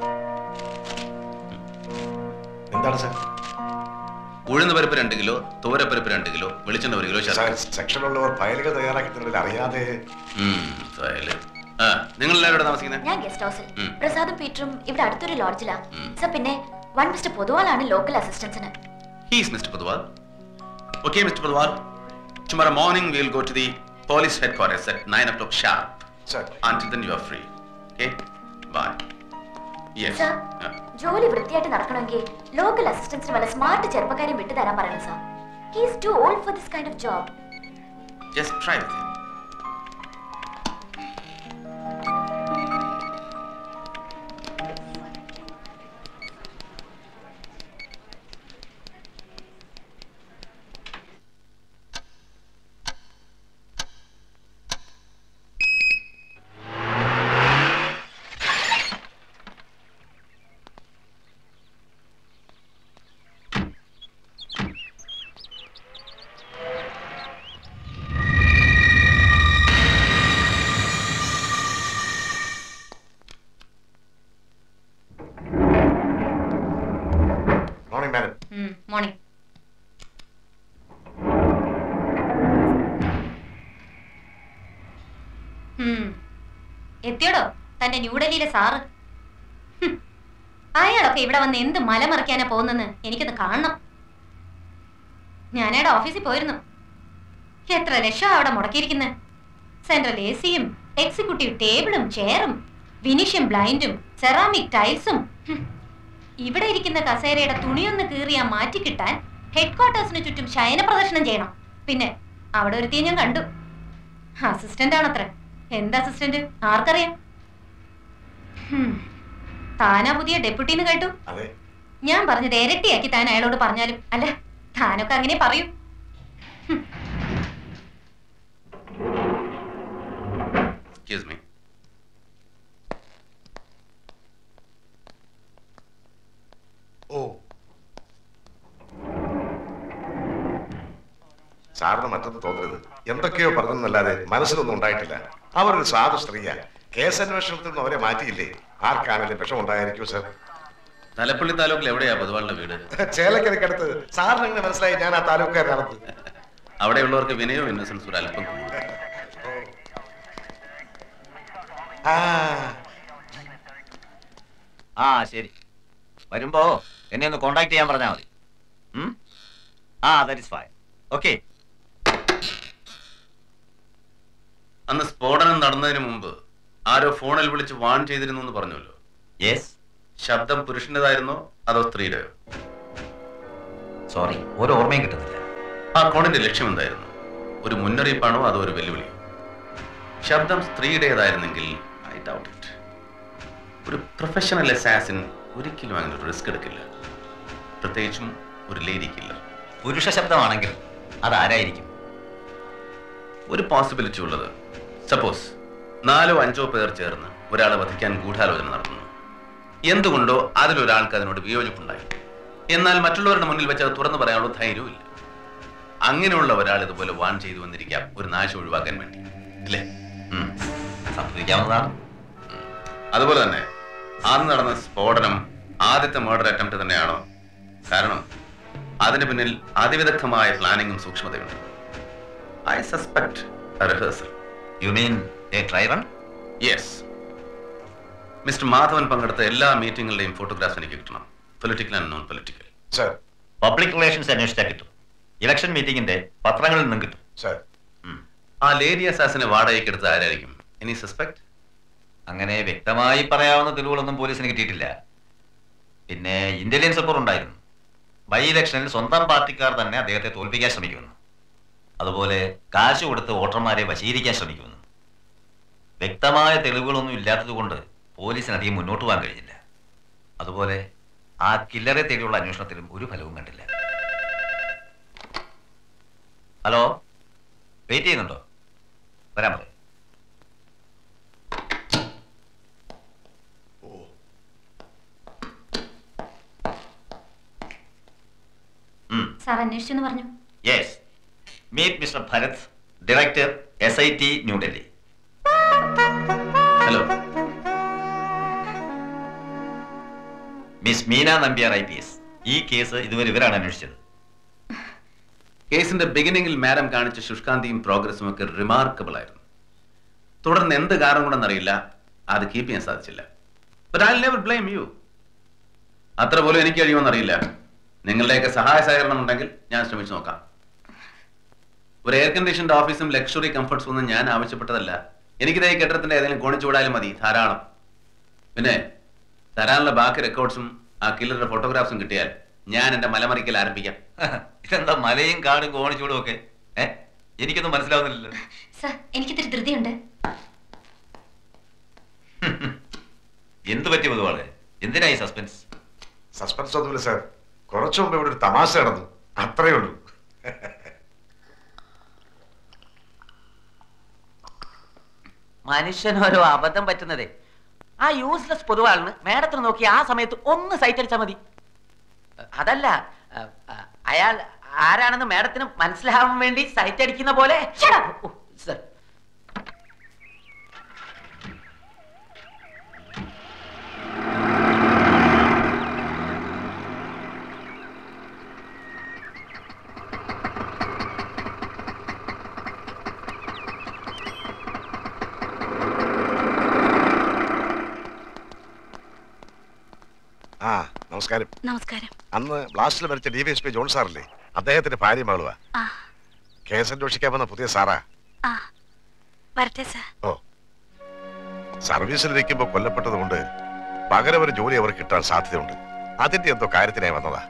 എന്താണ് സർ ഉഴുന്ന് പരിപ്പ് രണ്ട് കിലോ തോരപ്പരിപ്പ് രണ്ട് കിലോ വെളിച്ചെണ്ണ ഒരു കിലോ സാർ സെക്ഷനുള്ളവർ ഫയലുകൾ തയ്യാറാക്കുന്നതിൽ അറിയാതെ ഫയല് ആ നിങ്ങൾ എല്ലാവരും ഇവിടെ താമസിക്കുന്നത് ഞാൻ ഗസ്റ്റ് ഹൗസിൽ ഉം. പ്രസാദും പീറ്ററും ഇവിടെ അടുത്തൊരു ലോഡ്ജിലാ സാർ പിന്നെ വൺ മിസ്റ്റർ പൊതുവാളാണ് ലോക്കൽ അസിസ്റ്റൻസിന് He's Mr. Padwal. Okay, Mr. Padwal. Tomorrow morning we'll go to the police headquarters at 9 o'clock sharp. Sir. Until then you are free. Okay? Bye. Yes. Sir. Yeah. ജോലി വൃത്തിയായിട്ട് നടക്കണമെങ്കിൽ ലോക്കൽ അസിസ്റ്റൻസിന് വല്ല സ്മാർട്ട് ചെറുപ്പക്കാരെ വിട്ടു തരാൻ പറയണം sir he's too old for this kind of job Just try with him. Morning madam morning എത്തിയോടോ തന്റെ ന്യൂഡൽഹിയിലെ സാറ് ഹും. അയാളൊക്കെ ഇവിടെ വന്ന് എന്ത് മലമറിക്കാനാ പോകുന്നെന്ന് എനിക്കൊന്ന് കാണണം ഞാനയാളുടെ ഓഫീസിൽ പോയിരുന്നു എത്ര ലക്ഷം അവിടെ മുടക്കിയിരിക്കുന്നത് സെൻട്രൽ എ സിയും എക്സിക്യൂട്ടീവ് ടേബിളും ചെയറും വിനിഷ്യം ബ്ലൈൻഡും സെറാമിക് ടൈൽസും ഹും. ഇവിടെ ഇരിക്കുന്ന കസേരയുടെ തുണിയൊന്ന് കീറിയാ മാറ്റിക്കിട്ടാൻ ഹെഡ് ക്വാർട്ടേഴ്സിന് ചുറ്റും ശയന പ്രദർശനം ചെയ്യണം പിന്നെ അവിടെ ഒരുത്തിയെ ഞാൻ കണ്ടു അസിസ്റ്റന്റ് ആണത്ര എന്ത് അസിസ്റ്റന്റ് ആർക്കറിയാം ഹും. താനാ പുതിയ ഡെപ്യൂട്ടിന്ന് കേട്ടു അതെ ഞാൻ പറഞ്ഞത് ഇരട്ടിയാക്കി താൻ അയാളോട് പറഞ്ഞാലും അല്ല താനൊക്കെ അങ്ങനെ പറയൂ Excuse me. ഓ സാറിന് മറ്റൊന്ന് തോന്നരുത് എന്തൊക്കെയോ പറഞ്ഞെന്നല്ലാതെ മനസ്സിലൊന്നും ഉണ്ടായിട്ടില്ല അവർ ഒരു സാധു സ്ത്രീയാ കേസ് അന്വേഷണത്തിൽ നിന്ന് അവരെ മാറ്റിയില്ലേ ആർക്കാണെങ്കിലും വിഷം ഉണ്ടായിരിക്കും സർ തലപ്പള്ളി താലൂക്കിൽ എവിടെയാ പൊതുവാളുടെ വീട് ചേലക്കരക്കടുത്ത് സാറിന് എങ്ങനെ മനസ്സിലായി ഞാൻ ആ താലൂക്കുകാരനാണെന്ന് അവിടെയുള്ളവർക്ക് വിനയവും ഇന്നസെൻസും ഒരു അല്പം കൂടുതൽ ആ ആ ശരി വരുമ്പോ എന്നെ ഒന്ന് കോണ്ടാക്ട് ചെയ്യാൻ പറഞ്ഞാൽ മതി ഉം? ആ ദാറ്റ് ഇസ് ഫൈൻ ഓക്കെ അന്ന് സ്ഫോടനം നടന്നതിന് മുമ്പ് ആരോ ഫോണിൽ വിളിച്ച് വാൺ ചെയ്തിരുന്നു എന്ന് പറഞ്ഞല്ലോ യെസ് ശബ്ദം പുരുഷൻ്റെതായിരുന്നോ അതോ സ്ത്രീയുടെയോ സോറി ഒരു ഓർമ്മയും കിട്ടുന്നില്ല ആ കോണിന്റെ ലക്ഷ്യം എന്തായിരുന്നു ഒരു മുന്നറിയിപ്പാണോ അതോ ഒരു വെല്ലുവിളിയോ ശബ്ദം സ്ത്രീയുടേതായിരുന്നെങ്കിൽ ഐ ഡൗട്ട് ഇറ്റ് ഒരു പ്രൊഫഷണൽ അസാസിൻ ഒരിക്കലും അങ്ങനെ ഒരു റിസ്ക് എടുക്കില്ല പ്രത്യേകിച്ചും ഒരു ലേഡി കില്ലർ പുരുഷ ശബ്ദമാണെങ്കിൽ അതാരായിരിക്കും ഒരു പോസിബിലിറ്റി ഉള്ളത് സപ്പോസ് നാലോ അഞ്ചോ പേർ ചേർന്ന് ഒരാളെ വധിക്കാൻ ഗൂഢാലോചന നടത്തുന്നു എന്തുകൊണ്ടോ അതിലൊരാൾക്ക് അതിനോട് വിയോജിപ്പുണ്ടായി എന്നാൽ മറ്റുള്ളവരുടെ മുന്നിൽ വെച്ച് അത് തുറന്നു പറയാനുള്ള ധൈര്യവും ഇല്ല അങ്ങനെയുള്ള ഒരാൾ ഇതുപോലെ വാൺ ചെയ്തു വന്നിരിക്കാം ഒരു നാശം ഒഴിവാക്കാൻ വേണ്ടി അല്ലേ സംഭവിക്കാവുന്നതാണ് അതുപോലെ തന്നെ അന്ന് നടന്ന സ്ഫോടനം ആദ്യത്തെ മർഡർ അറ്റംപ്റ്റ് തന്നെയാണോ കാരണം അതിന് പിന്നിൽ അതിവിദഗ്ധമായ പ്ലാനിങ്ങും സൂക്ഷ്മതയുണ്ട് I suspect rehearsal you mean a try run yes mister Madhavan പങ്കെടുത്ത എല്ലാ മീറ്റിംഗുകളുടെയും ഫോട്ടോഗ്രാഫ്സ് എനിക്ക് കിട്ടണം political and non political sir public relations അന്വേഷിച്ചാൽ കിട്ടും ഇലക്ഷൻ മീറ്റിംഗിന്റെ പത്രങ്ങളിൽ നിന്നും കിട്ടും സർ ആ ലേഡി അസാസിനെ വാടകയ്ക്ക് എടുത്ത ആരായിരിക്കും എനി സസ്പെക്ട് അങ്ങനെ വ്യക്തമായി പറയാവുന്ന തെളിവുകളൊന്നും പോലീസിന് കിട്ടിയിട്ടില്ല പിന്നെ ഇന്റലിജൻസ് റിപ്പോർട്ട് ഉണ്ടായിരുന്നു ബൈ ഇലക്ഷനിൽ സ്വന്തം പാർട്ടിക്കാർ തന്നെ അദ്ദേഹത്തെ തോൽപ്പിക്കാൻ ശ്രമിക്കുമെന്ന് അതുപോലെ കാശ് കൊടുത്ത് വോട്ടർമാരെ വശീകരിക്കാൻ ശ്രമിക്കുമെന്ന് വ്യക്തമായ തെളിവുകളൊന്നും ഇല്ലാത്തതുകൊണ്ട് പോലീസിന് അധികം മുന്നോട്ട് പോകാൻ കഴിഞ്ഞില്ല അതുപോലെ ആ കില്ലറെ തേടിയുള്ള അന്വേഷണത്തിലും ഒരു ഫലവും കണ്ടില്ല ഹലോ വെയിറ്റ് ചെയ്യുന്നുണ്ടോ വരാൻ പറയും സാർ അന്വേഷിച്ചെന്ന് പറഞ്ഞു yes meet mister Bharat director S I T New Delhi hello miss Meena Nambiar I P S ഈ കേസ് ഇതുവരെ ഇവരാണ് അന്വേഷിച്ചത് കേസിന്റെ ബിഗിനിങ്ങിൽ മാഡം കാണിച്ച ശുഷ്കാന്തിയും പ്രോഗ്രസും ഒക്കെ റിമാർക്കബിൾ ആയിരുന്നു തുടർന്ന് എന്ത് കാരണം കൊണ്ടെന്നറിയില്ല അത് കീപ്പ് ചെയ്യാൻ സാധിച്ചില്ല but I never blame you അത്ര പോലും എനിക്ക് കഴിയുമെന്നറിയില്ല നിങ്ങളുടെയൊക്കെ സഹായ സഹകരണം ഉണ്ടെങ്കിൽ ഞാൻ ശ്രമിച്ചു നോക്കാം ഒരു എയർ കണ്ടീഷൻഡ് ഓഫീസും ലക്ഷറി കംഫർട്ട്സും ഒന്നും ഞാൻ ആവശ്യപ്പെട്ടതല്ല എനിക്കിതേ കെട്ടിടത്തിന്റെ ഏതെങ്കിലും കോണിച്ചൂടായാലും മതി ധാരാളം പിന്നെ തരാനുള്ള ബാക്കി റെക്കോർഡ്സും ആ കില്ലറുടെ ഫോട്ടോഗ്രാഫ്സും കിട്ടിയാൽ ഞാൻ എന്റെ മലമറിക്കൽ ആരംഭിക്കാം ഇതെന്താ മലയും കാടും കോണിച്ചൂടും ഒക്കെ ഏ എനിക്കൊന്നും മനസ്സിലാവുന്നില്ലല്ലോ സാർ എനിക്കിത്തിരി ധൃതിയുണ്ട് എന്ത് പറ്റി പൊതുവാളെ എന്തിനാ ഈ സസ്പെൻസ് സസ്പെൻസ് ഒന്നുമില്ല സാർ കുറച്ചു മുമ്പ് ഇവിടെ ഒരു തമാശ നടന്നു അത്രയേ ഉള്ളൂ മനുഷ്യനോരോ അബദ്ധം പറ്റുന്നതേ ആ യൂസ്ലെസ് പൊതുവാളിന് മേഡത്തിന് നോക്കി ആ സമയത്ത് ഒന്ന് സൈറ്റ് അടിച്ചാൽ മതി അതല്ല അഹ്, അഹ്, അയാൾ ആരാണെന്ന് മേഡത്തിന് മനസ്സിലാവാൻ വേണ്ടി സൈറ്റ് അടിക്കുന്ന പോലെ ഓ, സർ. ആ നമസ്കാരം നമസ്കാരം അന്ന് ബ്ലാസ്റ്റിൽ മരിച്ച D V S P John സാറില്ലേ അദ്ദേഹത്തിന്റെ ഭാര്യ മകളുവാ ആ കേസ് അന്വേഷിക്കാൻ വന്ന പുതിയ സാറാ ആ വരട്ടെ സാർ ഓ സർവീസിലിരിക്കുമ്പോ കൊല്ലപ്പെട്ടതുകൊണ്ട് പകരം ഒരു ജോലി അവർ കിട്ടാൻ സാധ്യതയുണ്ട് അതിന്റെ എന്തോ കാര്യത്തിനായി വന്നതാ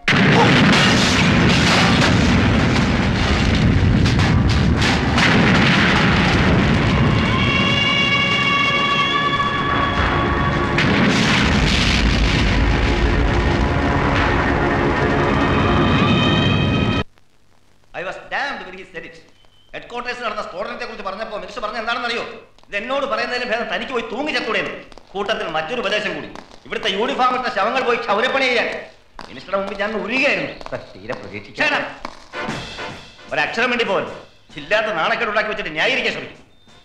I was damned when he said it head ക്വാർട്ടേഴ്സിൽ നടന്ന സ്ഫോടനത്തെ കുറിച്ച് പറഞ്ഞപ്പോൾ മിനിസ്റ്റർ പറഞ്ഞ എന്താണെന്ന് അറിയോ ഇത് എന്നോട് പറയുന്നതിന് ഭേദം തനിക്ക് പോയി തൂങ്ങി ചത്തൂടെയെന്ന് കൂട്ടത്തിൽ മറ്റൊരു ഉപദേശം കൂടി ഇവിടുത്തെ യൂണിഫോം ഇട്ട ശവങ്ങൾ പോയി ക്ഷൗരപ്പണി ചെയ്യാൻ മിനിസ്റ്ററുടെ മുമ്പിൽ ഞാൻ ഉരുകയായിരുന്നു തീരെ പ്രതീക്ഷിക്കാൻ ഒരക്ഷരം വേണ്ടി പോലും ഇല്ലാത്ത നാണക്കേട് ഉണ്ടാക്കി വെച്ചിട്ട് ന്യായീകരിക്കാൻ ശ്രമിക്കും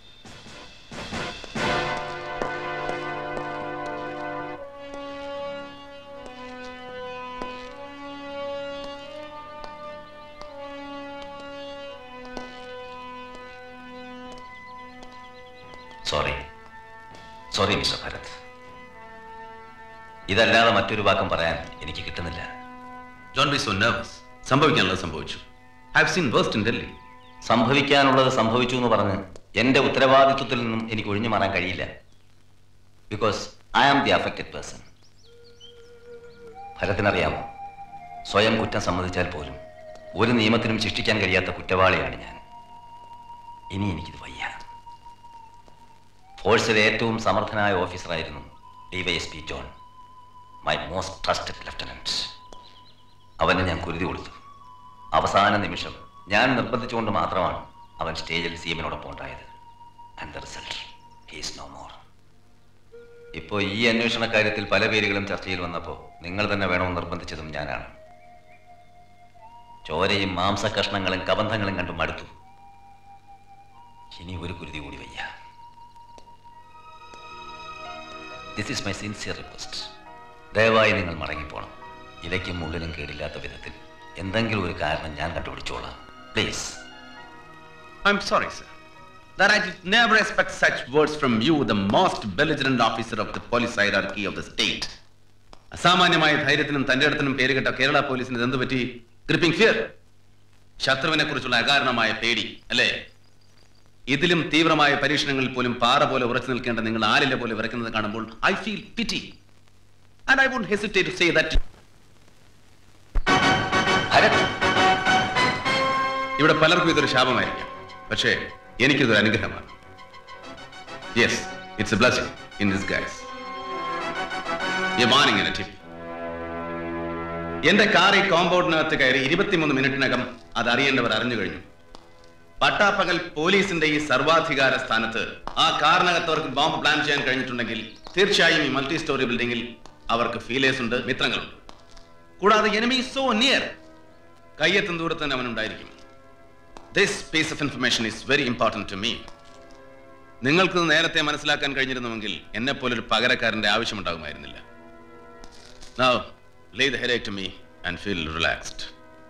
സോറി സോറി മിസ്റ്റർ ഭരത് ഇതല്ലാതെ മറ്റൊരു വാക്കം പറയാൻ എനിക്ക് കിട്ടുന്നില്ല ഡോൺ ബി സോ നെർവസ് സംഭവിക്കാനുള്ളത് സംഭവിച്ചു have seen waste in Delhi സംഭവിക്കാനുള്ളത് സംഭവിച്ചു എന്ന് പറഞ്ഞ് എന്റെ ഉത്തരവാദിത്വത്തിൽ നിന്നും എനിക്ക് ഒഴിഞ്ഞു മാറാൻ കഴിയില്ല because I am the affected person ഭരത്തിനറിയാമോ സ്വയം കുറ്റം സമ്മതിച്ചാൽ പോലും ഒരു നിയമത്തിനും ശിക്ഷിക്കാൻ കഴിയാത്ത കുറ്റവാളിയാണ് ഞാൻ ഇനി എനിക്കിത് വയ്യ ഫോഴ്സിലെ ഏറ്റവും സമർത്ഥനായ ഓഫീസറായിരുന്നു DYS John my most trusted lieutenant അവന് ഞാൻ കുരുതി കൊടുത്തു അവസാന നിമിഷം ഞാൻ നിർബന്ധിച്ചുകൊണ്ട് മാത്രമാണ് അവൻ സ്റ്റേജിൽ സി എമ്മിനോടൊപ്പം ഉണ്ടായത് and the result he's no more ഇപ്പോൾ ഈ അന്വേഷണ കാര്യത്തിൽ പല പേരുകളും ചർച്ചയിൽ വന്നപ്പോൾ നിങ്ങൾ തന്നെ വേണമെന്ന് നിർബന്ധിച്ചതും ഞാനാണ് ചോരയും മാംസകഷ്ണങ്ങളും കബന്ധങ്ങളും കണ്ടു മടുത്തു ഇനി ഒരു കുരുതി കൂടി വയ്യ this is my sincere request ദയവായി നിങ്ങൾ മടങ്ങിപ്പോണം ഇലയ്ക്കും മുള്ളിനും കേടില്ലാത്ത വിധത്തിൽ എന്തെങ്കിലും ഒരു കാരണം ഞാൻ കണ്ടുപിടിച്ചോളാം please I'm sorry, sir, that I did never expect such words from you, the most belligerent officer of the police hierarchy of the state. അസാമാന്യമായ ധൈര്യത്തിനും തന്റെ ഇടത്തിനും പേരുകെട്ട കേരള പോലീസിന് ഇതെന്ത് പറ്റി ഗ്രിപ്പിംഗ് ഫിയർ ശത്രുവിനെ കുറിച്ചുള്ള അകാരണമായ പേടി അല്ലേ ഇതിലും തീവ്രമായ പരീക്ഷണങ്ങളിൽ പോലും പാറ പോലെ ഉറച്ചു നിൽക്കേണ്ട നിങ്ങൾ ആലിലെ പോലെ വിറയ്ക്കുന്നത് കാണുമ്പോൾ I feel pity and I won't hesitate to say that ഇവിടെ പലർക്കും ഇതൊരു ശാപമായിരിക്കാം പക്ഷേ എനിക്കിതൊരു അനുഗ്രഹമാണ് yes it's a blessing in disguise a warning a tip എന്റെ കാർ ഈ കോമ്പൗണ്ടിനകത്ത് കയറി ഇരുപത്തിമൂന്ന് മിനിറ്റിനകം അത് അറിയേണ്ടവർ അറിഞ്ഞു കഴിഞ്ഞു പട്ടാപ്പകൽ പോലീസിന്റെ ഈ സർവാധികാര സ്ഥാനത്ത് ആ കാരണകത്തവർക്ക് ബോംബ് പ്ലാൻ ചെയ്യാൻ കഴിഞ്ഞിട്ടുണ്ടെങ്കിൽ തീർച്ചയായും ഈ മൾട്ടി സ്റ്റോറി ബിൽഡിംഗിൽ അവർക്ക് ഫീലേഴ്സ് ഉണ്ട് മിത്രങ്ങളുണ്ട് കൂടാതെ എനിമി സോ നിയർ കയ്യെത്തും ദൂരത്ത് തന്നെ അവനുണ്ടായിരിക്കും this piece of information is very important to me നിങ്ങൾക്ക് നേരത്തെ മനസ്സിലാക്കാൻ കഴിഞ്ഞിരുന്നുവെങ്കിൽ എന്നെ പോലൊരു പകരക്കാരന്റെ ആവശ്യമുണ്ടാകുമായിരുന്നില്ല Now, lay the headache to me and feel relaxed.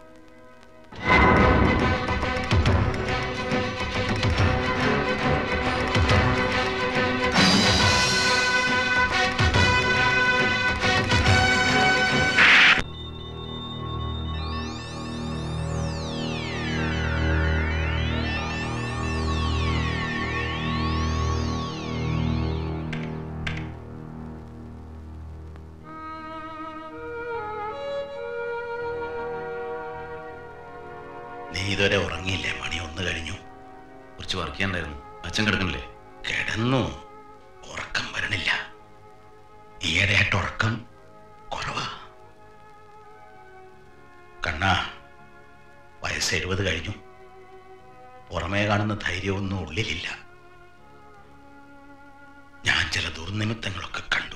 നീ ഇതുവരെ ഉറങ്ങിയില്ലേ മണി ഒന്ന് കഴിഞ്ഞു കുറച്ച് വർക്ക് ചെയ്യാണ്ടായിരുന്നു അച്ഛൻ കിടക്കണില്ലേ കിടന്നു ഉറക്കം വരണില്ല ഈയിടെയായിട്ട് ഉറക്കം കുറവാ കണ്ണാ വയസ്സ് എഴുപത് കഴിഞ്ഞു പുറമേ കാണുന്ന ധൈര്യമൊന്നും ഉള്ളിലില്ല ഞാൻ ചില ദുർനിമിത്തങ്ങളൊക്കെ കണ്ടു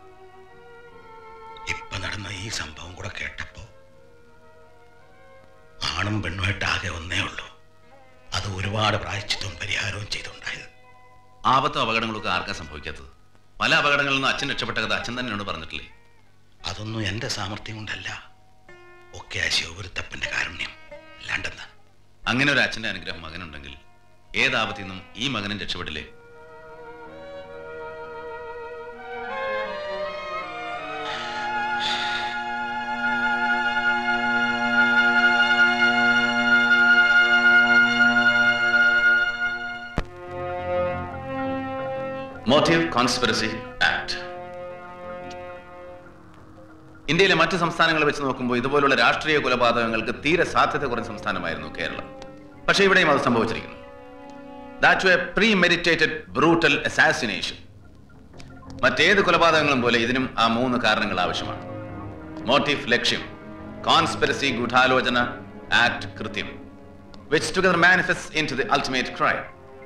ഇപ്പൊ നടന്ന ഈ സംഭവം കൂടെ കേട്ടപ്പോ ആണും പെണ്ണുമായിട്ട് ആകെ ഒന്നേ ഉള്ളൂ അത് ഒരുപാട് പ്രായച്ചിത്വം പരിഹാരവും ചെയ്തുണ്ടായത് ആപത്തും അപകടങ്ങളൊക്കെ ആർക്കാ സംഭവിക്കാത്തത് പല അപകടങ്ങളിൽ നിന്ന് അച്ഛൻ രക്ഷപ്പെട്ട കഥ അച്ഛൻ തന്നെയോട് പറഞ്ഞിട്ടില്ലേ അതൊന്നും എന്റെ സാമർഥ്യം കൊണ്ടല്ല ഒക്കെ ആ ശിവപുരത്തപ്പന്റെ കാരുണ്യം അല്ലാണ്ടെന്താ അങ്ങനെ ഒരു അച്ഛന്റെ അനുഗ്രഹം മകനുണ്ടെങ്കിൽ ഏതാപത്തിൽ നിന്നും ഈ മകനും രക്ഷപ്പെടില്ലേ മോട്ടീവ് കോൺസ്പിറസി ആക്ട് ഇന്ത്യയിലെ മറ്റ് സംസ്ഥാനങ്ങളെ വെച്ച് നോക്കുമ്പോൾ ഇതുപോലുള്ള രാഷ്ട്രീയ കൊലപാതകങ്ങൾക്ക് തീരെ സാധ്യത കുറഞ്ഞ സംസ്ഥാനമായിരുന്നു കേരളം പക്ഷേ ഇവിടെയും അത് സംഭവിച്ചിരിക്കുന്നു that a premeditated brutal assassination മറ്റേത് കൊലപാതകങ്ങളും പോലെ ഇതിനും ആ മൂന്ന് കാരണങ്ങൾ ആവശ്യമാണ് മോട്ടീവ് ലക്ഷ്യം കോൺസ്പിറസി ഗൂഢാലോചന ആക്ട് കൃത്യം which together manifest into the ultimate crime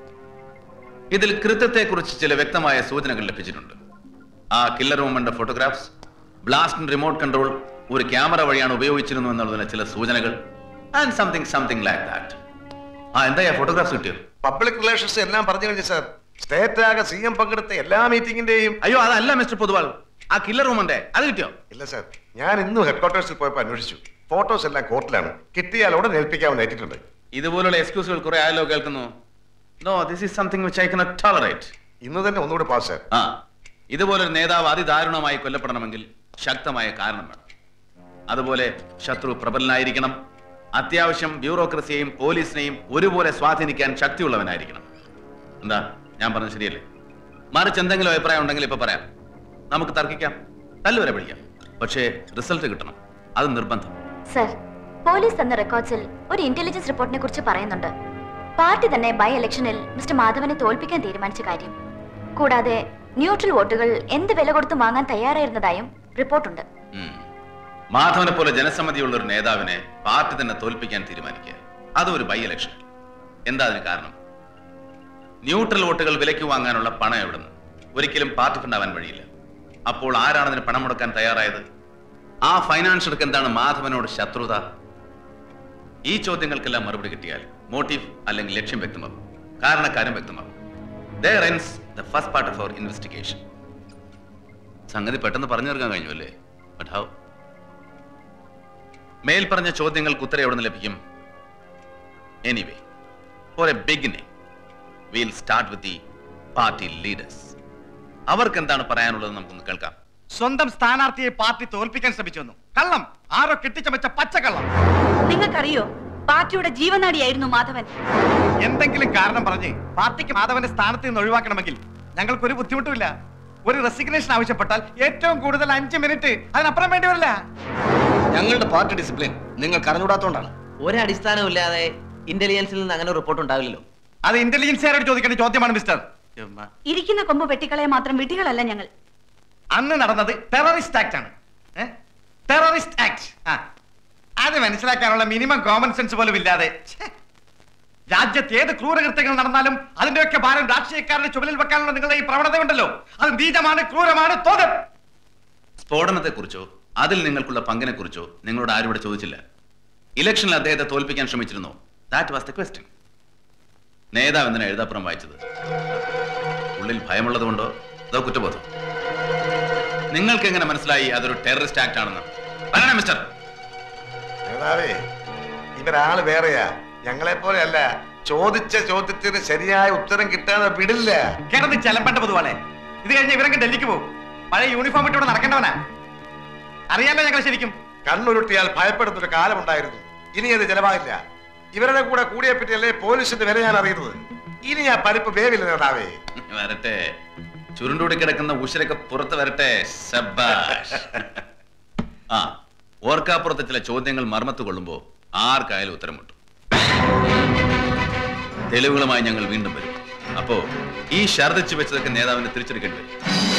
ഇതിൽ കൃത്യത്തെക്കുറിച്ച് ചില വ്യക്തമായ സൂചനകൾ ലഭിച്ചിട്ടുണ്ട് ആ കില്ലർ വുമന്റെ ഫോട്ടോഗ്രാഫ്സ് ബ്ലാസ്റ്റ് റിമോട്ട് കൺട്രോൾ ഒരു ക്യാമറ വഴിയാണ് ഉപയോഗിച്ചിരുന്നു എന്നുള്ളതിന് ചില സൂചനകൾ and something something like that ആ എന്താ ഫോട്ടോഗ്രാഫ്സ് കിട്ടിയോ പബ്ലിക് റിലേഷൻസ് എല്ലാം പറഞ്ഞു കഴിഞ്ഞു സാർ സ്റ്റേറ്റ് ആകെ സി എം പങ്കെടുത്ത എല്ലാ മീറ്റിംഗിന്റെയും അയ്യോ അതല്ല മിസ്റ്റർ പൊതുവാൾ ആ കില്ലർ വുമന്റെ അത് കിട്ടിയോ ഇല്ല സാർ ഞാൻ ഇന്നും ഹെഡ് ക്വാർട്ടേഴ്സിൽ പോയപ്പോൾ അന്വേഷിച്ചു ഫോട്ടോസ് എല്ലാം കോർട്ടിലാണ് കിട്ടിയാൽ ഉടൻ ഏൽപ്പിക്കാമെന്ന് ഏറ്റിട്ടുണ്ട് ഇതുപോലുള്ള എക്സ്ക്യൂസുകൾ കുറെ ആയല്ലോ കേൾക്കുന്നു no this is something which I cannot tolerate ഇന്ന് തന്നെ ഒന്നുകൂടി പാസ് സാർ ആ ഇതുപോലൊരു നേതാവ് അതിദാരുണമായി കൊല്ലപ്പെടണമെങ്കിൽ ശക്തമായ കാരണം വേണം അതുപോലെ ശത്രു പ്രബലനായിരിക്കണം അത്യാവശ്യം ബ്യൂറോക്രസിയെയും പോലീസിനെയും ഒരുപോലെ സ്വാധീനിക്കാൻ ശക്തിയുള്ളവനായിരിക്കണം എന്താ ഞാൻ പറഞ്ഞത് ശരിയല്ലേ മറിച്ച് എന്തെങ്കിലും അഭിപ്രായം ഉണ്ടെങ്കിൽ ഇപ്പൊ പറയാം നമുക്ക് തർക്കിക്കാം തല്ലുവരെ പിടിക്കാം പക്ഷേ റിസൾട്ട് കിട്ടണം അത് നിർബന്ധം സർ പോലീസ് തന്ന റെക്കോർഡ്സിൽ ഒരു ഇന്റലിജൻസ് റിപ്പോർട്ടിനെ കുറിച്ച് പറയുന്നുണ്ട് പാർട്ടി തന്നെ ബൈ ഇലക്ഷനിൽ മിസ്റ്റർ മാധവനെ തോൽപ്പിക്കാൻ തീരുമാനിച്ച കാര്യം കൂടാതെ ന്യൂട്രൽ വോട്ടുകൾ എന്ത് വില കൊടുത്ത് വാങ്ങാൻ തയ്യാറായിരുന്നതായും റിപ്പോർട്ടുണ്ട് ഉം. മാധവനെ പോലെ ജനസമ്മതിയുള്ള ഒരു നേതാവിനെ പാർട്ടി തന്നെ തോൽപ്പിക്കാൻ തീരുമാനിക്കുക അതും ഒരു ബൈ ഇലക്ഷൻ എന്താ അതിന് കാരണം ന്യൂട്രൽ വോട്ടുകൾ വിലയ്ക്ക് വാങ്ങാനുള്ള പണം എവിടുന്ന് ഒരിക്കലും പാർട്ടി ഫണ്ട് ആവാൻ വഴിയില്ല അപ്പോൾ ആരാണ് അതിന് പണം മുടക്കാൻ തയ്യാറായത് ആ ഫൈനാൻഷ്യർക്ക് എന്താണ് മാധവനോട് ശത്രുത ഈ ചോദ്യങ്ങൾക്കെല്ലാം മറുപടി കിട്ടിയാൽ മോട്ടീവ് അല്ലെങ്കിൽ ലക്ഷ്യം വ്യക്തമാകും കാരണക്കാരും വ്യക്തമാകും There ends the first part of our investigation. സംഗതി പെട്ടെന്ന് പറഞ്ഞു തീർക്കാൻ കഴിഞ്ഞു അല്ലേ ബട്ട് ഹൗ മേൽ പറഞ്ഞ ചോദ്യങ്ങൾക്ക് ഉത്തരം എവിടെ നിന്ന് ലഭിക്കും anyway for a beginning will start with the party leaders അവർക്ക് എന്താണ് പറയാനുള്ളത് നമുക്കൊന്ന് കേൾക്കാം സ്വന്തം സ്ഥാനാർത്ഥിയെ പാർട്ടി തോൽപ്പിക്കാൻ ശ്രമിച്ചു കള്ളം ആരോ കെട്ടിച്ചമച്ച പച്ചക്കള്ളം നിങ്ങൾക്കറിയോ പാർട്ടിയുടെ ജീവനാടിയായിരുന്നു മാധവൻ എന്തെങ്കിലും കാരണം പറഞ്ഞ് പാർട്ടിക്ക് മാധവന്റെ സ്ഥാനത്ത് നിന്ന് ഒഴിവാക്കണമെങ്കിൽ ഞങ്ങൾക്കൊരു ബുദ്ധിമുട്ടുമില്ല ഒരു റെസിഗ്നേഷൻ ആവശ്യപ്പെട്ടാൽ ഏറ്റവും കൂടുതൽ അഞ്ച് മിനിറ്റ് അതിനപ്പുറം വേണ്ടി വരില്ല ഞങ്ങളുടെ പാർട്ടി ഡിസിപ്ലിൻ നിങ്ങൾക്ക് അറിഞ്ഞൂടാത്തോണ്ടാണ് ഒരടിസ്ഥാനവും ഇല്ലാതെ ഇന്റലിജൻസിൽ നിന്ന് അങ്ങനെ റിപ്പോർട്ട് ഉണ്ടാവില്ലല്ലോ അത് ഇന്റലിജൻസുകാരോട് ചോദിക്കേണ്ട ചോദ്യമാണ് മിസ്റ്റർ ഇരിക്കുന്ന കൊമ്പ് വെട്ടിക്കളയെ മാത്രം വിട്ടികളല്ല ഞങ്ങൾ അന്ന് നടന്നത് ടെററിസ്റ്റ് ആക്ട് ആണ് ടെററിസ്റ്റ് ആക്ട് ആ അത് മനസ്സിലാക്കാനുള്ള മിനിമം കോമൺ സെൻസ് പോലും ഇല്ലാതെ ഛെ, രാജ്യത്ത് ഏത് ക്രൂരകൃത്യങ്ങൾ നടന്നാലും അതിന്റെയൊക്കെ ഭാരം രാഷ്ട്രീയക്കാരുടെ ചുമലിൽ വെക്കാനുള്ള നിങ്ങളുടെ ഈ പ്രവണതയുണ്ടല്ലോ അത് നീചമാണ് ക്രൂരമാണ് തോന്നും സ്ഫോടനത്തെക്കുറിച്ചോ അതിൽ നിങ്ങൾക്കുള്ള പങ്കിനെക്കുറിച്ചോ നിങ്ങളോട് ആരും ഇവിടെ ചോദിച്ചില്ല ഇലക്ഷനിൽ അദ്ദേഹത്തെ തോൽപ്പിക്കാൻ ശ്രമിച്ചിരുന്നോ ദാറ്റ് വാസ് ദ ക്വസ്റ്റ്യൻ നേതാവ് എന്തിനാ എഴുതാപ്പുറം വായിച്ചത് ഉള്ളിൽ ഭയമുള്ളത് കൊണ്ടോ അതോ കുറ്റബോധം നിങ്ങൾക്ക് എങ്ങനെ മനസ്സിലായി അതൊരു ടെററിസ്റ്റ് ആക്ട് ആണെന്ന് പറയണേ മിസ്റ്റർ നേതാവേ ഇവരാള് വേറെയാ ഞങ്ങളെ പോലെയല്ല ചോദിച്ച ചോദ്യത്തിന് ശരിയായ ഉത്തരം കിട്ടാതെ വിടില്ല കിടന്ന് ചെലമ്പേണ്ട പൊതുവാളെ ഇത് കഴിഞ്ഞ് ഇവരൊക്കെ ഡൽഹിക്ക് പോകും പഴയ യൂണിഫോം ഇട്ട് ഇവിടെ നടക്കേണ്ടവനാ അറിയാലോ ഞങ്ങൾ ശരിക്കും കണ്ണുരുട്ടിയാൽ ഭയപ്പെടുന്ന ഒരു കാലമുണ്ടായിരുന്നു ഇനി അത് ചെലവാകില്ല ഇവരുടെ കൂടെ കൂടിയെ പറ്റിയല്ലേ പോലീസിന്റെ വില ഞാൻ അറിയുന്നത് ഇനി ആ പരിപ്പ് വേവില്ല നേതാവേ വരട്ടെ ചുരുണ്ടൂടി കിടക്കുന്ന ഉശരൊക്കെ പുറത്ത് വരട്ടെ സബാഷ് ആ ഓർക്കാപ്പുറത്തെ ചില ചോദ്യങ്ങൾ മർമ്മത്ത് കൊള്ളുമ്പോ ആർക്കായാലും ഉത്തരം മുട്ടും തെളിവുകളുമായി ഞങ്ങൾ വീണ്ടും വരും അപ്പോ ഈ ഛർദിച്ചു വെച്ചതൊക്കെ നേതാവിന് തിരിച്ചെടുക്കേണ്ടി വരും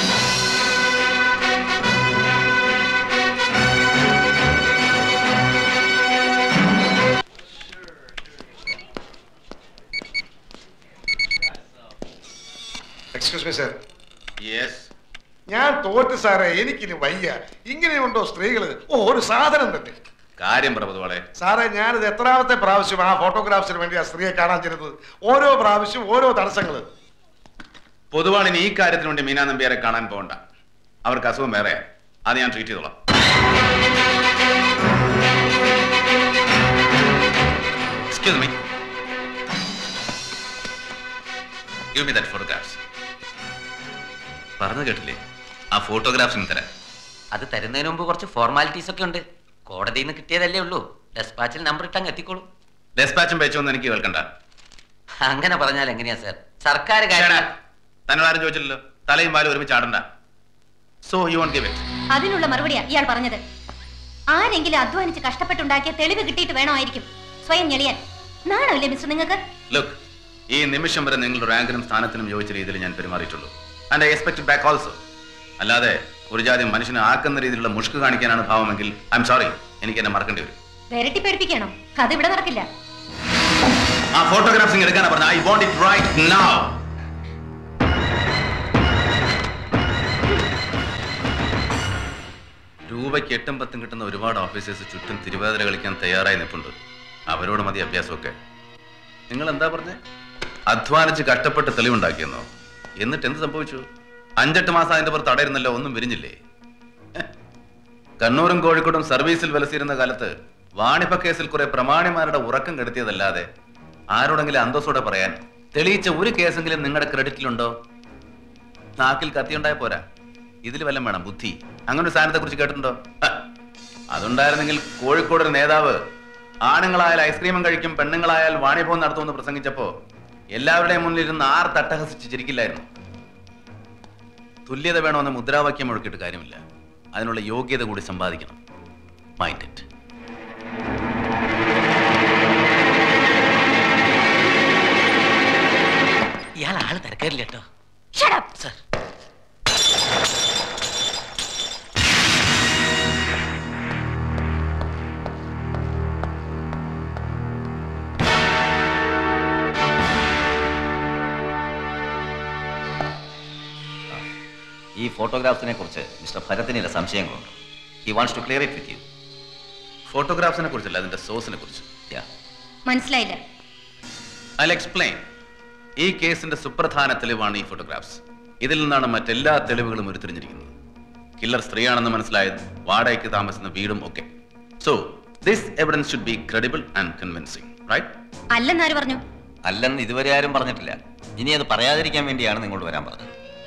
എക്സ്ക്യൂസ് മീ സർ യെസ് ഞാൻ തോറ്റ് സാറേ എനിക്കിനി വയ്യ ഇങ്ങനെയുണ്ടോ സ്ത്രീകള് ഓ ഒരു സാധനം തന്നെ കാര്യം പ്രഭുതോളെ സാറേ ഞാനിത് എത്രാമത്തെ പ്രാവശ്യം ആ ഫോട്ടോഗ്രാഫ്സിന് വേണ്ടി ആ സ്ത്രീയെ കാണാൻ ചെല്ലുന്നത് ഓരോ പ്രാവശ്യം ഓരോ തടസ്സങ്ങള് പൊതുവാളിന് ഈ കാര്യത്തിന് വേണ്ടി മീനാ നമ്പ്യാരെ കാണാൻ പോകണ്ട അവർക്ക് അസുഖം വേറെ അത് ഞാൻ ട്രീറ്റ് ചെയ്തോളാം excuse me give me that photographs പറഞ്ഞു കേട്ടില്ലേ ആ ഫോട്ടോഗ്രാഫ്സ് തരാം അത് തരുന്നതിന് മുമ്പ് കുറച്ച് ഫോർമാലിറ്റീസ് ഒക്കെ ഉണ്ട് കോടതിയിൽ നിന്ന് കിട്ടിയതല്ലേ ഉള്ളൂ ഡെസ്പാച്ചിൽ നമ്പർ ഇട്ടങ്ങ് എത്തിക്കോളൂ ഡെസ്പാച്ചും പേച്ചൊന്നും എനിക്ക് കേൾക്കണ്ട അങ്ങനെ പറഞ്ഞാൽ എങ്ങനെയാ സാർ സർക്കാർ കാര്യം തന്നോട് ആരും ചോദിച്ചില്ലല്ലോ തലയും പാലും ഒരുമിച്ച് ആടണ്ട so you won't give it അതിനുള്ള മറുപടിയാ ഇയാൾ പറഞ്ഞത് ആരെങ്കിലും അധ്വാനിച്ച് കഷ്ടപ്പെട്ടുണ്ടാക്കിയ തെളിവ് കിട്ടിയിട്ട് വേണമായിരിക്കും സ്വയം ഞെളിയാൻ നാണമില്ലേ മിസ്റ്റർ നിങ്ങൾക്ക് ലുക്ക് ഈ നിമിഷം വരെ നിങ്ങളുടെ റാങ്കിനും സ്ഥാനത്തിനും യോജിച്ച രീതിയിൽ ഞാൻ പെരുമാറിയിട്ടുള്ളൂ and I expect back also അല്ലാതെ ഒരു ജാതി മനുഷ്യനെ ആക്കുന്ന രീതിയിലുള്ള മുഷ്ക് കാണിക്കാനാണ് ഭാവമെങ്കിൽ ഐ എം സോറി എനിക്ക് എന്നെ മറക്കേണ്ടി വരും വിരട്ടി പേടിപ്പിക്കണോ അതിവിടെ നടക്കില്ല ആ ഫോട്ടോഗ്രാഫ്സിംഗ് എടുക്കാനാ പറഞ്ഞ I want it right now രൂപയ്ക്ക് എട്ടും പത്തും കിട്ടുന്ന ഒരുപാട് ഓഫീസേഴ്സ് ചുറ്റും തിരുവാതിര കളിക്കാൻ തയ്യാറായി നിൽപ്പുണ്ട് അവരോട് മതി അഭ്യാസമൊക്കെ നിങ്ങൾ എന്താ പറഞ്ഞേ അധ്വാനിച്ച് കഷ്ടപ്പെട്ട് തെളിവുണ്ടാക്കിയെന്നോ എന്നിട്ട് എന്ത് സംഭവിച്ചു അഞ്ചെട്ട് മാസം അതിന്റെ പുറത്ത് തടയിരുന്നല്ലോ ഒന്നും വിരിഞ്ഞില്ലേ ഹെ. കണ്ണൂരും കോഴിക്കോടും സർവീസിൽ വിലസിയിരുന്ന കാലത്ത് വാണിഭ കേസിൽ കുറെ പ്രമാണിമാരുടെ ഉറക്കം കെടുത്തിയതല്ലാതെ ആരോടെങ്കിലും അന്തസ്സോടെ പറയാൻ തെളിയിച്ച ഒരു കേസെങ്കിലും നിങ്ങളുടെ ക്രെഡിറ്റിലുണ്ടോ നാക്കിൽ കത്തിയുണ്ടായ പോരാ ഇതിൽ വല്ലതും വേണം ബുദ്ധി അങ്ങനെ ഒരു സാധനത്തെ കുറിച്ച് കേട്ടിട്ടുണ്ടോ ഹ. അതുണ്ടായിരുന്നെങ്കിൽ കോഴിക്കോട് ഒരു നേതാവ് ആണുങ്ങളായാൽ ഐസ്ക്രീമും കഴിക്കും പെണ്ണുങ്ങളായാൽ വാണിഭവം നടത്തുമെന്ന് പ്രസംഗിച്ചപ്പോ എല്ലാവരുടെയും മുന്നിൽ ഇരുന്ന് ആർ തട്ടഹസിച്ച് ചിരിക്കില്ലായിരുന്നു തുല്യത വേണമെന്ന് മുദ്രാവാക്യം മുഴക്കിയിട്ട് കാര്യമില്ല അതിനുള്ള യോഗ്യത കൂടി സമ്പാദിക്കണം മൈൻഡ് ഇറ്റ് ഇയാൾ ആള് തിരക്കാരില്ല കേട്ടോ സർ ഈ ഫോട്ടോഗ്രാഫ്സിനെ കുറിച്ച് മിസ്റ്റർ ഭരത്തിന് ചില സംശയങ്ങളുണ്ട് he wants to clear it with you ഫോട്ടോഗ്രാഫ്സിനെ കുറിച്ചല്ല അതിന്റെ സോഴ്സിനെ കുറിച്ച് മനസ്സിലായില്ല ഐ എക്സ്പ്ലെയിൻ ഈ കേസിന്റെ സുപ്രധാന തെളിവാണ് ഈ ഫോട്ടോഗ്രാഫ്സ് ഇതിൽ നിന്നാണ് മറ്റെല്ലാ തെളിവുകളും ഉരുത്തിരിഞ്ഞിരിക്കുന്നത് കില്ലർ സ്ത്രീയാണെന്ന് മനസ്സിലായത് വാടകയ്ക്ക് താമസിക്കുന്ന വീടും ഒക്കെ so this evidence should be credible and convincing right അല്ലെന്നാര് പറഞ്ഞു അല്ലെന്ന് ഇതുവരെ ആരും പറഞ്ഞിട്ടില്ല ഇനി അത് പറയാതിരിക്കാൻ വേണ്ടിയാണ് നിങ്ങളോട് വരാൻ പറഞ്ഞത്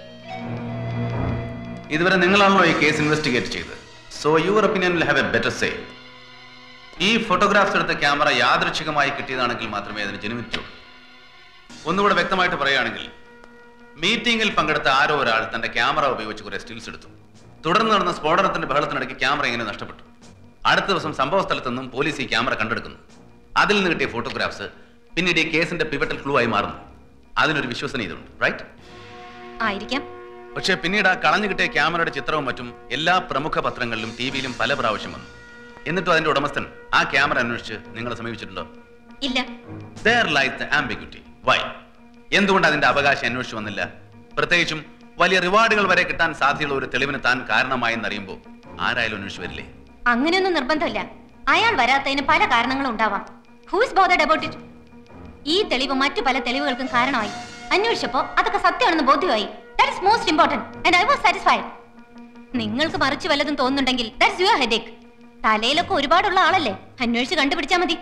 ഇതുവരെ നിങ്ങളാണല്ലോ ഈ കേസ് ഇൻവെസ്റ്റിഗേറ്റ് ചെയ്തത് so your opinion will have a better say ഈ ഫോട്ടോഗ്രാഫ്സ് എടുത്ത ക്യാമറ യാദൃച്ഛികമായി കിട്ടിയതാണെങ്കിൽ മാത്രമേ അതിന് ജനുവിച്ചുള്ളൂ ഒന്നുകൂടെ വ്യക്തമായിട്ട് പറയുകയാണെങ്കിൽ മീറ്റിംഗിൽ പങ്കെടുത്ത ആരോ ഒരാൾ തന്റെ ക്യാമറ ഉപയോഗിച്ച് കുറെ സ്റ്റിൽസ് എടുത്തു തുടർന്ന് നടന്ന സ്ഫോടനത്തിന്റെ ബഹളത്തിനിടയ്ക്ക് ക്യാമറ ഇങ്ങനെ നഷ്ടപ്പെട്ടു അടുത്ത ദിവസം സംഭവ സ്ഥലത്ത് നിന്നും പോലീസ് ഈ ക്യാമറ കണ്ടെടുക്കുന്നു അതിൽ നിന്ന് കിട്ടിയ ഫോട്ടോഗ്രാഫ്സ് പിന്നീട് ഈ കേസിന്റെ പിവറ്റൽ ക്ലൂ ആയി മാറുന്നു അതിനൊരു വിശ്വസനീയതയുണ്ട് റൈറ്റ് ആയിരിക്കാം പക്ഷേ പിന്നീട് ആ കളഞ്ഞു കിട്ടിയ ക്യാമറയുടെ ചിത്രവും മറ്റും എല്ലാ പ്രമുഖ പത്രങ്ങളിലും ടി വിയിലും പല പ്രാവശ്യം വന്നു എന്നിട്ടും അതിന്റെ ഉടമസ്ഥൻ ആ ക്യാമറ അന്വേഷിച്ച് നിങ്ങളെ സമീപിച്ചിട്ടുണ്ടോ ഇല്ല There lies the ambiguity. Why? എന്തുകൊണ്ട് അതിന്റെ അവകാശം അന്വേഷിച്ചു വന്നില്ല പ്രത്യേകിച്ചും വലിയ റിവാർഡുകൾ വരെ കിട്ടാൻ സാധ്യതയുള്ള ഒരു തെളിവിന് താൻ കാരണമായെന്നറിയുമ്പോൾ ആരായാലും അന്വേഷിച്ചു വരില്ലേ അങ്ങനെയൊന്നും നിർബന്ധമില്ല അയാൾ വരാത്തതിന് പല കാരണങ്ങളും ഉണ്ടാവാം ഹൂസ് ബോധഡ് അബൌട്ട് ഇറ്റ് ഈ തെളിവ് മറ്റു പല തെളിവുകൾക്കും കാരണമായി അന്വേഷിച്ചപ്പോ അതൊക്കെ സത്യമാണെന്ന് ബോധ്യമായി that is most important and I was satisfied നിങ്ങൾക്ക് മറിച്ച് വല്ലതും തോന്നുന്നുണ്ടെങ്കിൽ ദാറ്റ്സ് യുവർ ഹെഡേക്ക് തലയിലൊക്കെ ഒരുപാടുള്ള ആളല്ലേ അന്വേഷിച്ച് കണ്ടുപിടിച്ചാൽ മതി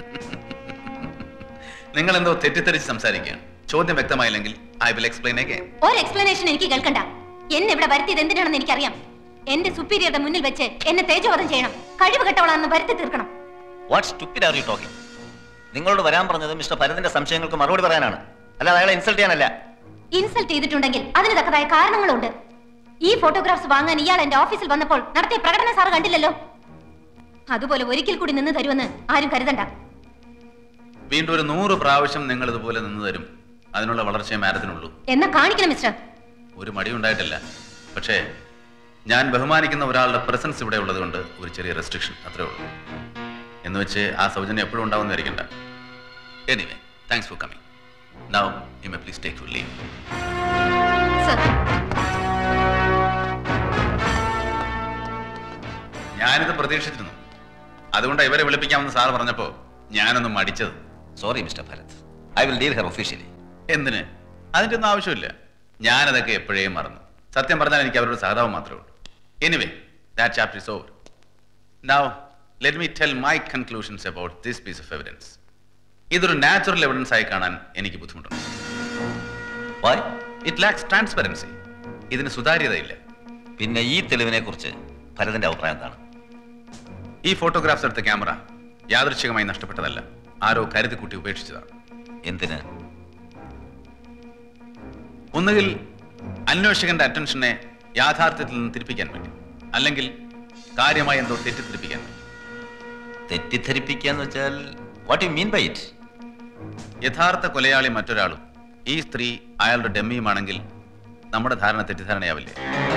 നിങ്ങൾ എന്തോ തെറ്റിദ്ധരിച്ച് സംസാരിക്കുകയാണ് ചോദ്യം വ്യക്തമായില്ലെങ്കിൽ ഐ വിൽ എക്സ്പ്ലെയിൻ അഗൈൻ ഒരു എക്സ്പ്ലനേഷൻ എനിക്ക് കേൾക്കണ്ട എന്നെ ഇവിടെ വരുത്തിയത് എന്തിനാണെന്ന് എനിക്കറിയാം എന്റെ സുപ്പീരിയറുടെ മുന്നിൽ വെച്ച് എന്നെ തേജോവധം ചെയ്യണം കഴിവ് കെട്ടവളാണെന്ന് വരുത്തി തീർക്കണം what stupid are you talking നിങ്ങളോട് വരാൻ പറഞ്ഞത് മിസ്റ്റർ ഭരതിന്റെ സംശയങ്ങൾക്ക് മറുപടി പറയാനാണ് അല്ലാതെ അയാളെ ഇൻസൾട്ട് ചെയ്യാനല്ല ഇൻസൾട്ട് ചെയ്തിട്ടുണ്ടെങ്കിൽ അതിന് തക്കതായ കാരണങ്ങളുണ്ട് ഈ ഫോട്ടോഗ്രാഫ്സ് വാങ്ങാൻ ഇയാൾ എന്റെ ഓഫീസിൽ വന്നപ്പോൾ നടത്തിയ പ്രകടനം സാർ കണ്ടില്ലല്ലോ അതുപോലെ ഒരിക്കൽ കൂടി നിന്ന് തരുമെന്ന് ആരും കരുതണ്ട വീണ്ടും ഒരു നൂറ് പ്രാവശ്യം നിങ്ങൾ ഇതുപോലെ നിന്ന് തരും അതിനുള്ള വളർച്ചയെ മാരത്തിനുള്ളൂ എന്നാ കാണിക്കണം മിസ്റ്റർ ഒരു മടി ഉണ്ടായിട്ടില്ല പക്ഷേ ഞാൻ ബഹുമാനിക്കുന്ന ഒരാളുടെ പ്രസൻസ് ഇവിടെ ഉള്ളതുകൊണ്ട് ഒരു ചെറിയ റെസ്ട്രിക്ഷൻ അത്രേ ഉള്ളൂ എന്ന് വെച്ച് ആ സൗജന്യം എപ്പോഴും ഉണ്ടാവുന്നതായിരിക്കണ്ട anyway thanks for coming now you may please take you leave sir ഞാനിത് പ്രതീക്ഷിച്ചിരുന്നു അതുകൊണ്ട് ഇവരെ വിളിപ്പിക്കാമെന്ന് സാർ പറഞ്ഞപ്പോ ഞാനൊന്ന് മടിച്ചത് sorry mister Bharat I will deal her officially എന്തിന് അതിന്റെ ഒന്നും ആവശ്യമില്ല ഞാനതൊക്കെ എപ്പോഴേ മറന്നു സത്യം പറഞ്ഞാൽ എനിക്ക് അവരുടെ സഹതാപം മാത്രമേ ഉള്ളൂ anyway that chapter is over now let me tell my conclusions about this piece of evidence ഇതൊരു നാച്ചുറൽ എവിഡൻസ് ആയി കാണാൻ എനിക്ക് ബുദ്ധിമുട്ടുണ്ട് ഇറ്റ് ലാക്സ് ട്രാൻസ്പെറൻസി ഇതിന് സുതാര്യതയില്ല പിന്നെ ഈ തെളിവിനെ കുറിച്ച് ഭരതിന്റെ അഭിപ്രായം എന്താണ് ഈ ഫോട്ടോഗ്രാഫ്സ് എടുത്ത ക്യാമറ യാദൃച്ഛികമായി നഷ്ടപ്പെട്ടതല്ല ആരോ കരുതി കൂട്ടി ഉപേക്ഷിച്ചതാണ് എന്തിന് ഒന്നുകിൽ അന്വേഷകന്റെ അറ്റൻഷനെ യാഥാർത്ഥ്യത്തിൽ നിന്ന് തിരിപ്പിക്കാൻ വേണ്ടി അല്ലെങ്കിൽ കാര്യമായി എന്തോ തെറ്റിദ്ധരിപ്പിക്കാൻ വേണ്ടി തെറ്റിദ്ധരിപ്പിക്കാന്ന് വെച്ചാൽ what you mean by it യഥാർത്ഥ കൊലയാളി മറ്റൊരാളും ഈ സ്ത്രീ അയാളുടെ ഡെമ്മിയുമാണെങ്കിൽ നമ്മുടെ ധാരണ തെറ്റിദ്ധാരണയാവില്ലേ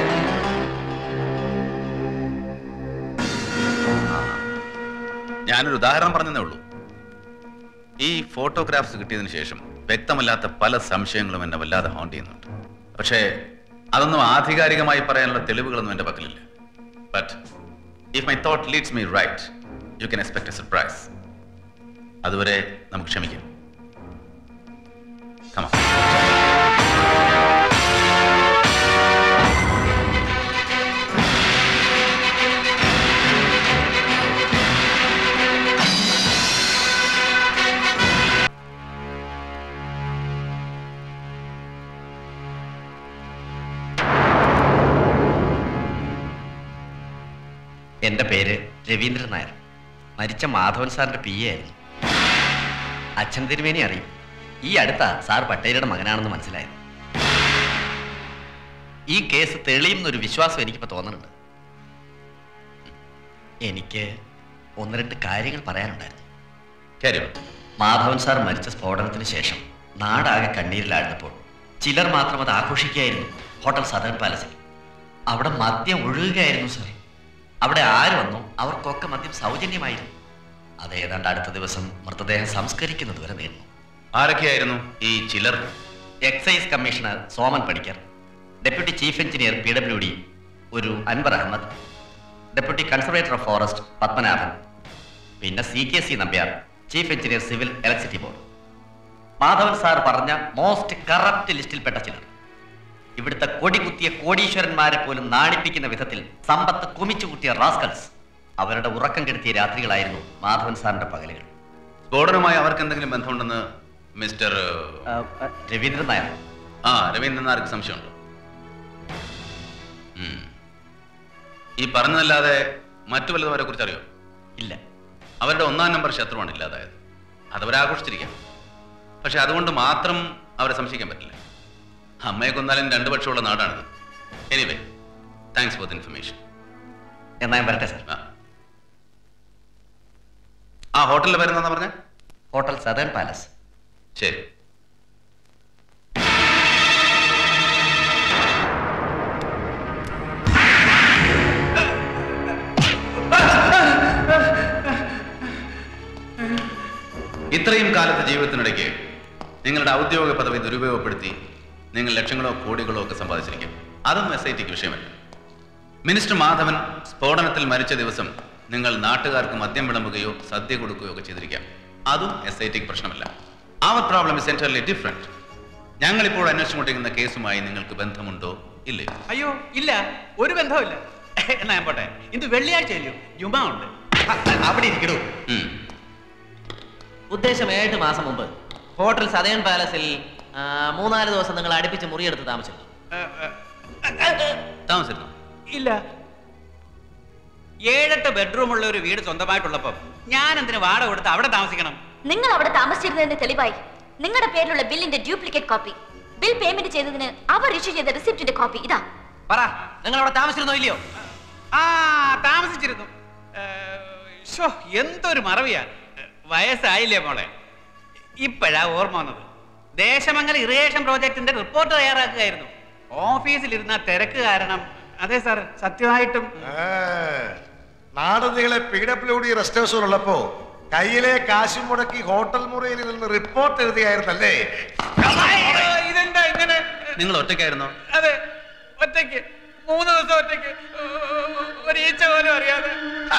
ഞാനൊരു ഉദാഹരണം പറഞ്ഞതേ ഉള്ളൂ ഈ ഫോട്ടോഗ്രാഫ്സ് കിട്ടിയതിന് ശേഷം വ്യക്തമല്ലാത്ത പല സംശയങ്ങളും എന്നെ വല്ലാതെ ഹോണ്ട് ചെയ്യുന്നുണ്ട് പക്ഷേ അതൊന്നും ആധികാരികമായി പറയാനുള്ള തെളിവുകളൊന്നും എൻ്റെ പക്കലില്ല but if my thought leads me right you can expect a surprise അതുവരെ നമുക്ക് ക്ഷമിക്കാം Come on. എൻ്റെ പേര് രവീന്ദ്രൻ നായർ മരിച്ച മാധവൻ സാറിന്റെ പി എ ആയിരുന്നു അച്ഛൻ തിരുമേനി അറിയും ഈ അടുത്ത സാർ പട്ടേലയുടെ മകനാണെന്ന് മനസ്സിലായത് ഈ കേസ് തെളിയുന്നൊരു വിശ്വാസം എനിക്കിപ്പോൾ തോന്നുന്നുണ്ട് എനിക്ക് ഒന്ന് രണ്ട് കാര്യങ്ങൾ പറയാനുണ്ടായിരുന്നു മാധവൻ സാർ മരിച്ച സ്ഫോടനത്തിന് ശേഷം നാടാകെ കണ്ണീരിലായിരുന്നപ്പോൾ ചിലർ മാത്രം അത് ആഘോഷിക്കുകയായിരുന്നു ഹോട്ടൽ സദേൺ പാലസിൽ അവിടെ മദ്യം ഒഴുകുകയായിരുന്നു സാർ അവിടെ ആര് വന്നോ അവർക്കൊക്കെ മദ്യം സൗജന്യമായിരുന്നു അത് ഏതാണ്ട് അടുത്ത ദിവസം മൃതദേഹം സംസ്കരിക്കുന്നത് വരെ നീണ്ടു ആരൊക്കെയായിരുന്നു ഈ ചിലർ excise commissioner Soman Panicker deputy chief engineer P W D ഒരു Anwar Ahmed deputy conservator of forest Padmanabhan പിന്നെ C K C Nambiar chief engineer civil electricity board Madhavan sir പറഞ്ഞ മോസ്റ്റ് കറപ്റ്റ് ലിസ്റ്റിൽപ്പെട്ട ചിലർ ഇവിടുത്തെ കൊടി കുത്തിയ കോടീശ്വരന്മാരെ പോലും നാണിപ്പിക്കുന്ന വിധത്തിൽ സമ്പത്ത് കുമിച്ചു കൂട്ടിയ റാസ്കൽസ് അവരുടെ ഉറക്കം കെടുത്തിയ രാത്രികളായിരുന്നു മാധവൻ സാറിന്റെ പകലുകൾ സ്ഫോടനവുമായി അവർക്ക് എന്തെങ്കിലും ബന്ധമുണ്ടെന്ന് മിസ്റ്റർ രവീന്ദ്രൻ നായർ ആ രവീന്ദ്രൻ നായർക്ക് സംശയമുണ്ടോ ഉം. ഈ പറഞ്ഞതല്ലാതെ മറ്റു വല്ലതും അവരെ കുറിച്ച് അറിയോ ഇല്ല അവരുടെ ഒന്നാം നമ്പർ ശത്രുവാണ് ഇല്ലാതായത് അതവരെ ആഘോഷിച്ചിരിക്കാം പക്ഷെ അതുകൊണ്ട് മാത്രം അവരെ സംശയിക്കാൻ പറ്റില്ല അമ്മയെ കൊന്നാലും രണ്ടു പക്ഷമുള്ള നാടാണിത് anyway thanks for the information എന്നാ ഞാൻ വരട്ടെ സാർ ആ ഹോട്ടലിന്റെ പേരെന്താ പറഞ്ഞ ഹോട്ടൽ സദേൺ പാലസ് ശരി ഇത്രയും കാലത്തെ ജീവിതത്തിനിടയ്ക്ക് നിങ്ങളുടെ ഔദ്യോഗിക പദവി ദുരുപയോഗപ്പെടുത്തി നിങ്ങൾ ലക്ഷങ്ങളോ കോടികളോ ഒക്കെ സമ്പാദിച്ചിരിക്കും അതൊന്നും എസ് ഐ ടിക്ക് വിഷയമല്ല മിനിസ്റ്റർ മാധവൻ സ്ഫോടനത്തിൽ മരിച്ച ദിവസം നിങ്ങൾ നാട്ടുകാർക്ക് മദ്യം വിളമ്പുകയോ സദ്യ കൊടുക്കുകയോ ഒക്കെ ചെയ്തിരിക്കാം അതും എസ് ഐ ടിക്ക് പ്രശ്നമല്ല അവർ പ്രോബ്ലം ഇസ് എൻറ്റർലി ഡിഫറെന്റ് ഞങ്ങൾ ഇപ്പോൾ അന്വേഷിച്ചുകൊണ്ടിരിക്കുന്ന കേസുമായി നിങ്ങൾക്ക് ബന്ധമുണ്ടോ ഇല്ലയോ അയ്യോ ഇല്ല ഒരു ബന്ധവുമില്ല എന്നാ ഞാൻ പോട്ടെ ഇന്ന് വെള്ളിയാഴ്ച അല്ലയോ ജുമ ഉണ്ട് അവിടെ ഇരിക്കണു ഉദ്ദേശം ഏഴ് മാസം മുമ്പ് ഹോട്ടൽ സതയൻ പാലസിൽ ആ, മൂന്നാല് ദിവസം നിങ്ങൾ അടുപ്പിച്ച് മുറിയെടുത്ത് താമസിച്ചു താമസിരുന്നു ഇല്ല ഏഴെട്ട് ബെഡ്റൂം ഉള്ള ഒരു വീട് സ്വന്തമായിട്ടുള്ളപ്പം ഞാൻ എന്തിനു വാടക കൊടുത്ത് അവിടെ താമസിക്കണം നിങ്ങൾ അവിടെ താമസിച്ചിരുന്നതിന് തെളിവായി നിങ്ങളുടെ പേരിലുള്ള ബില്ലിന്റെ ഡ്യൂപ്ലിക്കേറ്റ് കോപ്പി ബിൽ പേയ്മെന്റ് ചെയ്തതിന് അവർ ഇഷ്യൂ ചെയ്ത റിസിപ്റ്റിന്റെ കോപ്പി ഇതാ പറ നിങ്ങൾ അവിടെ താമസിച്ചിരുന്നോ ഇല്ലയോ ആ താമസിച്ചിരുന്നു ഏ, ശോ, എന്തൊരു മറവിയാ വയസ്സായില്ലേ മോളെ ഇപ്പോഴാ ഓർമ്മ വന്നത് ദേശമംഗല ഇറിഗേഷൻ പ്രോജക്ടിന്റെ റിപ്പോർട്ട് തയ്യാറാക്കുകയായിരുന്നു ഓഫീസിലിരുന്ന തിരക്ക് കാരണം അതെ സാർ സത്യമായിട്ടും നാടതികളെ പി ഡബ്ല്യു ഡി റെസ്റ്റ് ഹൗസിൽ ഉള്ളപ്പോ കയ്യിലെ കാശും മുടക്കി ഹോട്ടൽ മുറിയിൽ നിന്ന് റിപ്പോർട്ട് എഴുതിയായിരുന്നല്ലേ ഇതെന്താ ഇങ്ങനെ നിങ്ങൾ ഒറ്റയ്ക്കായിരുന്നോ അതെ ഒറ്റയ്ക്ക് മൂന്ന് ദിവസം ഒറ്റയ്ക്ക് ഒരു ഈച്ച പോലും അറിയാതെ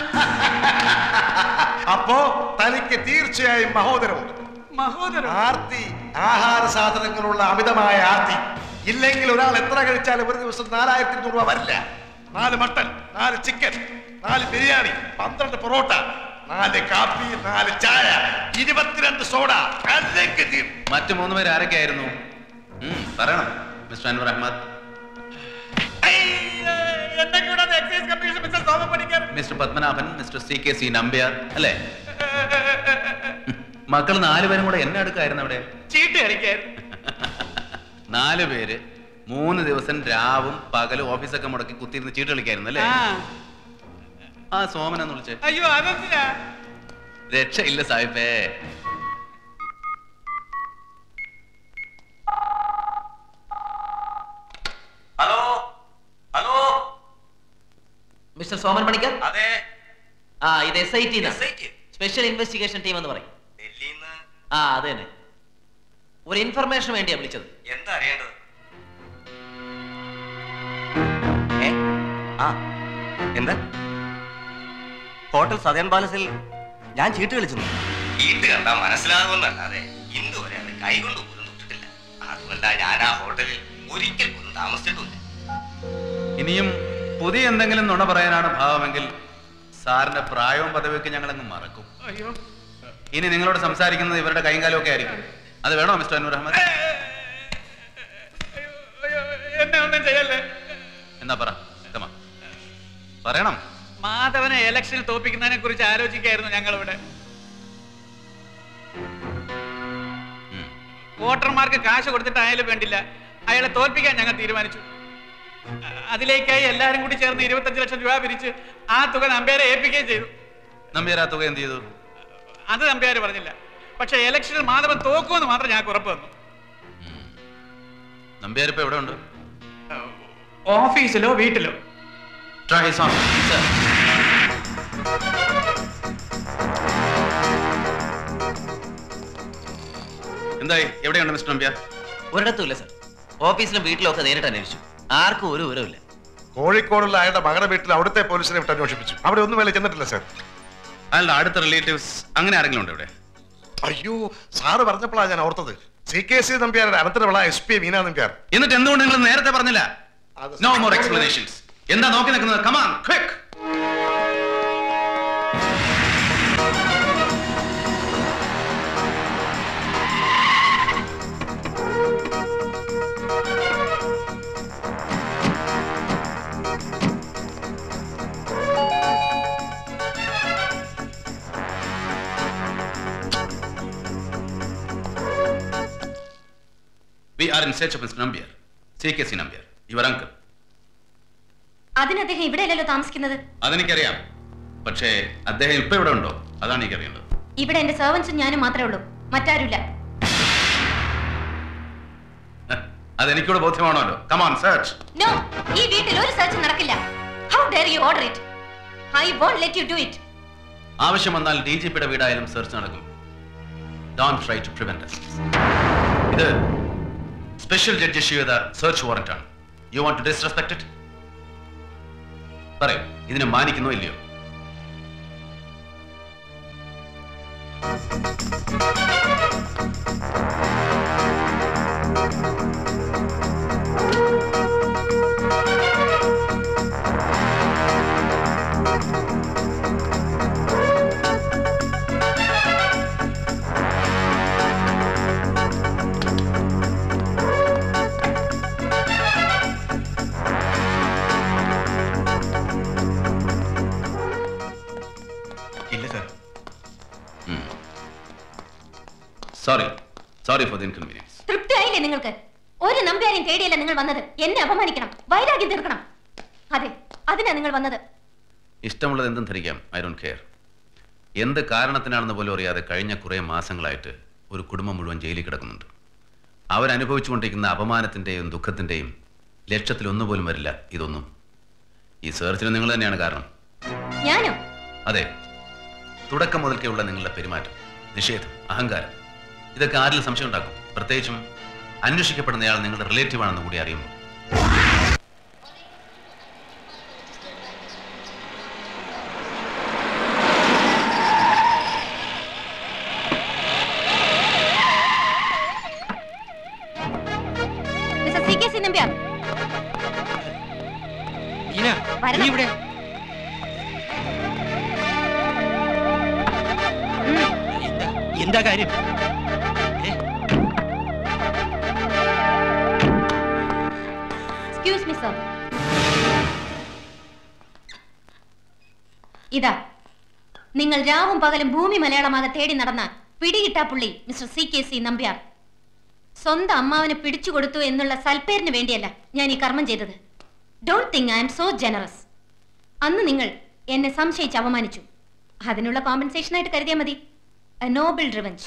അപ്പോ തനിക്ക് തീർച്ചയായും മഹോദരമുണ്ട് മഹോദരൻ ആർത്തി ആഹാര സാധനങ്ങളുള്ള അമിതമായ ആർത്തി ഇല്ലെങ്കിൽ ഒരാൾ എത്ര കഴിച്ചാലും ഒരു ദിവസം നാലായിരത്തി അഞ്ഞൂറ് രൂപ വരില്ല നാല് മട്ടൻ നാല് ചിക്കൻ നാല് ബിരിയാണി പന്ത്രണ്ട് പൊറോട്ട നാല് കാപ്പി നാല് ചായ ഇരുപത്തിരണ്ട് സോഡ അല്ലെങ്കിൽ തീർന്നു മറ്റു മൂന്ന് പേര് ആരൊക്കെയായിരുന്നു ഉം, പറയണം മിസ്റ്റർ അൻവർ അഹമ്മദ് എന്നെ കൂടാതെ എക്സൈസ് കമ്മീഷൻ മിസ്റ്റർ സോമ പഠിക്കാൻ mister Padmanabhan mister C K C Nambiar അല്ലേ മക്കൾ നാലുപേരും കൂടെ എന്നെ അടുക്കായിരുന്നു അവിടെ ചീട്ട് കളിക്കായിരുന്നു നാല് പേര് മൂന്ന് ദിവസം രാവും പകലും ഓഫീസൊക്കെ മുടക്കി കുത്തിയിരുന്ന് ചീട്ട് കളിക്കായിരുന്നു അല്ലേ ആ, ആ സോമൻ എന്ന് വിളിച്ചേ അയ്യോ അതെന്തിനാ രക്ഷയില്ല സാഹിബേ hello hello mister Soman Panicker അതെ ആ ഇത് S I T special investigation team എന്ന് പറയും ആ അത് തന്നെ ഒരു ഇൻഫർമേഷൻ വേണ്ടിയാ വിളിച്ചത് എന്താ അറിയേണ്ടത് ആ എന്താ ഹോട്ടൽ സതയൻ പാലസിൽ ഞാൻ ചീട്ട് കളിച്ചു ചീട്ട് കണ്ടാ മനസ്സിലാകുമെന്നല്ലാതെ ഇന്ന് വരെ അത് കൈകൊണ്ട് പോലും തൊട്ടിട്ടില്ല അതുകൊണ്ടാ ഞാൻ ആ ഹോട്ടലിൽ ഒരിക്കൽ പോലും താമസിച്ചിട്ടില്ല ഇനിയും പുതിയ എന്തെങ്കിലും നുണ പറയാനാണ് ഭാവമെങ്കിൽ സാറിന്റെ പ്രായവും പദവിയൊക്കെ ഞങ്ങൾ അങ്ങ് മറക്കും അയ്യോ ഇനി നിങ്ങളോട് സംസാരിക്കുന്നത് ഇവരുടെ കൈയും കാലും ഒക്കെ ആയിരിക്കും അത് വേണോ മിസ്റ്റർ അൻവർ അഹമ്മദ് എന്നെ ഒന്നും ചെയ്യല്ലേ എന്നാ പറ come on. പറയണം മാധവനെ ഇലക്ഷനിൽ തോപ്പിക്കുന്നതിനെ കുറിച്ച് ആലോചിക്കായിരുന്നു ഞങ്ങൾ ഇവിടെ വോട്ടർമാർക്ക് കാശ് കൊടുത്തിട്ടായാലും വേണ്ടില്ല അയാളെ തോൽപ്പിക്കാൻ ഞങ്ങൾ തീരുമാനിച്ചു അ- അതിലേക്കായി എല്ലാരും കൂടി ചേർന്ന് ഇരുപത്തഞ്ച് ലക്ഷം രൂപ പിരിച്ച് ആ തുക നമ്പ്യാരെ ഏൽപ്പിക്കുകയും ചെയ്തു നമ്പ്യാർ ആ തുക എന്ത് ചെയ്തു അത് നമ്പ്യാര് പറഞ്ഞില്ല പക്ഷെ ഇലക്ഷനിൽ മാധവൻ തോക്കുമെന്ന് മാത്രം ഞങ്ങൾക്ക് ഉറപ്പ് വന്നു നമ്പ്യാർ ഇപ്പൊ എവിടെ ഉണ്ട് ഓഫീസിലോ വീട്ടിലോ Try his arm. എന്തായി എവിടെയുണ്ട് മിസ്റ്റർ നമ്പ്യാർ ഒരിടത്തും ഇല്ല സർ ഓഫീസിലും വീട്ടിലും ഒക്കെ നേരിട്ട് അന്വേഷിച്ചു ആർക്കും ഒരു വിവരമില്ല കോഴിക്കോടുള്ള അയാളുടെ മകളുടെ വീട്ടിൽ അവിടുത്തെ പോലീസിനെ വിട്ട് അന്വേഷിപ്പിച്ചു അവിടെ ഒന്നും വേല ചെന്നിട്ടില്ല സാർ അയാളുടെ അടുത്ത റിലേറ്റീവ്സ് അങ്ങനെ ആരെങ്കിലും ഉണ്ട് ഇവിടെ അയ്യോ സാറ് പറഞ്ഞപ്പോഴാണ് ഞാൻ ഓർത്തത് സി കെ സി നമ്പ്യാരുടെ അടുത്തുള്ള എസ് പി മീന നമ്പ്യാർ എന്നിട്ട് എന്തുകൊണ്ട് നിങ്ങൾ നേരത്തെ പറഞ്ഞില്ല നോ മോർ എക്സ്പ്ലനേഷൻസ് എന്താ നോക്കി നിൽക്കുന്നത് come on quick we are in search of mister Nambiar C K C Nambiar your uncle അതിന് അദ്ദേഹം ഇവിടെയല്ലല്ലോ താമസിക്കുന്നത് അതെനിക്കറിയാം പക്ഷേ അദ്ദേഹം ഇപ്പൊ ഇവിടെ ഉണ്ടോ അതാണ് എനിക്കറിയേണ്ടത് ഇവിടെ എന്റെ സെർവൻസും ഞാനും മാത്രമേ ഉള്ളൂ മറ്റാരുമില്ല അതെനിക്കൂടെ ബോധ്യമാണല്ലോ കമാൻ സെർച്ച് നോ ഈ വീട്ടിൽ ഒരു സെർച്ച് നടക്കില്ല how dare you order it I won't let you do it ആവശ്യം വന്നാൽ ഡി ജി പിയുടെ വീടായാലും സെർച്ച് നടക്കും ഡോണ്ട് ട്രൈ ടു പ്രിവെന്റ് ഇത് സ്പെഷ്യൽ ജഡ്ജ് ഇഷ്യൂ ചെയ്ത സെർച്ച് വാറന്റ് ആണ് you want to disrespect it പറയൂ ഇതിനെ മാനിക്കുന്നോ ഇല്ലയോ ഇല്ല sir sorry sorry for the inconvenience തൃപ്തിയായില്ലേ നിങ്ങൾക്ക് ഒരു നമ്പ്യാരെയും തേടിയല്ല നിങ്ങൾ വന്നത് എന്നെ അപമാനിക്കണം വൈരാഗ്യം തീർക്കണം അതെ അതിനാ നിങ്ങൾ വന്നത് ഇഷ്ടമുള്ളത് എന്തും ധരിക്കാം ഐ ഡോണ്ട് കെയർ എന്ത് കാരണത്തിനാണെന്ന് പോലും അറിയാതെ കഴിഞ്ഞ കുറേ മാസങ്ങളായിട്ട് ഒരു കുടുംബം മുഴുവൻ ജയിലിൽ കിടക്കുന്നുണ്ട് അവരനുഭവിച്ചുകൊണ്ടിരിക്കുന്ന അപമാനത്തിൻ്റെയും ദുഃഖത്തിൻ്റെയും ലക്ഷ്യത്തിൽ ഒന്നുപോലും വരില്ല ഇതൊന്നും ഈ സെർച്ചിന് നിങ്ങൾ തന്നെയാണ് കാരണം ഞാനോ അതെ തുടക്കം മുതൽക്കേയുള്ള നിങ്ങളുടെ പെരുമാറ്റം നിഷേധം അഹങ്കാരം ഇതൊക്കെ ആരിൽ സംശയം ഉണ്ടാക്കും പ്രത്യേകിച്ചും അന്വേഷിക്കപ്പെടുന്നയാൾ നിങ്ങളുടെ റിലേറ്റീവ് ആണെന്ന് കൂടി അറിയുമ്പോൾ mister C K C Nambiar വരണം. ഇവിടെ എന്താ കാര്യം എക്സ്ക്യൂസ് മി സർ ഇതാ നിങ്ങൾ രാവും പകലും ഭൂമി മലയാളമാകെ തേടി നടന്ന പിടികിട്ടാ പുള്ളി mister C K C Nambiar സ്വന്തം അമ്മാവനെ പിടിച്ചു കൊടുത്തു എന്നുള്ള സൽപ്പേരിന് വേണ്ടിയല്ല ഞാൻ ഈ കർമ്മം ചെയ്തത് don't think I'm so generous അന്ന് നിങ്ങൾ എന്നെ സംശയിച്ച് അപമാനിച്ചു അതിനുള്ള കോമ്പൻസേഷൻ ആയിട്ട് കരുതിയാൽ മതി നോബിൾ റിവഞ്ച്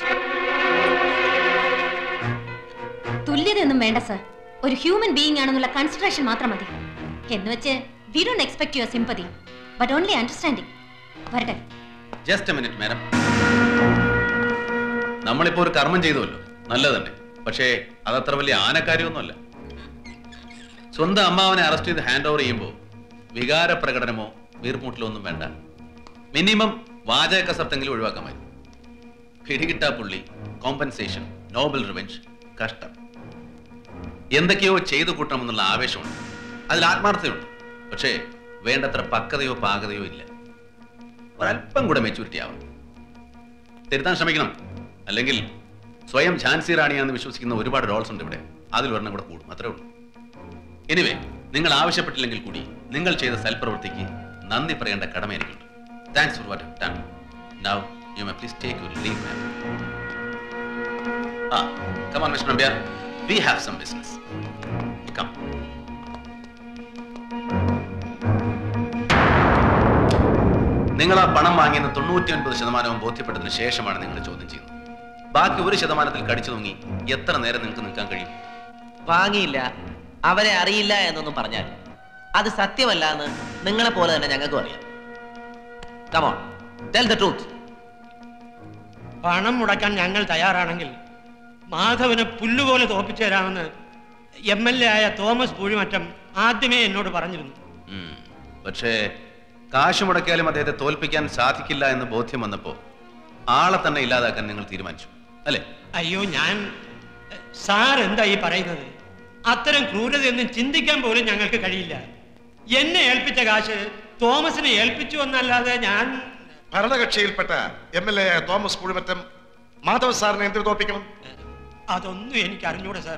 തുല്യതയൊന്നും വേണ്ട സർ ഒരു ഹ്യൂമൻ ബീയിങ് ആണെന്നുള്ള കൺസിഡറേഷൻ മാത്രം മതി എന്ന് വെച്ച് we don't expect your sympathy but only understanding വരട്ടെ ജസ്റ്റ് എ മിനിറ്റ് മാഡം നമ്മളിപ്പോ ഒരു കർമ്മം ചെയ്തുവല്ലോ നല്ലത് തന്നെ പക്ഷേ അതത്ര വലിയ ആനക്കാര്യമൊന്നുമല്ല സ്വന്തം അമ്മാവനെ അറസ്റ്റ് ചെയ്ത് ഹാൻഡ് ഓവർ ചെയ്യുമ്പോൾ വികാര പ്രകടനമോ വീർമുട്ടലോ ഒന്നും വേണ്ട മിനിമം വാചക കസർത്തെങ്കിലും ഒഴിവാക്കാമായിരുന്നു പിടികിട്ടാ പുള്ളി കോമ്പൻസേഷൻ നോബൽ റിവെഞ്ച് കഷ്ടം എന്തൊക്കെയോ ചെയ്തു കൂട്ടണമെന്നുള്ള ആവേശമുണ്ട് അതിൽ ആത്മാർത്ഥതയുണ്ട് പക്ഷേ വേണ്ടത്ര പക്വതയോ പാകതയോ ഇല്ല ഒരല്പം കൂടെ മെച്ചൂരിറ്റി ആവാം തിരുത്താൻ ശ്രമിക്കണം അല്ലെങ്കിൽ സ്വയം ഝാൻസി റാണിയാണെന്ന് വിശ്വസിക്കുന്ന ഒരുപാട് റോൾസ് ഉണ്ട് ഇവിടെ അതിൽ ഒരെണ്ണം കൂടെ കൂടും അത്രേ ഉള്ളൂ എനിവേ നിങ്ങൾ ആവശ്യപ്പെട്ടില്ലെങ്കിൽ കൂടി നിങ്ങൾ ചെയ്ത സൽപ്രവൃത്തിക്ക് നന്ദി പറയേണ്ട കടമ എനിക്കുണ്ട് thanks for what done now you may please take your leave ma'am ആ come on mister Nambiar we have some business come നിങ്ങൾ ആ പണം വാങ്ങിയെന്ന് തൊണ്ണൂറ്റി ഒൻപത് ശതമാനവും ബോധ്യപ്പെട്ടതിന് ശേഷമാണ് നിങ്ങൾ ചോദ്യം ചെയ്യുന്നത് ബാക്കി ഒരു ശതമാനത്തിൽ കടിച്ചു തൂങ്ങി എത്ര നേരം നിങ്ങൾക്ക് നിൽക്കാൻ കഴിയും വാങ്ങിയില്ല അവരെ അറിയില്ല എന്നൊന്നും പറഞ്ഞാൽ അത് സത്യമല്ല എന്ന് നിങ്ങളെ പോലെ തന്നെ ഞങ്ങൾക്കും അറിയാം കമോൺ ടെൽ ദ ട്രൂത്ത് പണം മുടക്കാൻ ഞങ്ങൾ തയ്യാറാണെങ്കിൽ മാധവന് പുല്ലുപോലെ തോപ്പിച്ചു തരാമെന്ന് എം എൽ എ ആയ തോമസ് പൂഴിമറ്റം ആദ്യമേ എന്നോട് പറഞ്ഞിരുന്നു ഉം. പക്ഷേ കാശ് മുടക്കിയാലും അദ്ദേഹത്തെ തോൽപ്പിക്കാൻ സാധിക്കില്ല എന്ന് ബോധ്യം വന്നപ്പോൾ ആളെ തന്നെ ഇല്ലാതാക്കാൻ നിങ്ങൾ തീരുമാനിച്ചു അല്ലേ അയ്യോ ഞാൻ സാർ എന്താ ഈ പറയുന്നത് അത്തരം ക്രൂരതയൊന്നും ചിന്തിക്കാൻ പോലും ഞങ്ങൾക്ക് കഴിയില്ല എന്നെ ഏൽപ്പിച്ച കാശ് തോമസിനെ ഏൽപ്പിച്ചു എന്നല്ലാതെ ഞാൻ ഭരണകക്ഷിയിൽപ്പെട്ട M L A Thomas Kuzhimattam Madhav സാറിനെ എന്തിനു തോപ്പിക്കണം അതൊന്നും എനിക്ക് അറിഞ്ഞൂടെ സാർ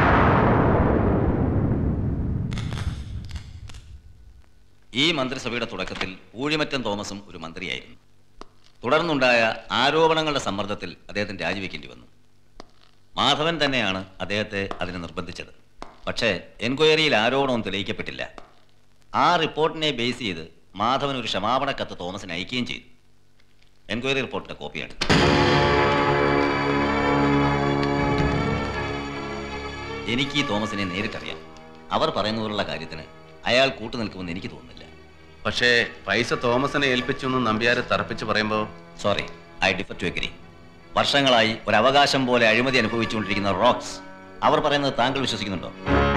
ഈ മന്ത്രിസഭയുടെ തുടക്കത്തിൽ ഊഴിമറ്റം തോമസും ഒരു മന്ത്രിയായിരുന്നു തുടർന്നുണ്ടായ ആരോപണങ്ങളുടെ സമ്മർദ്ദത്തിൽ അദ്ദേഹത്തിന് രാജിവെക്കേണ്ടി വന്നു മാധവൻ തന്നെയാണ് അദ്ദേഹത്തെ അതിന് നിർബന്ധിച്ചത് പക്ഷേ എൻക്വയറിയിൽ ആരോപണവും തെളിയിക്കപ്പെട്ടില്ല ആ റിപ്പോർട്ടിനെ ബേസ് ചെയ്ത് മാധവൻ ഒരു ക്ഷമാപണ കത്ത് തോമസിന് അയക്കുകയും ചെയ്തു എൻക്വയറി റിപ്പോർട്ടിന്റെ കോപ്പിയാണ് എനിക്ക് ഈ തോമസിനെ നേരിട്ടറിയാം അവർ പറയുന്നതിലുള്ള കാര്യത്തിന് അയാൾ കൂട്ടുനിൽക്കുമെന്ന് എനിക്ക് തോന്നുന്നില്ല പക്ഷേ പൈസ തോമസിനെ ഏൽപ്പിച്ചു എന്ന് നമ്പ്യാര് തറപ്പിച്ച് പറയുമ്പോൾ sorry I differ to agree വർഷങ്ങളായി ഒരു അവകാശം പോലെ അഴിമതി അനുഭവിച്ചുകൊണ്ടിരിക്കുന്ന റോക്സ് അവർ പറയുന്നത് താങ്കൾ വിശ്വസിക്കുന്നുണ്ടോ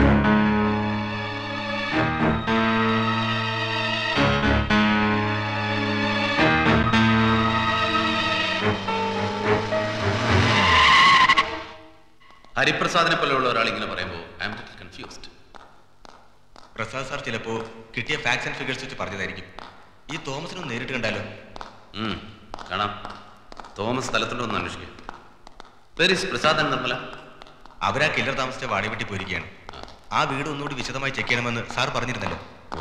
ഹരിപ്രസാദിനെ പോലെയുള്ള ഒരാൾ ഇങ്ങനെ പറയുമ്പോൾ I'm confused Prasad sir ചിലപ്പോ കിട്ടിയ ഫാക്സ് ആൻഡ് ഫിഗേഴ്സ് വെച്ച് പറഞ്ഞതായിരിക്കും ഈ തോമസിനൊന്ന് നേരിട്ട് കണ്ടാലോ കാണാം തോമസ് സ്ഥലത്തുണ്ടോ എന്ന് അന്വേഷിക്കാം പേരിസ് പ്രസാദൻ നിർമ്മല അവരാ കില്ലർ താമസിച്ച വാടിവെട്ടി പോയിരിക്കുകയാണ് ആ വീട് ഒന്നുകൂടി വിശദമായി ചെക്ക് ചെയ്യണമെന്ന് സാർ പറഞ്ഞിരുന്നല്ലോ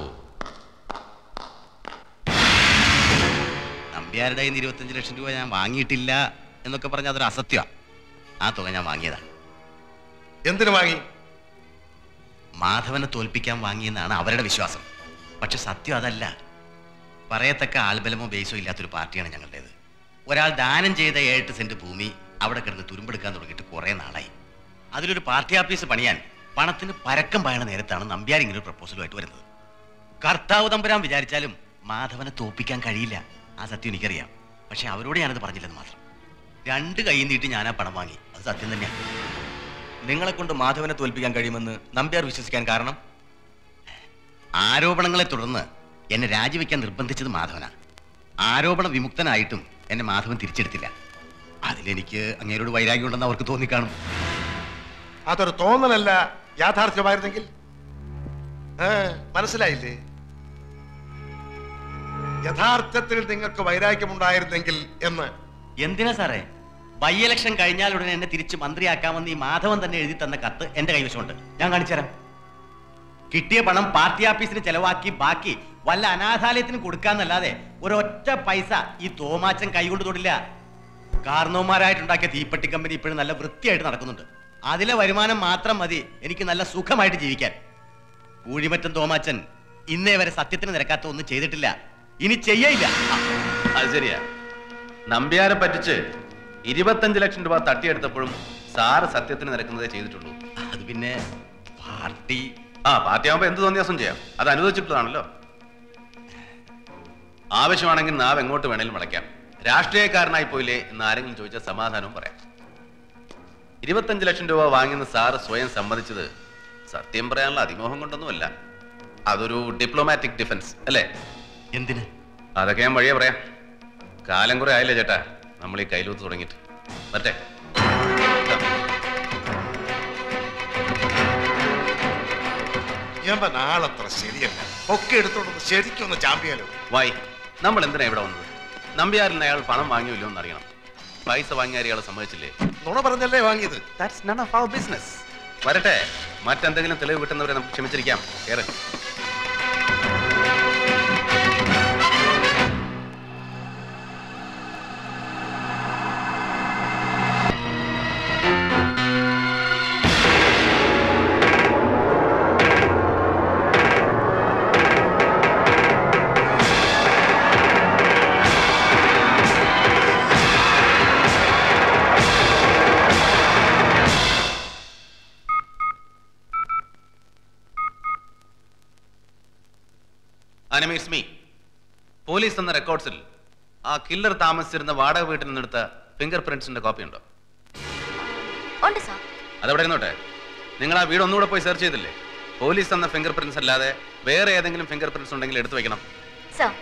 നമ്പ്യാരുടെ കയ്യിൽ നിന്ന് ഇരുപത്തഞ്ച് ലക്ഷം രൂപ ഞാൻ വാങ്ങിയിട്ടില്ല എന്നൊക്കെ പറഞ്ഞാൽ അതൊരു അസത്യമാണ് ആ തുക ഞാൻ വാങ്ങിയതാണ് എന്തിനു വാങ്ങി മാധവനെ തോൽപ്പിക്കാൻ വാങ്ങിയെന്നാണ് അവരുടെ വിശ്വാസം പക്ഷെ സത്യം അതല്ല പറയത്തക്ക ആൾബലമോ ബേസോ ഇല്ലാത്തൊരു പാർട്ടിയാണ് ഞങ്ങളുടേത് ഒരാൾ ദാനം ചെയ്ത ഏഴെട്ട് സെന്റ് ഭൂമി അവിടെ കിടന്ന് തുരുമ്പെടുക്കാൻ തുടങ്ങിയിട്ട് കുറേ നാളായി അതിലൊരു പാർട്ടി ഓഫീസ് പണിയാൻ പണത്തിന് പരക്കം പായണ നേരത്താണ് നമ്പ്യാർ ഇങ്ങനെ ഒരു പ്രപ്പോസലുമായിട്ട് വരുന്നത് കർത്താവ് തമ്പുരാൻ വിചാരിച്ചാലും മാധവനെ തോൽപ്പിക്കാൻ കഴിയില്ല ആ സത്യം എനിക്കറിയാം പക്ഷെ അവരോട് ഞാനത് പറഞ്ഞില്ലെന്ന് മാത്രം രണ്ട് കൈ നീട്ടി ഞാൻ ആ പണം വാങ്ങി അത് സത്യം തന്നെയാണ് നിങ്ങളെ കൊണ്ട് മാധവനെ തോൽപ്പിക്കാൻ കഴിയുമെന്ന് നമ്പ്യാർ വിശ്വസിക്കാൻ കാരണം ആരോപണങ്ങളെ തുടർന്ന് എന്നെ രാജിവെക്കാൻ നിർബന്ധിച്ചത് മാധവനാ ആരോപണ വിമുക്തനായിട്ടും എന്നെ മാധവൻ തിരിച്ചെടുത്തില്ല അതിലെനിക്ക് അങ്ങേരോട് വൈരാഗ്യം ഉണ്ടെന്ന് അവർക്ക് തോന്നിക്കാണും അതൊരു തോന്നലല്ല യാഥാർത്ഥ്യമായിരുന്നെങ്കിൽ ഏ, മനസ്സിലായില്ലേ യഥാർത്ഥത്തിൽ നിങ്ങൾക്ക് വൈരാഗ്യമുണ്ടായിരുന്നെങ്കിൽ എന്ന് എന്തിനാ സാറേ ബൈ ഇലക്ഷൻ കഴിഞ്ഞാൽ ഉടനെ എന്നെ തിരിച്ച് മന്ത്രിയാക്കാമെന്ന് ഈ മാധവൻ തന്നെ എഴുതി തന്ന കത്ത് എന്റെ കൈവശമുണ്ട് ഞാൻ കാണിച്ചുതരാം കിട്ടിയ പണം പാർട്ടി ഓഫീസിന് ചെലവാക്കി ബാക്കി വല്ല അനാഥാലയത്തിന് കൊടുക്കാന്നല്ലാതെ ഒരൊറ്റ പൈസ ഈ തോമാച്ചൻ കൈകൊണ്ട് തൊടില്ല കാർന്നോമാരായിട്ടുണ്ടാക്കിയ തീപ്പെട്ടി കമ്പനി ഇപ്പോഴും നല്ല വൃത്തിയായിട്ട് നടക്കുന്നുണ്ട് അതിലെ വരുമാനം മാത്രം മതി എനിക്ക് നല്ല സുഖമായിട്ട് ജീവിക്കാൻ ഊഴിമറ്റം തോമാച്ചൻ ഇന്നേ വരെ സത്യത്തിന് നിരക്കാത്ത ഒന്നും ചെയ്തിട്ടില്ല ഇനി ചെയ്യയില്ല അത് ശരിയാ നമ്പ്യാരെ പറ്റിച്ച് ഇരുപത്തഞ്ച് ലക്ഷം രൂപ തട്ടിയെടുത്തപ്പോഴും സാറ് സത്യത്തിന് നിരക്കുന്നതേ ചെയ്തിട്ടുള്ളൂ അത് പിന്നെ പാർട്ടി ആ പാർട്ടി ആകുമ്പോൾ എന്ത് തോന്നിയാസം ചെയ്യാം അത് അനുവദിച്ചിട്ടുള്ളതാണല്ലോ ആവശ്യമാണെങ്കിൽ നാവ് എങ്ങോട്ട് വേണേലും വളയ്ക്കാം രാഷ്ട്രീയക്കാരനായി പോയില്ലേ എന്ന് ആരെങ്കിലും ചോദിച്ചാൽ സമാധാനവും പറയാം ഇരുപത്തഞ്ച് ലക്ഷം രൂപ വാങ്ങുന്ന സാറ് സ്വയം സമ്മതിച്ചത് സത്യം പറയാനുള്ള അതിമോഹം കൊണ്ടൊന്നുമല്ല അതൊരു ഡിപ്ലോമാറ്റിക് ഡിഫൻസ് അല്ലേ എന്തിന് അതൊക്കെ ഞാൻ വഴിയെ പറയാം കാലം കുറെ ആയില്ലേ ചേട്ടാ നമ്മൾ ഈ കയ്യിലൂത്ത് തുടങ്ങിയിട്ട് മറ്റേ യമൻ ആളത്ര ശരിയല്ല ഒക്കെ എടുത്തോണ്ട് ശരിക്കൊന്ന് ചാമ്പിയാലോ വായി നമ്മൾ എന്തിനാ ഇവിടെ വന്നത് നമ്പ്യാരിൽ നിന്ന് അയാൾ പണം വാങ്ങിയോ എന്ന് അറിയണം പൈസ വാങ്ങിയാൽ ഇയാൾ സമ്മതിച്ചില്ലേ നുണ പറഞ്ഞല്ലേ വാങ്ങിയത് that's none of our business വരട്ടെ മറ്റെന്തെങ്കിലും തെളിവ് കിട്ടുന്നവരെ നമുക്ക് ക്ഷമിച്ചിരിക്കാം കേറ് അനമീസ് മീ പോലീസ് എന്ന റെക്കോർഡ്സിൽ ആ കില്ലർ താമസിച്ചിരുന്ന വാടക വീട്ടിൽ നിന്നെടുത്ത ഫിംഗർ പ്രിന്റ്സിന്റെ കോപ്പി ഉണ്ടോ ഉണ്ട് സാർ അതവിടെ ഇരുന്നോട്ടെ നിങ്ങൾ ആ വീട് ഒന്നുകൂടെ പോയി സെർച്ച് ചെയ്തില്ലേ പോലീസ് എന്ന ഫിംഗർ പ്രിന്റ്സ് അല്ലാതെ വേറെ ഏതെങ്കിലും ഫിംഗർ പ്രിന്റ്സ് ഉണ്ടെങ്കിൽ എടുത്തു വെക്കണം സാർ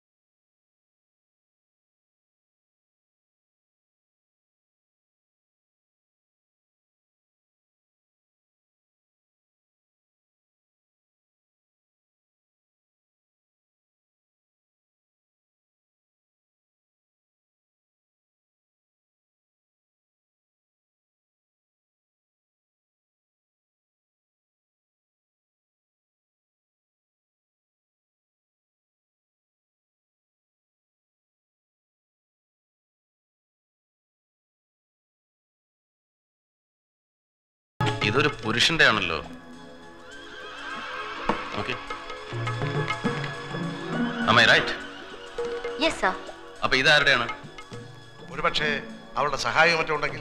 ഇതൊരു പുരുഷന്റെ ആണല്ലോ ഓക്കെ അമ്മ റൈറ്റ് യെസ് സാർ അപ്പൊ ഇതാരുടെയാണ് ഒരുപക്ഷെ അവളുടെ സഹായം മറ്റോ ഉണ്ടെങ്കിൽ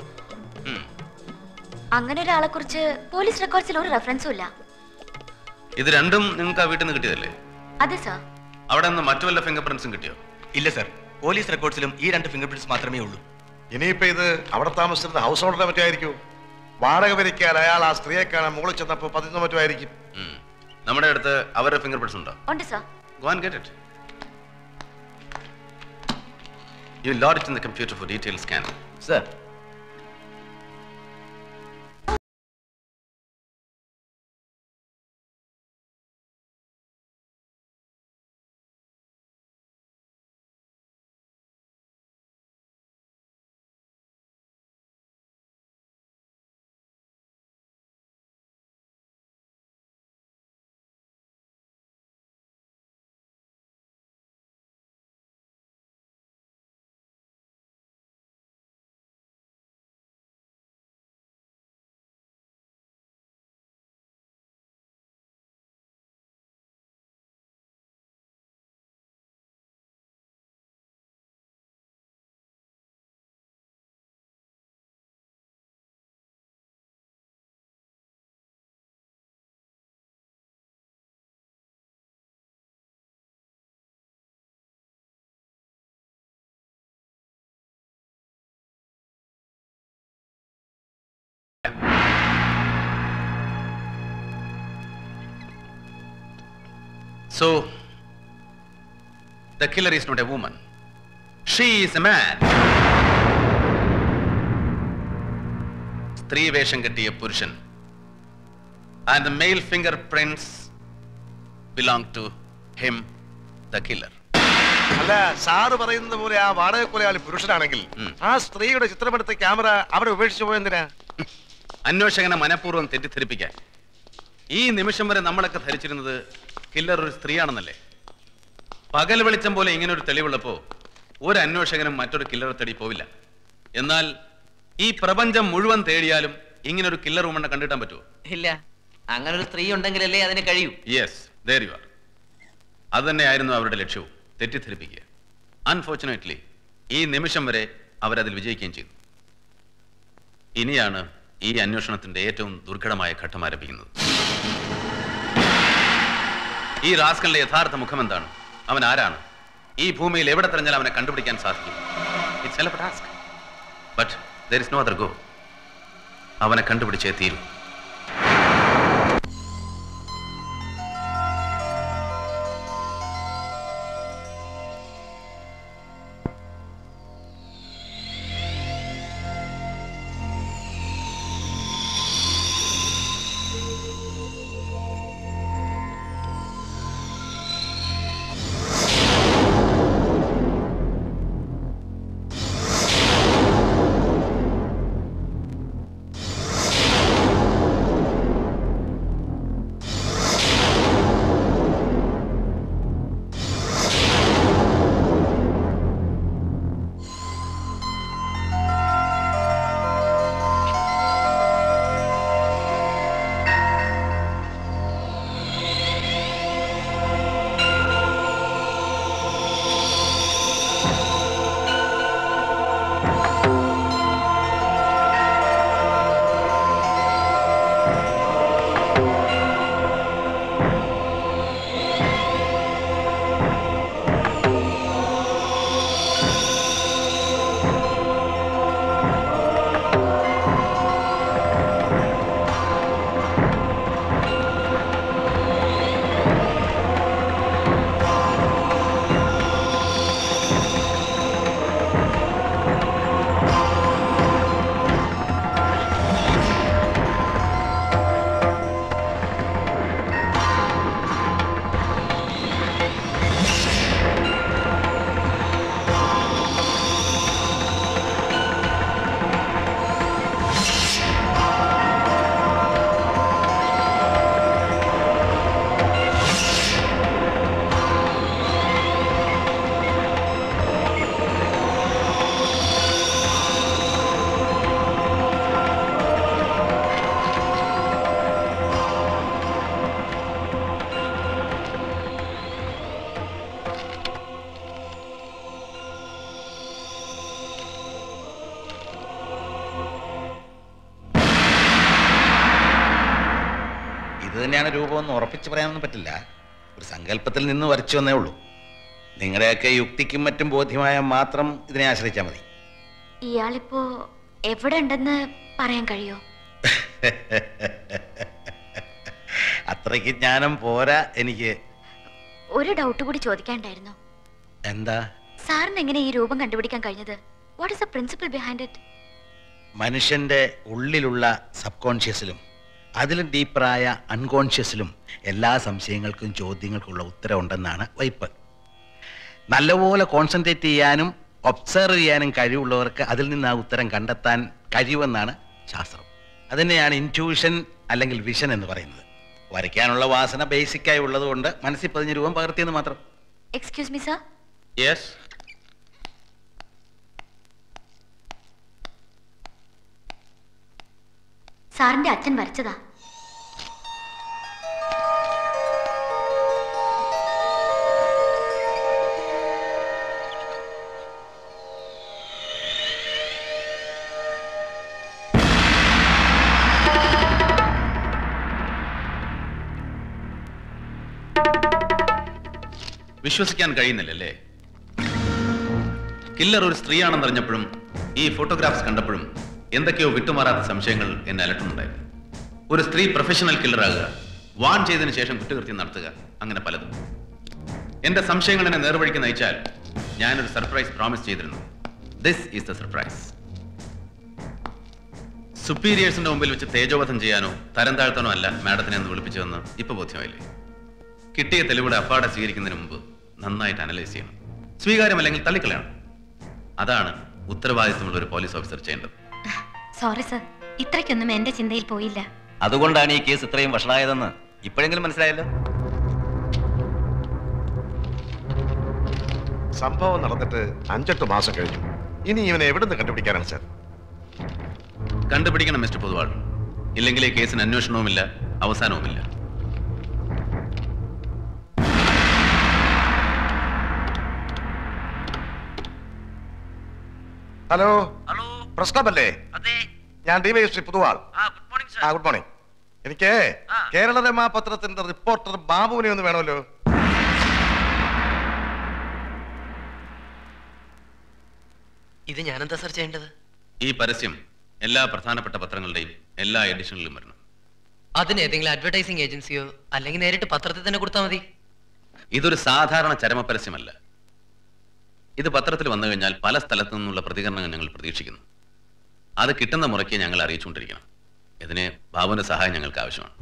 അങ്ങനെ ഒരാളെ കുറിച്ച് പോലീസ് റെക്കോർഡ്സിൽ ഒരു റെഫറൻസും ഇല്ല ഇത് രണ്ടും നിങ്ങൾക്ക് ആ വീട്ടിൽ നിന്ന് കിട്ടിയതല്ലേ അതെ സാർ അവിടെ നിന്ന് മറ്റു വല്ല ഫിംഗർ പ്രിന്റ്സും കിട്ടിയോ ഇല്ല സർ പോലീസ് റെക്കോർഡ്സിലും ഈ രണ്ട് ഫിംഗർ പ്രിന്റ്സ് മാത്രമേ ഉള്ളൂ ഇനിയിപ്പോ ഇത് അവിടെ താമസിച്ചിരുന്ന ഹൗസ് ഓണറിനെ മറ്റായിരിക്കും വാടക വരിക്കാൻ അയാൾ ആ സ്ത്രീയെ കാണാൻ മുകളിൽ ചെന്നപ്പോ പതിനൊന്ന് മറ്റുമായിരിക്കും നമ്മുടെ അടുത്ത് അവരുടെ ഫിംഗർ പ്രിന്റ്സ് ഉണ്ടോ ഉണ്ട് sir Go and get it. You load it in the computer for detailed scanning. Sir. So, the killer is not a woman. She is a man. സ്ത്രീ വേഷം കെട്ടിയ പുരുഷൻ and the male fingerprints belong to him the killer അല്ല സാറ് പറയുന്നത് പോലെ ആ വാടക കൊലയാളി പുരുഷനാണെങ്കിൽ ആ സ്ത്രീയുടെ ചിത്രമെടുത്ത ക്യാമറ അവിടെ ഉപേക്ഷിച്ചു പോയെന്തിനാ അന്വേഷകനെ മനഃപൂർവ്വം തെറ്റിദ്ധരിപ്പിക്കാൻ ഈ നിമിഷം വരെ നമ്മളൊക്കെ ധരിച്ചിരുന്നത് കില്ലർ ഒരു സ്ത്രീയാണെന്നല്ലേ പകൽ വെളിച്ചം പോലെ ഇങ്ങനെ ഒരു തെളിവുള്ളപ്പോ ഒരു അന്വേഷകനും മറ്റൊരു കില്ലറെ തേടി പോവില്ല എന്നാൽ ഈ പ്രപഞ്ചം മുഴുവൻ തേടിയാലും ഇങ്ങനെ ഒരു കില്ലർ വുമണ്ണെ കണ്ടിട്ടാൻ പറ്റുമോ ഇല്ല അങ്ങനെ ഒരു സ്ത്രീ ഉണ്ടെങ്കിലല്ലേ അതിന് കഴിയൂ യെസ് ദേർ യു ആർ അത് തന്നെയായിരുന്നു അവരുടെ ലക്ഷ്യവും തെറ്റിദ്ധരിപ്പിക്കുക അൺഫോർച്ചുനേറ്റ്ലി ഈ നിമിഷം വരെ അവരതിൽ വിജയിക്കുകയും ചെയ്തു ഇനിയാണ് ഈ അന്വേഷണത്തിന്റെ ഏറ്റവും ദുർഘടമായ ഘട്ടം ആരംഭിക്കുന്നത് ഈ റാസ്കലിന്റെ യഥാർത്ഥ മുഖം എന്താണ് അവൻ ആരാണ് ഈ ഭൂമിയിൽ എവിടെ തെരഞ്ഞാൽ അവനെ കണ്ടുപിടിക്കാൻ സാധിക്കും it's task but there is no other go അവനെ കണ്ടുപിടിച്ചേ തീരൂ ഇത് തന്നെയാണ് രൂപമെന്ന് ഉറപ്പിച്ച് പറയാനൊന്നും പറ്റില്ല ഒരു സങ്കല്പത്തിൽ നിന്ന് വരച്ചു വന്നേ ഉള്ളൂ നിങ്ങളുടെയൊക്കെ യുക്തിക്കും മറ്റും ബോധ്യമായ മാത്രം ഇതിനെ ആശ്രയിച്ചാൽ മതി ഇയാളിപ്പോ എവിടെ ഉണ്ടെന്ന് പറയാൻ കഴിയോ അത്രയ്ക്ക് ജ്ഞാനം പോരാ എനിക്ക് ഒരു ഡൗട്ട് കൂടി ചോദിക്കാണ്ടായിരുന്നു എന്താ സാറിന് എങ്ങനെ ഈ രൂപം കണ്ടുപിടിക്കാൻ കഴിഞ്ഞത് what is the principle behind it മനുഷ്യന്റെ ഉള്ളിലുള്ള സബ് കോൺഷ്യസിലും അതിലും ഡീപ്പറായ അൺകോൺഷ്യസിലും എല്ലാ സംശയങ്ങൾക്കും ചോദ്യങ്ങൾക്കുള്ള ഉത്തരം ഉണ്ടെന്നാണ് വൈപ്പ് നല്ലപോലെ കോൺസെൻട്രേറ്റ് ചെയ്യാനും ഒബ്സർവ് ചെയ്യാനും കഴിവുള്ളവർക്ക് അതിൽ നിന്ന് ആ ഉത്തരം കണ്ടെത്താൻ കഴിയുമെന്നാണ് ശാസ്ത്രം അതിനെയാണ് ഇൻറ്റ്യൂഷൻ അല്ലെങ്കിൽ വിഷൻ എന്ന് പറയുന്നത് വരയ്ക്കാനുള്ള വാസന ബേസിക്കായി ഉള്ളതുകൊണ്ട് മനസ്സിൽ പതിഞ്ഞ രൂപം പകർത്തിയെന്ന് മാത്രം എക്സ്ക്യൂസ് മീ സാർ യെസ് സാറിന്റെ അച്ഛൻ വരച്ചതാ വിശ്വസിക്കാൻ കഴിയുന്നില്ലല്ലേ കില്ലർ ഒരു സ്ത്രീയാണെന്നറിഞ്ഞപ്പോഴും ഈ ഫോട്ടോഗ്രാഫ്സ് കണ്ടപ്പോഴും എന്തൊക്കെയോ വിട്ടുമാറാത്ത സംശയങ്ങൾ എന്നെ അലട്ടുന്നുണ്ടായിരുന്നു ഒരു സ്ത്രീ പ്രൊഫഷണൽ കില്ലറാകുക വാൺ ചെയ്തതിനു ശേഷം കുറ്റകൃത്യം നടത്തുക അങ്ങനെ പലതും എന്റെ സംശയങ്ങൾ എന്നെ നേർവഴിക്ക് നയിച്ചാൽ ഞാനൊരു സർപ്രൈസ് പ്രോമിസ് ചെയ്തിരുന്നു ദിസ് ഈസ് ദ സർപ്രൈസ് സുപ്പീരിയേഴ്സിന്റെ മുമ്പിൽ വെച്ച് തേജോവധം ചെയ്യാനോ തരം താഴ്ത്താനോ അല്ല മാഡത്തിനെ ഒന്ന് വിളിപ്പിച്ചതെന്ന് ഇപ്പൊ ബോധ്യമായില്ലേ കിട്ടിയ തെളിവുടെ അപ്പാടെ സ്വീകരിക്കുന്നതിന് മുമ്പ് നന്നായിട്ട് അനലൈസ് ചെയ്യണം സ്വീകാര്യമല്ലെങ്കിൽ തള്ളിക്കളയണം അതാണ് ഉത്തരവാദിത്തമുള്ള ഒരു പോലീസ് ഓഫീസർ ചെയ്യേണ്ടത് സോറി സർ ഇത്രയ്ക്കൊന്നും എന്റെ ചിന്തയിൽ പോയില്ല അതുകൊണ്ടാണ് ഈ കേസ് ഇത്രയും വഷളായതെന്ന് ഇപ്പോഴെങ്കിലും മനസ്സിലായല്ലോ സംഭവം നടന്നിട്ട് അഞ്ചെട്ട് മാസം കഴിഞ്ഞു ഇനി ഇവനെ എവിടെ നിന്ന് കണ്ടുപിടിക്കാനാണ് സാർ കണ്ടുപിടിക്കണം മിസ്റ്റർ പൊതുവാൾ ഇല്ലെങ്കിൽ ഈ കേസിന് അന്വേഷണവുമില്ല അവസാനവുമില്ല ഹലോ ഹലോ പ്രസ് ക്ലബ് അല്ലേ ഞാൻ ഡിവൈഎസ്പി പുതുവാൾ ആ ഗുഡ് മോർണിംഗ് എനിക്ക് കേരള രമാ പത്രത്തിന്റെ റിപ്പോർട്ടർ ബാബുവിനെ ഒന്ന് വേണമല്ലോ ഇത് ഞാനെന്താ സർ ചെയ്യേണ്ടത് ഈ പരസ്യം എല്ലാ പ്രധാനപ്പെട്ട പത്രങ്ങളുടെയും എല്ലാ എഡിഷനിലും വരണം അതിന് ഏതെങ്കിലും അഡ്വർടൈസിംഗ് ഏജൻസിയോ അല്ലെങ്കിൽ നേരിട്ട് പത്രത്തിൽ തന്നെ കൊടുത്താൽ മതി ഇതൊരു സാധാരണ ചരമ പരസ്യമല്ല ഇത് പത്രത്തിൽ വന്നു കഴിഞ്ഞാൽ പല സ്ഥലത്തു നിന്നുള്ള പ്രതികരണങ്ങൾ ഞങ്ങൾ പ്രതീക്ഷിക്കുന്നു അത് കിട്ടുന്ന മുറയ്ക്ക് ഞങ്ങൾ അറിയിച്ചുകൊണ്ടിരിക്കണം ഇതിന് ബാബുവിന്റെ സഹായം ഞങ്ങൾക്ക് ആവശ്യമാണ്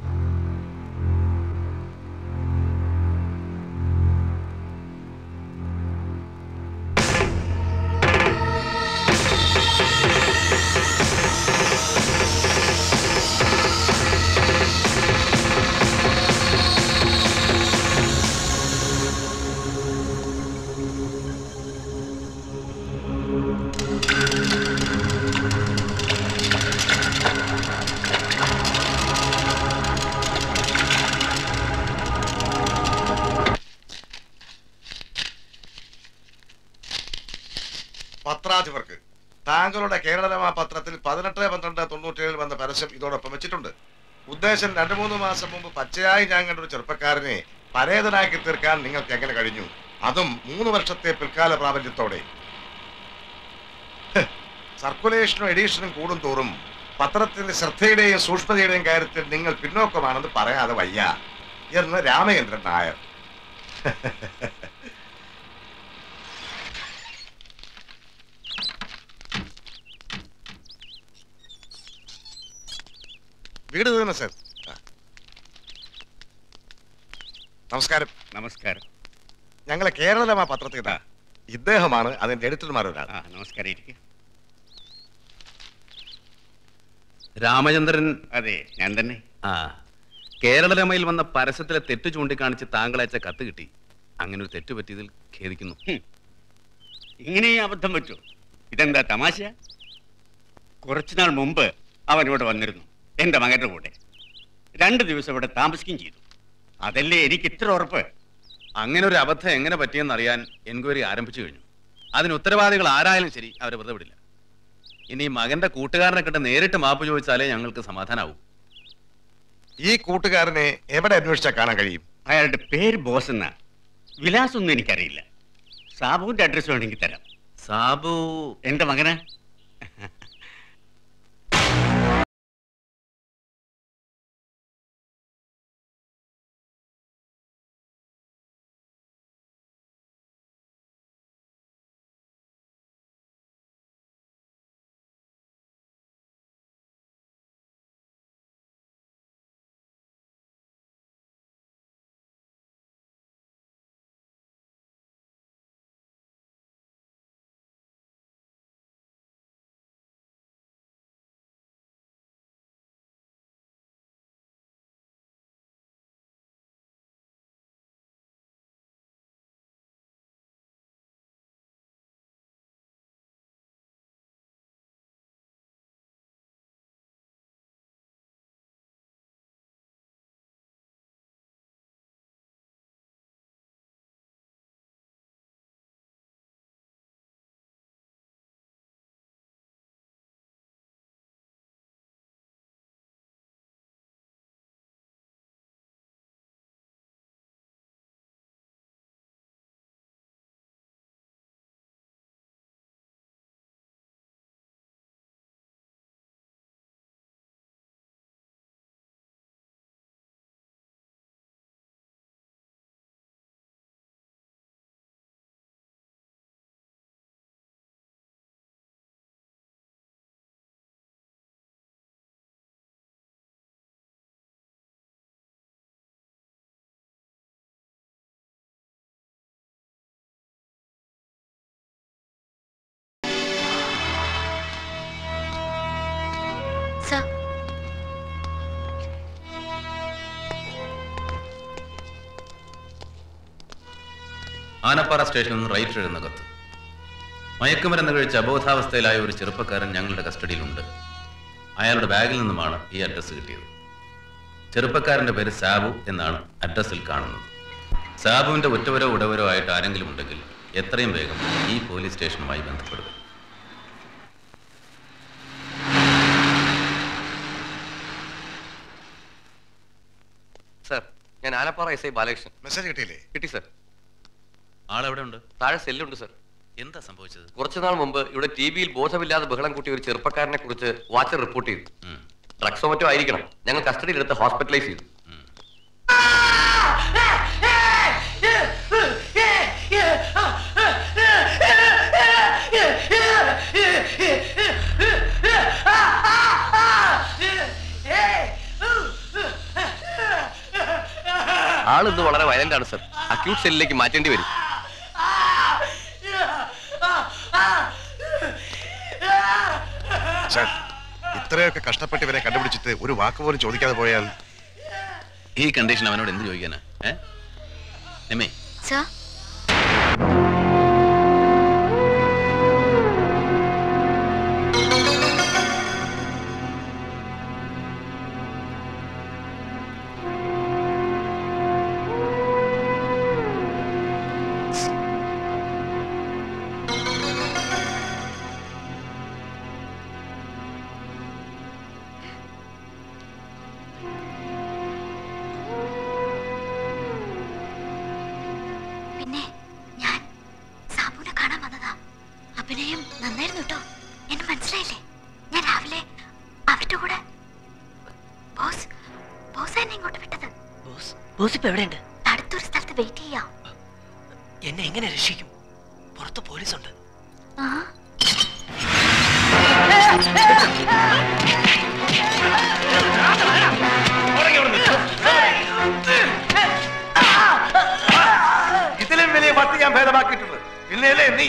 പത്രാധിപർക്ക് താങ്കളുടെ കേരളരമ പത്രത്തിൽ പതിനെട്ട് പന്ത്രണ്ട് തൊണ്ണൂറ്റേഴിൽ വന്ന പരസ്യം ഇതോടൊപ്പം വെച്ചിട്ടുണ്ട് ഉദ്ദേശം രണ്ടു മൂന്ന് മാസം മുമ്പ് പച്ചയായി ഞാൻ കണ്ട ഒരു ചെറുപ്പക്കാരനെ പരേതനാക്കി തീർക്കാൻ നിങ്ങൾക്ക് എങ്ങനെ കഴിഞ്ഞു അതും മൂന്ന് വർഷത്തെ പിൽക്കാല പ്രാബല്യത്തോടെ ഹ്, സർക്കുലേഷനും എഡീഷനും കൂടും തോറും പത്രത്തിന്റെ ശ്രദ്ധയുടെയും സൂക്ഷ്മതയുടെയും കാര്യത്തിൽ നിങ്ങൾ പിന്നോക്കമാണെന്ന് പറയാതെ വയ്യ എന്ന് രാമചന്ദ്രൻ നായർ വീട് ഇത് തന്നെ സാർ ആ. നമസ്കാരം നമസ്കാരം ഞങ്ങളെ കേരളരമ പത്രത്തിൽ ഇദ്ദേഹമാണ് അതിന്റെ എഡിറ്റർമാർ ഒരാൾ നമസ്കാരം ഇരിക്കും രാമചന്ദ്രൻ അതെ ഞാൻ തന്നെ ആ കേരളരമയിൽ വന്ന പരസ്യത്തിലെ തെറ്റ് ചൂണ്ടിക്കാണിച്ച് താങ്കൾ അയച്ച കത്ത് കിട്ടി അങ്ങനെ ഒരു തെറ്റ് പറ്റിയതിൽ ഖേദിക്കുന്നു ഇങ്ങനെ അബദ്ധം പറ്റൂ ഇതെന്താ തമാശ കുറച്ചുനാൾ മുമ്പ് അവൻ ഇവിടെ വന്നിരുന്നു എന്റെ മകന്റെ കൂടെ രണ്ട് ദിവസം ഇവിടെ താമസിക്കുകയും ചെയ്തു അതല്ലേ എനിക്ക് ഇത്ര ഉറപ്പ് അങ്ങനെ ഒരു അബദ്ധം എങ്ങനെ പറ്റിയെന്ന് അറിയാൻ എൻക്വയറി ആരംഭിച്ചു കഴിഞ്ഞു അതിന് ഉത്തരവാദികൾ ആരായാലും ശരി അവരെ വെറുതെ വിടില്ല ഇനി മകന്റെ കൂട്ടുകാരനെ കണ്ട് നേരിട്ട് മാപ്പ് ചോദിച്ചാലേ ഞങ്ങൾക്ക് സമാധാനാവൂ ഈ കൂട്ടുകാരനെ എവിടെ അന്വേഷിച്ചാൽ കാണാൻ കഴിയും അയാളുടെ പേര് ബോസ് എന്നാ വിലാസൊന്നും എനിക്കറിയില്ല സാബുവിന്റെ അഡ്രസ് വേണമെങ്കിൽ തരാം സാബു എന്റെ മകന് ആനപ്പാറ സ്റ്റേഷനിൽ നിന്ന് റൈറ്റ് എഴുതുന്ന കത്ത് മയക്കുമരുന്ന് കഴിച്ച് അബോധാവസ്ഥയിലായ ഒരു ചെറുപ്പക്കാരൻ ഞങ്ങളുടെ കസ്റ്റഡിയിലുണ്ട് അയാളുടെ ബാഗിൽ നിന്നുമാണ് ഈ അഡ്രസ്സ് കിട്ടിയത് ചെറുപ്പക്കാരന്റെ പേര് സാബു എന്നാണ് അഡ്രസ്സിൽ കാണുന്നത് സാബുവിന്റെ ഒറ്റവരോ ഉടവരോ ആയിട്ട് ആരെങ്കിലും ഉണ്ടെങ്കിൽ എത്രയും വേഗം ഈ പോലീസ് സ്റ്റേഷനുമായി ബന്ധപ്പെടുക സർ ഞാൻ Alappara S I Balakrishnan message കിട്ടിയില്ലേ കിട്ടി സർ ആളെവിടെ ഉണ്ട് താഴെ സെല്ലുണ്ട് സർ എന്താ സംഭവിച്ചത് കുറച്ചുനാൾ മുമ്പ് ഇവിടെ ടി വിയിൽ ബോധമില്ലാതെ ബഹളം കൂട്ടിയ ഒരു ചെറുപ്പക്കാരനെ കുറിച്ച് വാച്ചർ റിപ്പോർട്ട് ചെയ്തു ഡ്രഗ്സോ മറ്റോ ആയിരിക്കണം ഞങ്ങൾ കസ്റ്റഡിയിൽ എടുത്ത് ഹോസ്പിറ്റലൈസ് ചെയ്തു ആളിന്ന് വളരെ വയലന്റ് ആണ് സർ അക്യൂട്ട് സെല്ലിലേക്ക് മാറ്റേണ്ടി വരും സാർ ഇത്രയൊക്കെ കഷ്ടപ്പെട്ട് ഇവരെ കണ്ടുപിടിച്ചിട്ട് ഒരു വാക്ക് പോലും ചോദിക്കാതെ പോയാൽ ഈ കണ്ടീഷൻ അവനോട് എന്ത് ചോദിക്കാനാ ഏ നിമ്മേ സർ പിന്നെ ഞാൻ സാബുവിനെ കാണാൻ വന്നതാ അഭിനയം നന്നായിരുന്നു കേട്ടോ എന്നെ മനസ്സിലായില്ലേ ഞാൻ രാവിലെ അവരുടെ കൂടെ ബോസ് ബോസ് എന്നെ ഇങ്ങോട്ട് വിട്ടത് ബോസ് ഇപ്പൊ എവിടെയുണ്ട് അടുത്തൊരു സ്ഥലത്ത് വെയിറ്റ് ചെയ്യാം എന്നെ എങ്ങനെ രക്ഷിക്കും പുറത്ത് പോലീസുണ്ട് ആ ഇതിലും വലിയ പത്ത് ഞാൻ ഭേദമാക്കിയിട്ടുണ്ട് പിന്നെയല്ലേ നീ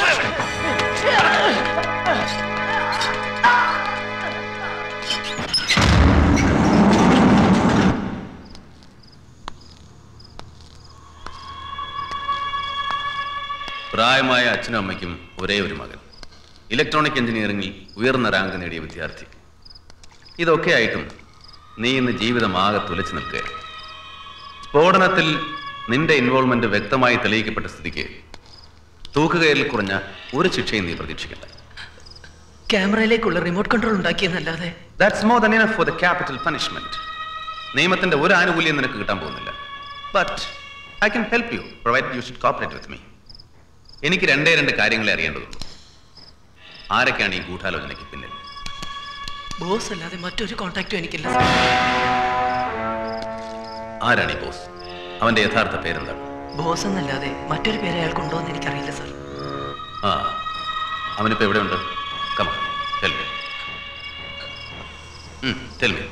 പ്രായമായ അച്ഛനും അമ്മയ്ക്കും ഒരേ ഒരു മകൻ ഇലക്ട്രോണിക് എഞ്ചിനീയറിംഗിൽ ഉയർന്ന റാങ്ക് നേടിയ വിദ്യാർത്ഥി ഇതൊക്കെ ആയിട്ടും നീ ഇന്ന് ജീവിതമാകെ തുലച്ചു നിൽക്കുക സ്ഫോടനത്തിൽ നിന്റെ ഇൻവോൾവ്മെന്റ് വ്യക്തമായി തെളിയിക്കപ്പെട്ട സ്ഥിതിക്ക് തൂക്കുകയറിൽ കുറഞ്ഞ ഒരു ശിക്ഷയും നീ പ്രതീക്ഷിക്കണ്ട ക്യാമറയിലേക്കുള്ള റിമോട്ട് കൺട്രോൾ ഉണ്ടാക്കിയെന്നല്ലാതെ that's more than enough for the capital punishment നിയമത്തിന്റെ ഒരു ആനുകൂല്യം നിനക്ക് കിട്ടാൻ പോകുന്നില്ല but I can help you provide you should cooperate with me എനിക്ക് രണ്ടേ രണ്ട് കാര്യങ്ങളെ അറിയേണ്ടതുള്ളൂ ആരൊക്കെയാണ് ഈ ഗൂഢാലോചനയ്ക്ക് പിന്നിൽ ബോസ് അല്ലാതെ മറ്റൊരു കോണ്ടാക്റ്റും എനിക്കില്ല ആരാണ് ഈ ബോസ് അവന്റെ യഥാർത്ഥ പേരെന്താണ് ബോസ് എന്നല്ലാതെ മറ്റൊരു പേര് അയാൾക്കുണ്ടോ എന്ന് എനിക്കറിയില്ല സർ ആ അവനിപ്പോ എവിടെയുണ്ട് കമ help tell me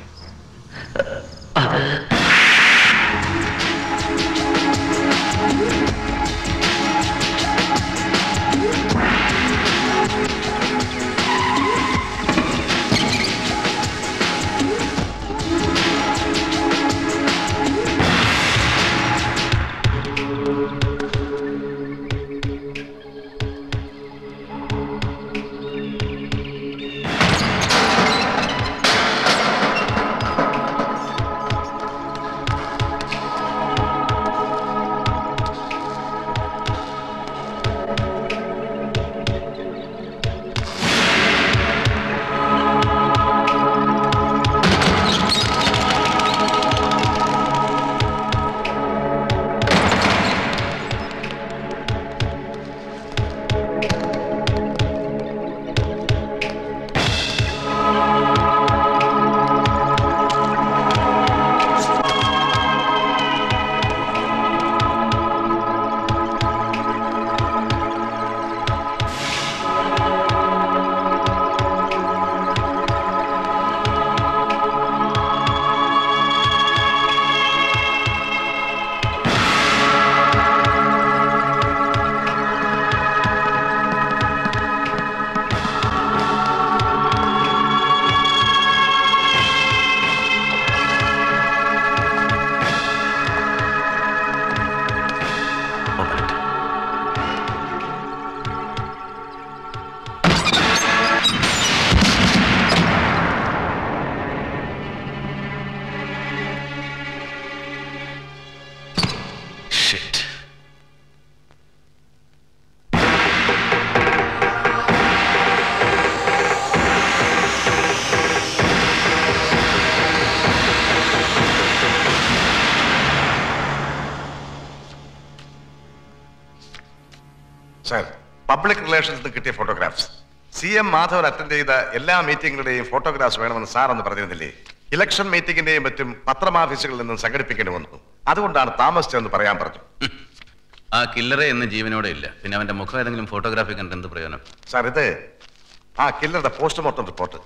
sir public relations നിന്ന് കിട്ടിയ photographs C M Madhavan attend ചെയ്ത എല്ലാ മീറ്റിംഗുകളുടെയും ഫോട്ടോഗ്രാഫ്സ് വേണമെന്ന് സാർ എന്ന് പറഞ്ഞിരുന്നില്ലേ ഇലക്ഷൻ മീറ്റിംഗിന്റെയും മറ്റും പത്രമാഫീസുകളിൽ നിന്നും സംഘടിപ്പിക്കേണ്ടി വന്നു അതുകൊണ്ടാണ് താമസിച്ചതെന്ന് പറയാൻ പറഞ്ഞു ആ കില്ലറെ എന്ന് ജീവനോടെ ഇല്ല പിന്നെ അവന്റെ മുഖം ഏതെങ്കിലും ഫോട്ടോഗ്രാഫി കണ്ട് എന്ത് പ്രയോജനം സാർ ഇത് ആ കില്ലറുടെ പോസ്റ്റ്മോർട്ടം റിപ്പോർട്ട്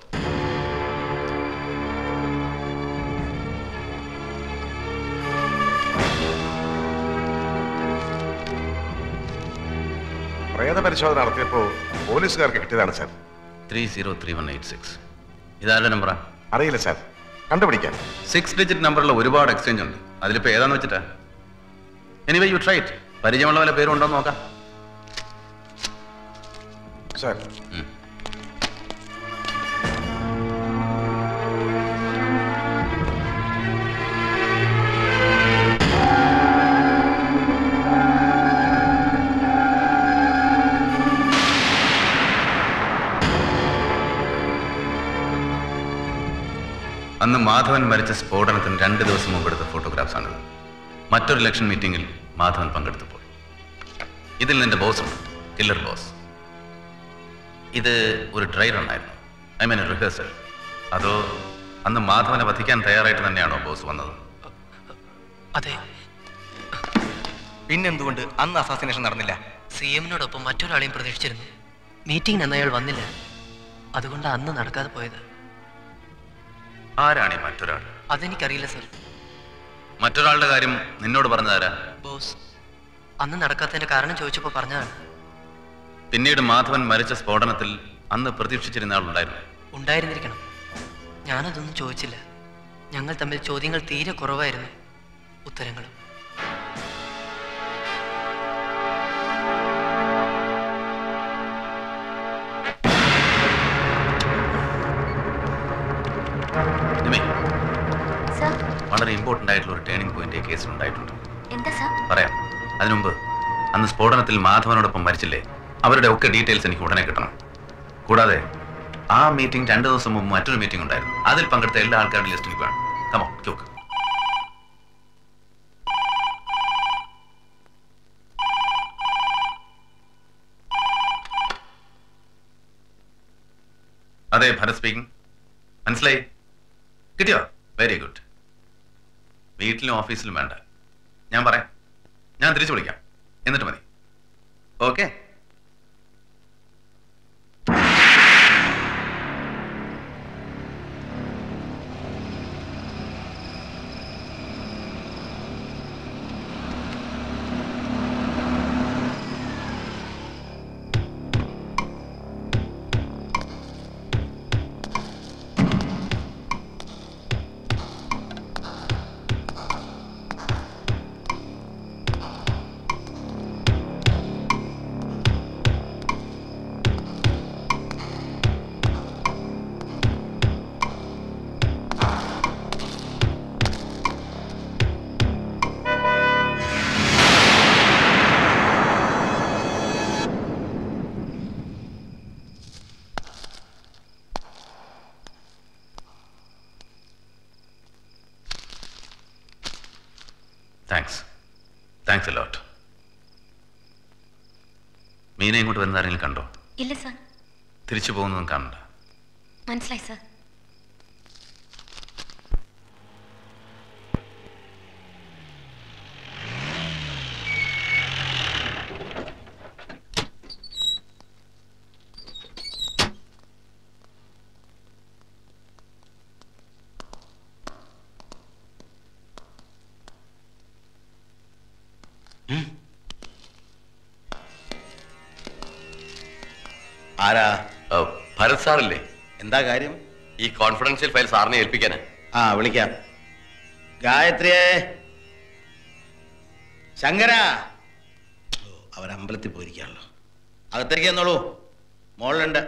പ്രേത പരിശോധന നടത്തിയപ്പോൾ പോലീസുകാർക്ക് കിട്ടിയതാണ് sir three zero three one eight six ഇതാരുടെ നമ്പറാ അറിയില്ല സാർ കണ്ടുപിടിക്കാൻ സിക്സ് ഡിജിറ്റ് നമ്പറുള്ള ഒരുപാട് എക്സ്ചേഞ്ച് ഉണ്ട് അതിലിപ്പോ ഏതാന്ന് വെച്ചിട്ടാ എനിവേ യു ട്രൈറ്റ് പരിചയമുള്ള വല്ല പേരും ഉണ്ടോ എന്ന് നോക്കാം സാർ അന്ന് മാധവൻ മരിച്ച സ്ഫോടനത്തിന് രണ്ട് ദിവസം മുമ്പ് എടുത്ത ഫോട്ടോഗ്രാഫ്സ് ആണിത് മറ്റൊരു ഇലക്ഷൻ മീറ്റിംഗിൽ മാധവൻ പങ്കെടുത്തപ്പോൾ ഇതിൽ നിന്റെ ബോസ് ഉണ്ട് കില്ലർ ബോസ് ഇത് ഒരു ഡ്രൈ റൺ ആയിരുന്നു ഐ മീൻ റിഹേഴ്സൽ അതോ അന്ന് മാധവനെ വധിക്കാൻ തയ്യാറായിട്ട് തന്നെയാണോ ബോസ് വന്നത് അതെ പിന്നെന്തുകൊണ്ട് അന്ന് അസാസിനേഷൻ നടന്നില്ല സി എമ്മിനോടൊപ്പം മറ്റൊരാളെയും പ്രതീക്ഷിച്ചിരുന്നു മീറ്റിംഗിന് അന്ന് അയാൾ വന്നില്ല അതുകൊണ്ട് അന്ന് നടക്കാതെ പോയത് ആരാണ് ഈ മറ്റൊരാൾ അതെനിക്കറിയില്ല സർ മറ്റൊരാളുടെ കാര്യം നിന്നോട് പറഞ്ഞതാരാ ബോസ് അന്ന് നടക്കാത്തതിന്റെ കാരണം ചോദിച്ചപ്പോൾ പറഞ്ഞതാണ് പിന്നീട് മാധവൻ മരിച്ച സ്ഫോടനത്തിൽ അന്ന് പ്രതീക്ഷിച്ചിരുന്ന ആളുണ്ടായിരുന്നു ഉണ്ടായിരുന്നിരിക്കണം ഞാനതൊന്നും ചോദിച്ചില്ല ഞങ്ങൾ തമ്മിൽ ചോദ്യങ്ങൾ തീരെ കുറവായിരുന്നു ഉത്തരങ്ങളും നിമേ, സർ വളരെ ഇമ്പോർട്ടന്റ് ആയിട്ടുള്ള ഒരു ടേണിംഗ് പോയിന്റ് ഈ കേസിൽ ഉണ്ടായിട്ടുണ്ട് എന്താ സർ പറയാം അതിനുമുമ്പ് അന്ന് സ്ഫോടനത്തിൽ മാധവനോടൊപ്പം മരിച്ചില്ലേ അവരുടെ ഒക്കെ ഡീറ്റെയിൽസ് എനിക്ക് ഉടനെ കിട്ടണം കൂടാതെ ആ മീറ്റിംഗ് രണ്ടു ദിവസം മുമ്പ് മറ്റൊരു മീറ്റിംഗ് ഉണ്ടായിരുന്നു അതിൽ പങ്കെടുത്ത എല്ലാ ആൾക്കാരുടെ ലിസ്റ്റ് എനിക്ക് വേണം കമോ ചോക്ക് അതെ ഭരത് സ്പീക്കിംഗ് മനസ്സിലായി കിട്ടിയോ വെരി ഗുഡ് വീട്ടിലും ഓഫീസിലും വേണ്ട ഞാൻ പറയാം ഞാൻ തിരിച്ചു വിളിക്കാം എന്നിട്ട് മതി ഓക്കെ താങ്ക്സ് താങ്ക്സ് അലോട്ട് മീനെ ഇങ്ങോട്ട് വരുന്ന ആരെങ്കിലും കണ്ടോ ഇല്ല സർ തിരിച്ചു പോകുന്നതും കാണണ്ട മനസ്സിലായി സർ ആരാ ഭരത് സാറില്ലേ എന്താ കാര്യം ഈ കോൺഫിഡൻഷ്യൽ ഫയൽ സാറിനെ ഏൽപ്പിക്കാനാ ആ വിളിക്കാം ഗായത്രിയെ ശങ്കര ഓ, അവർ അമ്പലത്തിൽ പോയിരിക്കാണല്ലോ അകത്തേക്ക് എന്നോളൂ മോളിലുണ്ട്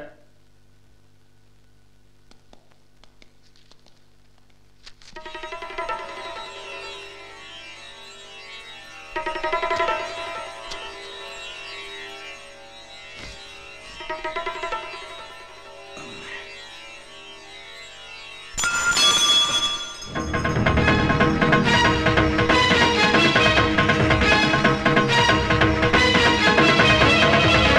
ആ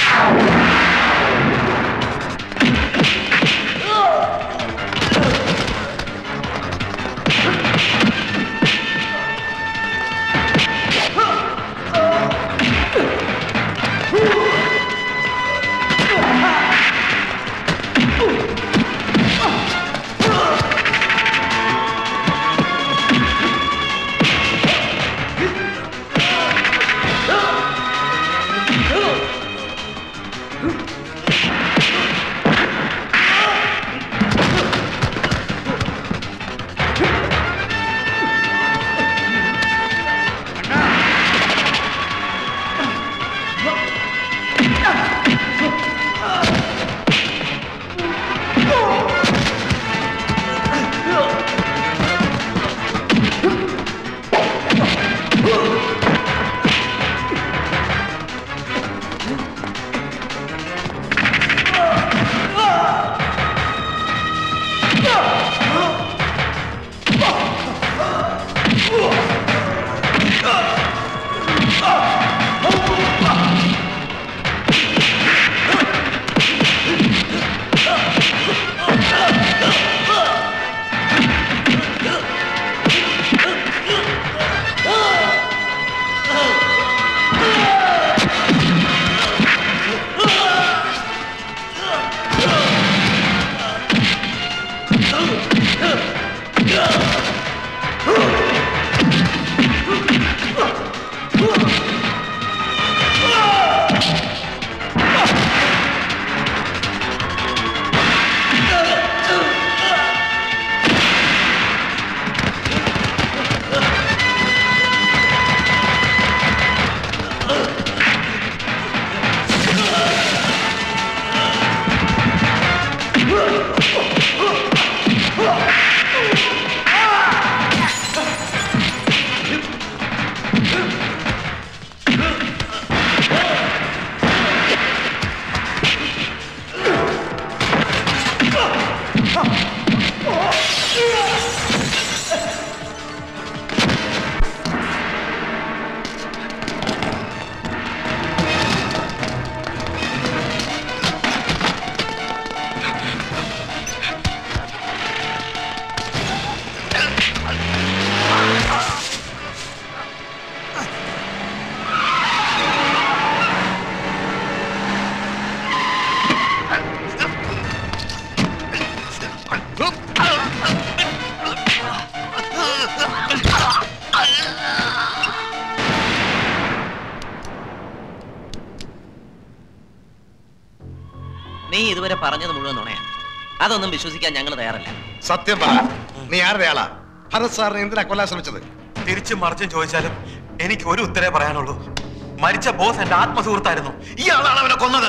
നീ ഇതുവരെ പറഞ്ഞത് മുഴുവൻ നുണയാ അതൊന്നും വിശ്വസിക്കാൻ ഞങ്ങൾ തയ്യാറല്ല സത്യം പറ നീ ആരുടെ ആളാ ഭരത് സാറിനെ എന്തിനാ കൊല്ലാൻ ശ്രമിച്ചത് തിരിച്ചും മറിച്ചും ചോദിച്ചാലും എനിക്ക് ഒരു ഉത്തരേ പറയാനുള്ളൂ മരിച്ച ബോസ് എന്റെ ആത്മസുഹൃത്തായിരുന്നു ഇയാളാണ് അവനെ കൊന്നത്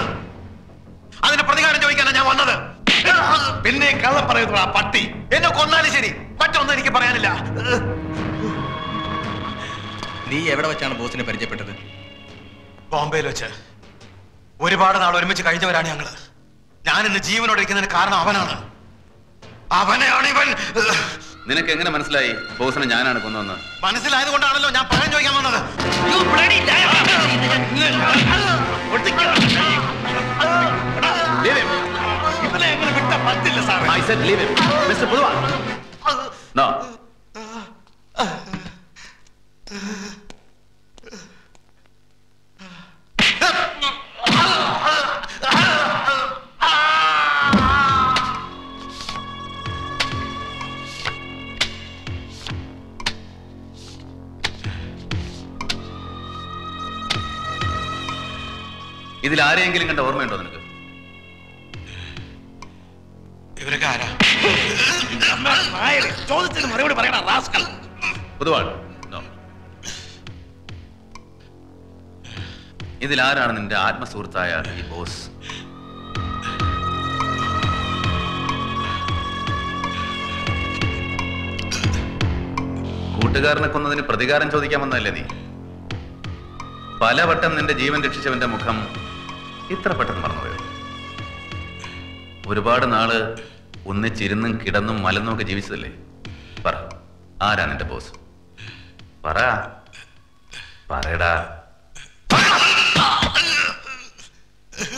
അതിന് പ്രതികാരം ചോദിക്കാനാണ് ഞാൻ വന്നത് പിന്നെ കള്ളം പറയുന്നു ആ പട്ടി എന്നെ കൊന്നാലും ശരി മറ്റൊന്നും എനിക്ക് പറയാനില്ല നീ എവിടെ വെച്ചാണ് ബോസിനെ പരിചയപ്പെട്ടത് ബോംബെയിൽ വെച്ച് ഒരുപാട് നാൾ ഒരുമിച്ച് കഴിഞ്ഞവരാണ് ഞങ്ങള് ഞാൻ ഇന്ന് ജീവനോടെ ഇരിക്കുന്നതിന് കാരണം അവനാണ് അവനെയാണ് ഇവൻ നിനക്ക് എങ്ങനെ മനസ്സിലായി ബോസിനെ ഞാനാണ് കൊന്നതെന്ന് മനസ്സിലായത് കൊണ്ടാണല്ലോ ഞാൻ പഴം ചോദിക്കാൻ വന്നത് ഇവനെ എങ്ങനെ വിട്ട പറ്റില്ല സാറേ I said leave him. Mr. Pudua. No. ഇതിൽ ആരെയെങ്കിലും കണ്ട ഓർമ്മയുണ്ടോ നിനക്ക് ഇവരൊക്കെ ആരാ ചോദിച്ചതിന് മറുപടി പറയണ റാസ്കൽ പൊതുവാൾ No. ഇതിൽ ആരാണ് നിന്റെ ആത്മസുഹൃത്തായ ഈ ബോസ് കൂട്ടുകാരനെ കൊന്നതിന് പ്രതികാരം ചോദിക്കാൻ വന്നതല്ലേ നീ പലവട്ടം നിന്റെ ജീവൻ രക്ഷിച്ചവന്റെ മുഖം ഇത്ര പെട്ടെന്ന് മറന്നുപോയോ ഒരുപാട് നാള് ഒന്നിച്ചിരുന്നും കിടന്നും മലന്നും ഒക്കെ ജീവിച്ചതല്ലേ പറ ആരാ നിന്റെ ബോസ് പറ പറയടാ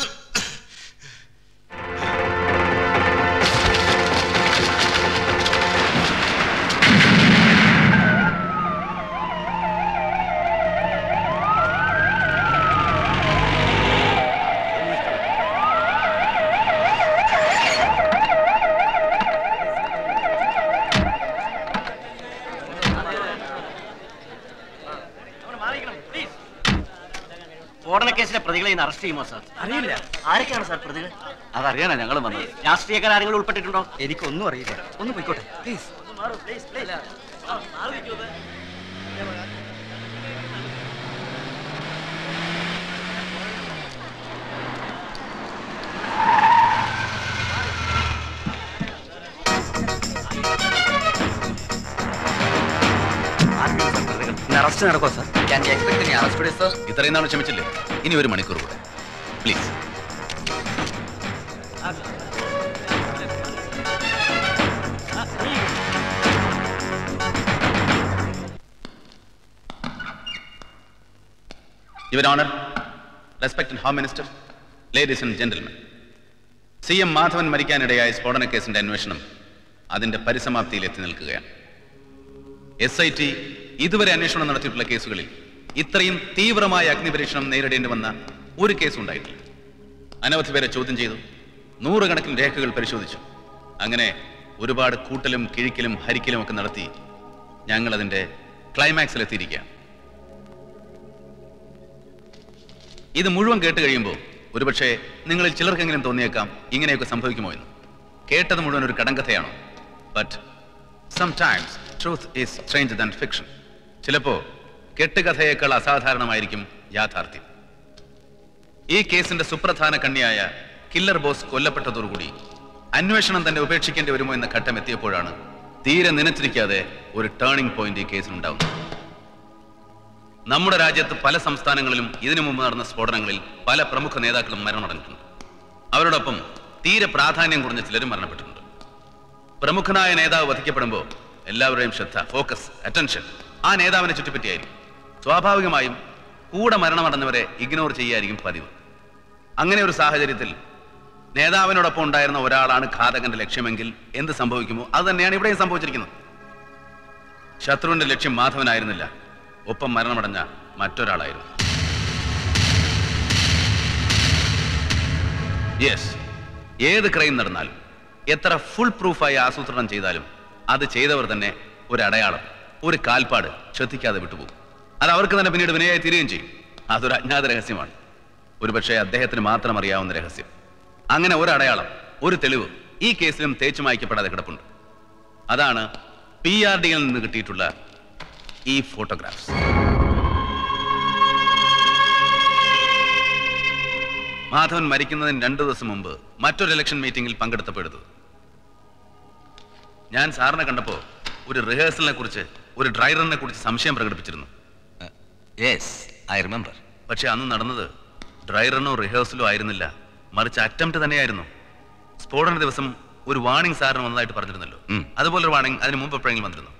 സ്ഫോടന കേസിലെ പ്രതികളെ ഇന്ന് അറസ്റ്റ് ചെയ്യുമോ സാർ അറിയില്ല ആരൊക്കെയാണ് സാർ പ്രതികൾ അതറിയാനാ ഞങ്ങൾ വന്നത് രാഷ്ട്രീയക്കാർ ആരെങ്കിലും ഉൾപ്പെട്ടിട്ടുണ്ടോ എനിക്കൊന്നും അറിയില്ല ഒന്ന് പോയിക്കോട്ടെ പ്ലീസ് അറസ്റ്റ് നടക്കുമോ സാർ ഇത്രയും നാൾ ക്ഷമിച്ചില്ലേ ഇനി ഒരു മണിക്കൂർ കൂടെ please your honour respected home minister ladies and gentlemen C M Madhavan മരിക്കാനിടയായ സ്ഫോടന കേസിന്റെ അന്വേഷണം അതിന്റെ പരിസമാപ്തിയിൽ എത്തി നിൽക്കുകയാണ് എസ് ഐ ടി ഇതുവരെ അന്വേഷണം നടത്തിയിട്ടുള്ള കേസുകളിൽ ഇത്രയും തീവ്രമായ അഗ്നിപരീക്ഷണം നേരിടേണ്ടി വന്ന ഒരു കേസ് ഉണ്ടായിട്ടില്ല അനവധി പേരെ ചോദ്യം ചെയ്തു നൂറുകണക്കിന് രേഖകൾ പരിശോധിച്ചു അങ്ങനെ ഒരുപാട് കൂട്ടലും കിഴിക്കലും ഹരിക്കലും ഒക്കെ നടത്തി ഞങ്ങൾ അതിന്റെ ക്ലൈമാക്സിൽ എത്തിയിരിക്കുകയാണ് ഇത് മുഴുവൻ കേട്ട് കഴിയുമ്പോൾ ഒരുപക്ഷെ നിങ്ങളിൽ ചിലർക്കെങ്കിലും തോന്നിയേക്കാം ഇങ്ങനെയൊക്കെ സംഭവിക്കുമോ എന്ന് കേട്ടത് മുഴുവൻ ഒരു കടങ്കഥയാണോ but sometimes truth is strange than fiction ചിലപ്പോ കെട്ടുകഥയേക്കാൾ അസാധാരണമായിരിക്കും യാഥാർത്ഥ്യം ഈ കേസിന്റെ സുപ്രധാന കണ്ണിയായ കില്ലർ ബോസ് കൊല്ലപ്പെട്ടതോടുകൂടി അന്വേഷണം തന്നെ ഉപേക്ഷിക്കേണ്ടി വരുമോ എന്ന ഘട്ടം എത്തിയപ്പോഴാണ് തീരെ നനച്ചിരിക്കാതെ ഒരു ടേണിംഗ് പോയിന്റ് ഈ കേസിനുണ്ടാവുന്നത് നമ്മുടെ രാജ്യത്ത് പല സംസ്ഥാനങ്ങളിലും ഇതിനു മുമ്പ് നടന്ന സ്ഫോടനങ്ങളിൽ പല പ്രമുഖ നേതാക്കളും മരണമടഞ്ഞിട്ടുണ്ട് അവരോടൊപ്പം തീരെ പ്രാധാന്യം കുറഞ്ഞ ചിലരും മരണപ്പെട്ടിട്ടുണ്ട് പ്രമുഖനായ നേതാവ് വധിക്കപ്പെടുമ്പോൾ എല്ലാവരുടെയും ശ്രദ്ധ ഫോക്കസ് അറ്റൻഷൻ ആ നേതാവിനെ ചുറ്റിപ്പറ്റിയായിരിക്കും സ്വാഭാവികമായും കൂടെ മരണമടഞ്ഞവരെ ഇഗ്നോർ ചെയ്യായിരിക്കും പതിവ് അങ്ങനെ ഒരു സാഹചര്യത്തിൽ നേതാവിനോടൊപ്പം ഉണ്ടായിരുന്ന ഒരാളാണ് ഘാതകന്റെ ലക്ഷ്യമെങ്കിൽ എന്ത് സംഭവിക്കുമോ അത് തന്നെയാണ് ഇവിടെയും സംഭവിച്ചിരിക്കുന്നത് ശത്രുവിന്റെ ലക്ഷ്യം മാധവനായിരുന്നില്ല ഒപ്പം മരണമടഞ്ഞ മറ്റൊരാളായിരുന്നു യെസ് ഏത് ക്രൈം നടന്നാലും എത്ര ഫുൾ പ്രൂഫായി ആസൂത്രണം ചെയ്താലും അത് ചെയ്തവർ തന്നെ ഒരു അടയാളം ഒരു കാൽപ്പാട് ശ്രദ്ധിക്കാതെ വിട്ടുപോകും അത് അവർക്ക് തന്നെ പിന്നീട് വിനയായി തീരുകയും ചെയ്യും അതൊരു അജ്ഞാത രഹസ്യമാണ് ഒരുപക്ഷെ അദ്ദേഹത്തിന് മാത്രം അറിയാവുന്ന രഹസ്യം അങ്ങനെ ഒരു അടയാളം ഒരു തെളിവ് ഈ കേസിലും തേച്ചു മായ്ക്കപ്പെടാതെ കിടപ്പുണ്ട് അതാണ് പി ആർ ഡിയിൽ നിന്ന് കിട്ടിയിട്ടുള്ള ഈ ഫോട്ടോഗ്രാഫ്സ് മാധവൻ മരിക്കുന്നതിന് രണ്ടു ദിവസം മുമ്പ് മറ്റൊരു ഇലക്ഷൻ മീറ്റിംഗിൽ പങ്കെടുത്തപ്പോൾ എടുത്തത് ഞാൻ സാറിനെ കണ്ടപ്പോ ഒരു റിഹേഴ്സലിനെ കുറിച്ച് ഒരു ഡ്രൈ റണ്ണിനെ കുറിച്ച് സംശയം പ്രകടിപ്പിച്ചിരുന്നു യെസ് ഐ റിമെമ്പർ പക്ഷെ അന്ന് നടന്നത് ഡ്രൈ റണ്ണോ റിഹേഴ്സലോ ആയിരുന്നില്ല മറിച്ച് അറ്റംപ്റ്റ് തന്നെയായിരുന്നു സ്ഫോടന ദിവസം ഒരു വാണിംഗ് സാറിന് വന്നതായിട്ട് പറഞ്ഞിരുന്നല്ലോ അതുപോലെ ഒരു വാണിംഗ് അതിന് മുമ്പ് എപ്പോഴെങ്കിലും വന്നിരുന്നു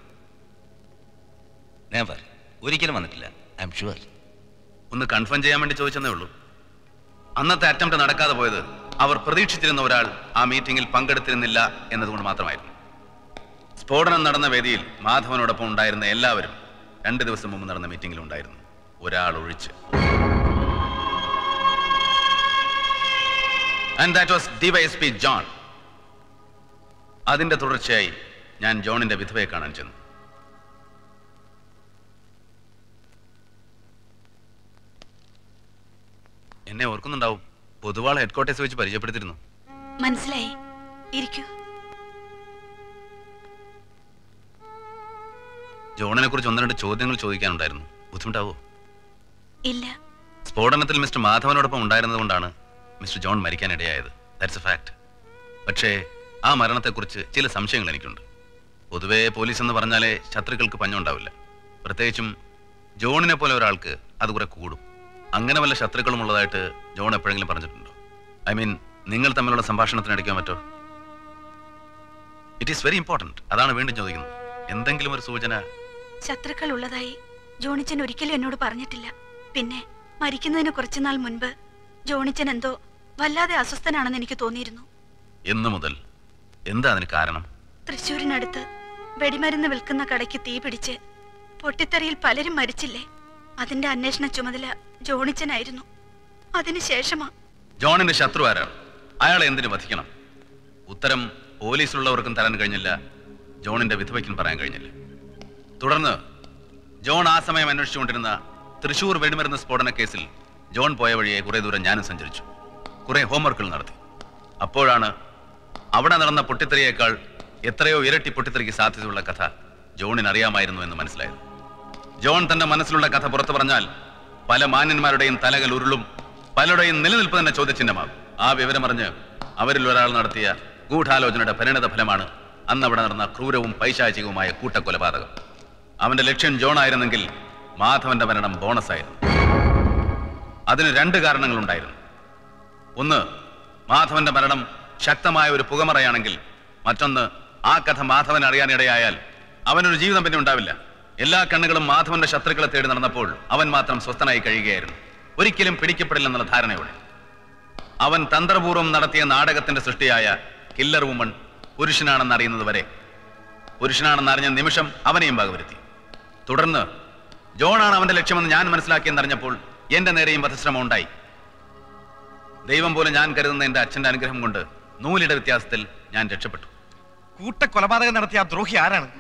നെവർ ഒരിക്കലും വന്നിട്ടില്ല ഐ എം ഷുവർ ഒന്ന് കൺഫേം ചെയ്യാൻ വേണ്ടി ചോദിച്ചെന്നേ ഉള്ളൂ അന്നത്തെ അറ്റംപ്റ്റ് നടക്കാതെ പോയത് അവർ പ്രതീക്ഷിച്ചിരുന്ന ഒരാൾ ആ മീറ്റിംഗിൽ പങ്കെടുത്തിരുന്നില്ല എന്നതുകൊണ്ട് മാത്രമായിരുന്നു സ്ഫോടനം നടന്ന വേദിയിൽ മാധവനോടൊപ്പം ഉണ്ടായിരുന്ന എല്ലാവരും രണ്ട് ദിവസം മുമ്പ് നടന്ന മീറ്റിംഗിൽ ഉണ്ടായിരുന്നു ഒരാൾ ഒഴിച്ച് and that was DYSP John അതിന്റെ തുടർച്ചയായി ഞാൻ ജോണിന്റെ വിധവയെ കാണാൻ ചെന്നു എന്നെ ഓർക്കുന്നുണ്ടാവും പൊതുവാൾ ഹെഡ്ക്വാർട്ടേഴ്സ് വെച്ച് പരിചയപ്പെടുത്തിയിരുന്നു മനസ്സിലായി ഇരിക്കൂ ജോണിനെ കുറിച്ച് ഒന്ന് രണ്ട് ചോദ്യങ്ങൾ ചോദിക്കാനുണ്ടായിരുന്നു ബുദ്ധിമുട്ടാവോ ഇല്ല സ്ഫോടനത്തിൽ മിസ്റ്റർ മാധവനോടൊപ്പം ഉണ്ടായിരുന്നത് കൊണ്ടാണ് മിസ്റ്റർ ജോൺ മരിക്കാനിടയായത് ദാറ്റ്സ് എ ഫാക്ട് പക്ഷേ ആ മരണത്തെക്കുറിച്ച് ചില സംശയങ്ങൾ എനിക്കുണ്ട് പൊതുവേ പോലീസ് എന്ന് പറഞ്ഞാലേ ശത്രുക്കൾക്ക് പഞ്ഞുണ്ടാവില്ല പ്രത്യേകിച്ചും ജോണിനെ പോലെ ഒരാൾക്ക് അത് കുറെ കൂടും അങ്ങനെ വല്ല ശത്രുക്കളും ഉള്ളതായിട്ട് ജോൺ എപ്പോഴെങ്കിലും പറഞ്ഞിട്ടുണ്ടോ ഐ മീൻ നിങ്ങൾ തമ്മിലുള്ള സംഭാഷണത്തിനിടയ്ക്കോ മറ്റോ ഇറ്റ് ഈസ് വെരി ഇമ്പോർട്ടൻറ്റ് അതാണ് വീണ്ടും ചോദിക്കുന്നത് എന്തെങ്കിലും ഒരു സൂചന ശത്രുക്കൾ ഉള്ളതായി ജോണിച്ചൻ ഒരിക്കലും എന്നോട് പറഞ്ഞിട്ടില്ല പിന്നെ മരിക്കുന്നതിന് കുറച്ചുനാൾ മുൻപ് ജോണിച്ചൻ എന്തോ വല്ലാതെ അസ്വസ്ഥനാണെന്ന് എനിക്ക് തോന്നിയിരുന്നു എന്നു മുതൽ എന്താ അതിന് കാരണം തൃശ്ശൂരിനടുത്ത് വെടിമരുന്ന് വിൽക്കുന്ന കടയ്ക്ക് തീ പിടിച്ച് പൊട്ടിത്തെറിയിൽ പലരും മരിച്ചില്ലേ അതിന്റെ അന്വേഷണ ചുമതല ജോണിച്ചനായിരുന്നു അതിനുശേഷമാ ജോണിന്റെ ശത്രു ആരാണ് അയാളെ എന്തിനു വധിക്കണം ഉത്തരം പോലീസിലുള്ളവർക്കും തരാൻ കഴിഞ്ഞില്ല ജോണിന്റെ വിധവയ്ക്കും പറയാൻ കഴിഞ്ഞില്ല തുടർന്ന് ജോൺ ആ സമയം അന്വേഷിച്ചുകൊണ്ടിരുന്ന തൃശൂർ വെടിമരുന്ന് സ്ഫോടന കേസിൽ ജോൺ പോയ വഴിയെ കുറെ ദൂരം ഞാനും സഞ്ചരിച്ചു കുറെ ഹോംവർക്കുകൾ നടത്തി അപ്പോഴാണ് അവിടെ നടന്ന പൊട്ടിത്തെറിയേക്കാൾ എത്രയോ ഇരട്ടി പൊട്ടിത്തെറിക്ക് സാധ്യതയുള്ള കഥ ജോണിന് അറിയാമായിരുന്നു എന്ന് മനസ്സിലായത് ജോൺ തന്റെ മനസ്സിലുള്ള കഥ പുറത്തു പറഞ്ഞാൽ പല മാന്യന്മാരുടെയും തലകൾ ഉരുളും പലരുടെയും നിലനിൽപ്പ് തന്നെ ചോദ്യചിഹ്നമാകും ആ വിവരമറിഞ്ഞ് അവരിൽ ഒരാൾ നടത്തിയ ഗൂഢാലോചനയുടെ പരിണത ഫലമാണ് അന്ന് അവിടെ നടന്ന ക്രൂരവും പൈശാചികവുമായ കൂട്ടക്കൊലപാതകം അവന്റെ ലക്ഷ്യം ജോൺ ആയിരുന്നെങ്കിൽ മാധവന്റെ മരണം ബോണസ് ആയിരുന്നു അതിന് രണ്ട് കാരണങ്ങളുണ്ടായിരുന്നു ഒന്ന് മാധവന്റെ മരണം ശക്തമായ ഒരു പുകമറയാണെങ്കിൽ മറ്റൊന്ന് ആ കഥ മാധവൻ അറിയാനിടയായാൽ അവനൊരു ജീവിതം പിന്നെ ഉണ്ടാവില്ല എല്ലാ കണ്ണുകളും മാധവന്റെ ശത്രുക്കളെ തേടി നടന്നപ്പോൾ അവൻ മാത്രം സ്വസ്ഥനായി കഴിയുകയായിരുന്നു ഒരിക്കലും പിടിക്കപ്പെടില്ലെന്നുള്ള ധാരണയോടെ അവൻ തന്ത്രപൂർവ്വം നടത്തിയ നാടകത്തിന്റെ സൃഷ്ടിയായ കില്ലർ വുമൺ പുരുഷനാണെന്ന് അറിയുന്നത് വരെ പുരുഷനാണെന്ന് അറിഞ്ഞ നിമിഷം അവനെയും വകവരുത്തി തുടർന്ന് ജോണാണ് അവന്റെ ലക്ഷ്യമെന്ന് ഞാൻ മനസ്സിലാക്കിയെന്നറിഞ്ഞപ്പോൾ എന്റെ നേരെയും വധശ്രമം ഉണ്ടായി ദൈവം പോലെ ഞാൻ കരുതുന്ന എന്റെ അച്ഛന്റെ അനുഗ്രഹം കൊണ്ട് നൂലിട വ്യത്യാസത്തിൽ ഞാൻ രക്ഷപ്പെട്ടു കൂട്ടക്കൊലപാതകം നടത്തിയ ആ ദ്രോഹി ആരാണ്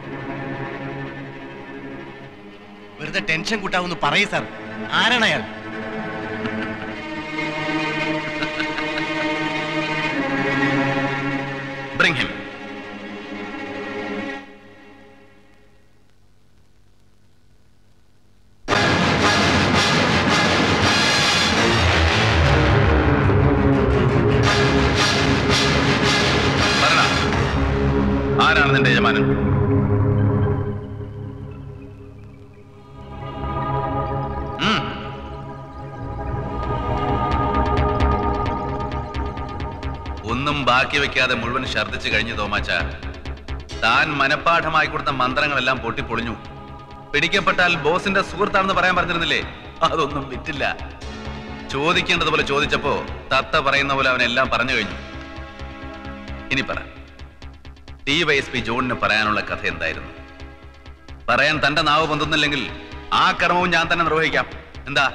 വെറുതെ ടെൻഷൻ കൂട്ടാവുന്ന പറയൂ സാർ ആരാണ് അയാൾ ബ്രിങ് ഹിം ആരാണ് നിന്റെ യജമാനൻ ഉം. ഒന്നും ബാക്കി വെക്കാതെ മുഴുവൻ ഛർദ്ദിച്ചു കഴിഞ്ഞു തോമാച്ച താൻ മനഃപ്പാഠമായി കൊടുത്ത മന്ത്രങ്ങളെല്ലാം പൊട്ടിപ്പൊളിഞ്ഞു പിടിക്കപ്പെട്ടാൽ ബോസിന്റെ സുഹൃത്താണെന്ന് പറയാൻ പറഞ്ഞിരുന്നില്ലേ അതൊന്നും വിറ്റില്ല ചോദിക്കേണ്ടതുപോലെ ചോദിച്ചപ്പോ തത്ത പറയുന്ന പോലെ അവനെല്ലാം പറഞ്ഞു കഴിഞ്ഞു ഇനി പറ ഡി വൈ എസ് പി ജോണിന് പറയാനുള്ള കഥ എന്തായിരുന്നു പറയാൻ തന്റെ നാവ് പൊന്തുന്നില്ലെങ്കിൽ ആ കർമ്മവും ഞാൻ തന്നെ നിർവഹിക്കാം എന്താ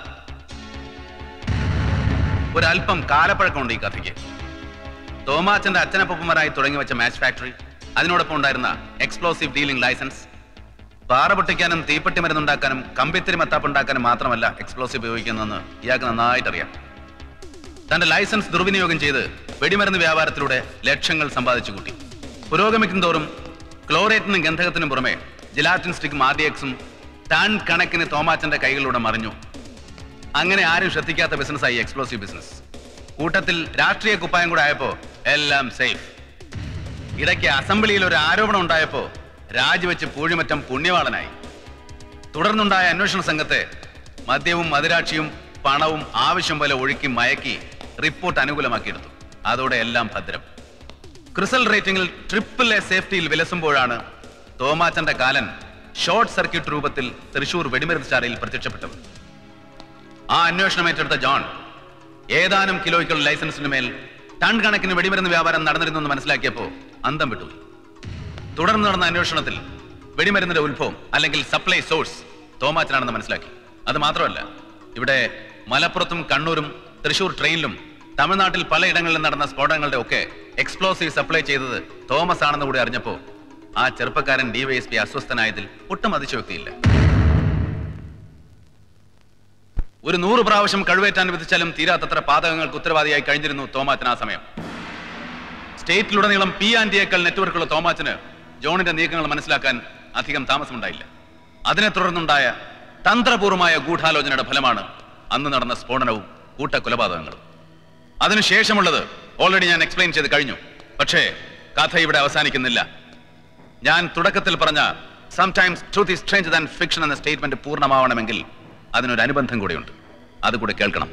ഒരല്പം കാലപ്പഴക്കമുണ്ട് ഈ കഥയ്ക്ക് തോമാച്ചന്റെ അച്ഛനപ്പന്മാരായി തുടങ്ങി വെച്ച മാച്ച് ഫാക്ടറി അതിനോടൊപ്പം ഉണ്ടായിരുന്ന എക്സ്പ്ലോസീവ് ഡീലിംഗ് ലൈസൻസ് പാറ പൊട്ടിക്കാനും തീപ്പെട്ടി മരുന്നുണ്ടാക്കാനും കമ്പിത്തിരി മത്താപ്പുണ്ടാക്കാനും മാത്രമല്ല എക്സ്പ്ലോസീവ് ഉപയോഗിക്കുന്നതെന്ന് ഇയാൾക്ക് നന്നായിട്ട് അറിയാം തന്റെ ലൈസൻസ് ദുർവിനിയോഗം ചെയ്ത് വെടിമരുന്ന് വ്യാപാരത്തിലൂടെ ലക്ഷങ്ങൾ സമ്പാദിച്ചു കൂട്ടി പുരോഗമിക്കും തോറും ക്ലോറേറ്റിനും ഗന്ധകത്തിനും പുറമെ ജിലാറ്റിൻ സ്റ്റിക്കും ആർഡിയക്സും ടൺ കണക്കിന് തോമാച്ചന്റെ കൈകളിലൂടെ മറിഞ്ഞു അങ്ങനെ ആരും ശ്രദ്ധിക്കാത്ത ബിസിനസ്സായി എക്സ്പ്ലോസീവ് ബിസിനസ് കൂട്ടത്തിൽ രാഷ്ട്രീയ കുപ്പായം കൂടെ ആയപ്പോ എല്ലാം സേഫ് ഇടയ്ക്ക് അസംബ്ലിയിൽ ഒരു ആരോപണം ഉണ്ടായപ്പോ രാജിവെച്ച് പൂഴിമറ്റം പുണ്യവാളനായി തുടർന്നുണ്ടായ അന്വേഷണ സംഘത്തെ മദ്യവും മതിരാക്ഷിയും പണവും ആവശ്യം പോലെ ഒഴുക്കി മയക്കി റിപ്പോർട്ട് അനുകൂലമാക്കിയെടുത്തു അതോടെ എല്ലാം ഭദ്രം ക്രിസൽ റേറ്റിംഗിൽ ട്രിപ്പിൾ എ സേഫ്റ്റിയിൽ വിലസുമ്പോഴാണ് തോമാച്ചന്റെ കാലൻ ഷോർട്ട് സർക്യൂട്ട് രൂപത്തിൽ തൃശൂർ വെടിമരുന്ന് ചാലയിൽ പ്രത്യക്ഷപ്പെട്ടത് ആ അന്വേഷണം ഏറ്റെടുത്ത ജോൺ ഏതാനും കിലോയ്ക്കുള്ള ലൈസൻസിന് മേൽ ടൺ കണക്കിന് വെടിമരുന്ന് വ്യാപാരം നടന്നിരുന്നു എന്ന് മനസ്സിലാക്കിയപ്പോ അന്തം വിട്ടു തുടർന്ന് നടന്ന അന്വേഷണത്തിൽ വെടിമരുന്നിന്റെ ഉത്ഭവം അല്ലെങ്കിൽ സപ്ലൈ സോഴ്സ് തോമാച്ചനാണെന്ന് മനസ്സിലാക്കി അത് മാത്രമല്ല ഇവിടെ മലപ്പുറത്തും കണ്ണൂരും തൃശൂർ ട്രെയിനിലും തമിഴ്നാട്ടിൽ പലയിടങ്ങളിലും നടന്ന സ്ഫോടനങ്ങളുടെ ഒക്കെ എക്സ്പ്ലോസീവ് സപ്ലൈ ചെയ്തത് തോമസ് ആണെന്ന് കൂടി അറിഞ്ഞപ്പോ ആ ചെറുപ്പക്കാരൻ ഡിവൈഎസ്പി അസ്വസ്ഥനായതിൽ ഒട്ടും അതിശയോക്തിയില്ല ഒരു നൂറ് പ്രാവശ്യം കഴിവേറ്റാൻ വിധിച്ചാലും തീരാത്തത്ര പാതകങ്ങൾക്ക് ഉത്തരവാദിയായി കഴിഞ്ഞിരുന്നു തോമാച്ചൻ ആ സമയം സ്റ്റേറ്റിലുടനീളം പി ആൻഡ് ഡിയേക്കാൾ നെറ്റ്വർക്കുള്ള തോമാച്ചന് ജോണിന്റെ നീക്കങ്ങൾ മനസ്സിലാക്കാൻ അധികം താമസമുണ്ടായില്ല അതിനെ തുടർന്നുണ്ടായ തന്ത്രപൂർവമായ ഗൂഢാലോചനയുടെ ഫലമാണ് അന്ന് നടന്ന സ്ഫോടനവും കൂട്ടക്കൊലപാതകങ്ങളും അതിനുശേഷമുള്ളത് ഓൾറെഡി ഞാൻ എക്സ്പ്ലെയിൻ ചെയ്ത് കഴിഞ്ഞു പക്ഷേ കഥ ഇവിടെ അവസാനിക്കുന്നില്ല ഞാൻ തുടക്കത്തിൽ പറഞ്ഞ sometimes truth is stranger than fiction എന്ന സ്റ്റേറ്റ്മെന്റ് പൂർണ്ണമാവണമെങ്കിൽ അതിനൊരു അനുബന്ധം കൂടെയുണ്ട് അത് കൂടെ കേൾക്കണം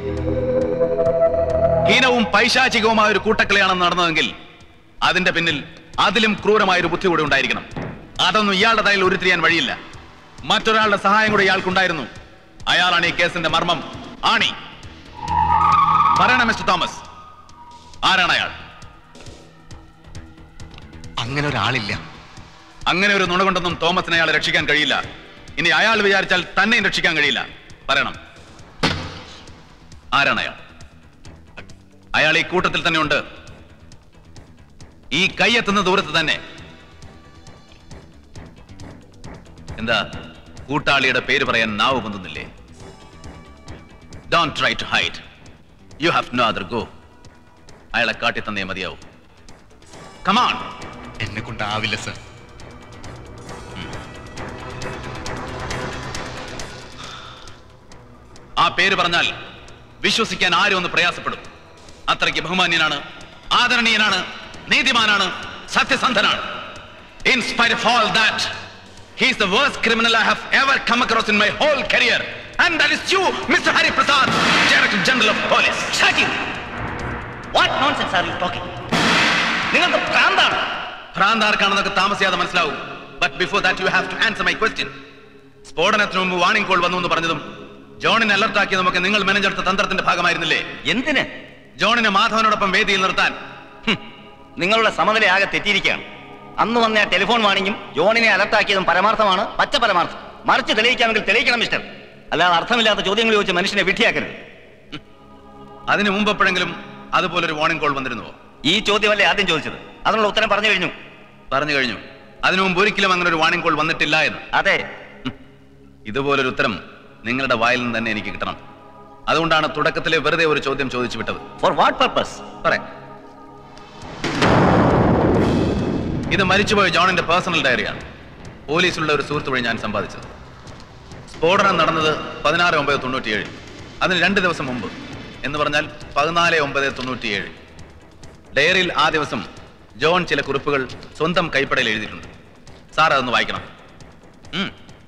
ഹീനവും പൈശാചികവുമായ ഒരു കൂട്ടക്കളിയാണെന്ന് നടന്നതെങ്കിൽ അതിന്റെ പിന്നിൽ അതിലും ക്രൂരമായ ഒരു ബുദ്ധി കൂടെ ഉണ്ടായിരിക്കണം അതൊന്നും ഇയാളുടെ തലയിൽ ഉരുത്തിരിയാൻ വഴിയില്ല മറ്റൊരാളുടെ സഹായം കൂടെ ഇയാൾക്കുണ്ടായിരുന്നു അയാളാണ് ഈ കേസിന്റെ മർമ്മം ആണി പറയണം മിസ്റ്റർ തോമസ് ആരാണ് അയാൾ അങ്ങനെ ഒരാളില്ല അങ്ങനെ ഒരു നുണ കൊണ്ടൊന്നും തോമസിനെ അയാളെ രക്ഷിക്കാൻ കഴിയില്ല ഇനി അയാൾ വിചാരിച്ചാൽ തന്നെയും രക്ഷിക്കാൻ കഴിയില്ല പറയണം ആരാണ് അയാൾ അയാൾ ഈ കൂട്ടത്തിൽ തന്നെ ഉണ്ട് ഈ കൈയെത്തുന്ന ദൂരത്ത് തന്നെ എന്താ കൂട്ടാളിയുടെ പേര് പറയാൻ നാവ് പൊന്തുന്നില്ലേ don't try to hide you have no other go അയാളെ കാട്ടി തന്നേ മതിയാവും കമാൺ എന്നെ കൊണ്ടാവില്ല സർ ആ പേര് പറഞ്ഞാൽ വിശ്വസിക്കാൻ ആരും ഒന്ന് പ്രയാസപ്പെടും അത്രയ്ക്ക് ബഹുമാന്യനാണ് ആദരണീയനാണ് നീതിമാനാണ് സത്യസന്ധനാണ് in spite of all that he's the worst criminal I have ever come across in my whole career and that is you mister Hari Prasad director general of police what nonsense are you talking നിങ്ങൾക്ക് ഭ്രാന്താണ് ഭ്രാന്താർക്കാണെന്നൊക്കെ താമസിയാതെ മനസ്സിലാവും but before that you have to answer my question സ്ഫോടനത്തിന് മുമ്പ് വാണിംഗ് കോൾ വന്നു എന്ന് പറഞ്ഞതും ജോണിനെ അലർട്ടാക്കിയതുമൊക്കെ നിങ്ങൾ മെനഞ്ഞെടുത്ത തന്ത്രത്തിന്റെ ഭാഗമായിരുന്നില്ലേ എന്തിന് ജോണിനെ മാധവനോടൊപ്പം വേദിയിൽ നിർത്താൻ നിങ്ങളുടെ സമനിലയാകെ തെറ്റിയിരിക്കുകയാണ് അന്ന് വന്ന ആ ടെലിഫോൺ വാണിങ്ങും ജോണിനെ അലർട്ടാക്കിയതും പരമാർത്ഥമാണ് പച്ച പരമാർത്ഥം മറിച്ച് തെളിയിക്കാമെങ്കിൽ തെളിയിക്കണം മിസ്റ്റർ അല്ലാതെ അർത്ഥമില്ലാത്ത ചോദ്യങ്ങൾ ചോദിച്ച് മനുഷ്യനെ വിഡ്ഢിയാക്കരുത് അതിനു മുമ്പ് എപ്പോഴെങ്കിലും അതുപോലൊരു വാണിംഗ് കോൾ വന്നിരുന്നുവോ ഈ ചോദ്യമല്ലേ ആദ്യം ചോദിച്ചത് അതിനുള്ള ഉത്തരം പറഞ്ഞു കഴിഞ്ഞു പറഞ്ഞു കഴിഞ്ഞു അതിനു മുമ്പ് ഒരിക്കലും അങ്ങനെ ഒരു വാണിംഗ് കോൾ വന്നിട്ടില്ല എന്ന് അതെ ഇതുപോലൊരു ഉത്തരം നിങ്ങളുടെ വായിൽ നിന്ന് തന്നെ എനിക്ക് കിട്ടണം അതുകൊണ്ടാണ് തുടക്കത്തിലെ വെറുതെ ഒരു ചോദ്യം ചോദിച്ചു വിട്ടത് ഫോർ വാട്ട് പർപ്പസ് പറയാം ഇത് മരിച്ചുപോയ ജോണിന്റെ പേഴ്സണൽ ഡയറിയാണ് പോലീസിലുള്ള ഒരു സുഹൃത്ത് വഴി ഞാൻ സമ്പാദിച്ചത് സ്ഫോടനം നടന്നത് പതിനാറ് ഒമ്പത് തൊണ്ണൂറ്റിയേഴ് അതിന് രണ്ട് ദിവസം മുമ്പ് എന്ന് പറഞ്ഞാൽ പതിനാല് ഒമ്പത് തൊണ്ണൂറ്റിയേഴ് ഡയറിയിൽ ആ ദിവസം ജോൺ ചില കുറിപ്പുകൾ സ്വന്തം കൈപ്പടയിൽ എഴുതിയിട്ടുണ്ട് സാർ അതൊന്ന് വായിക്കണം ഉം.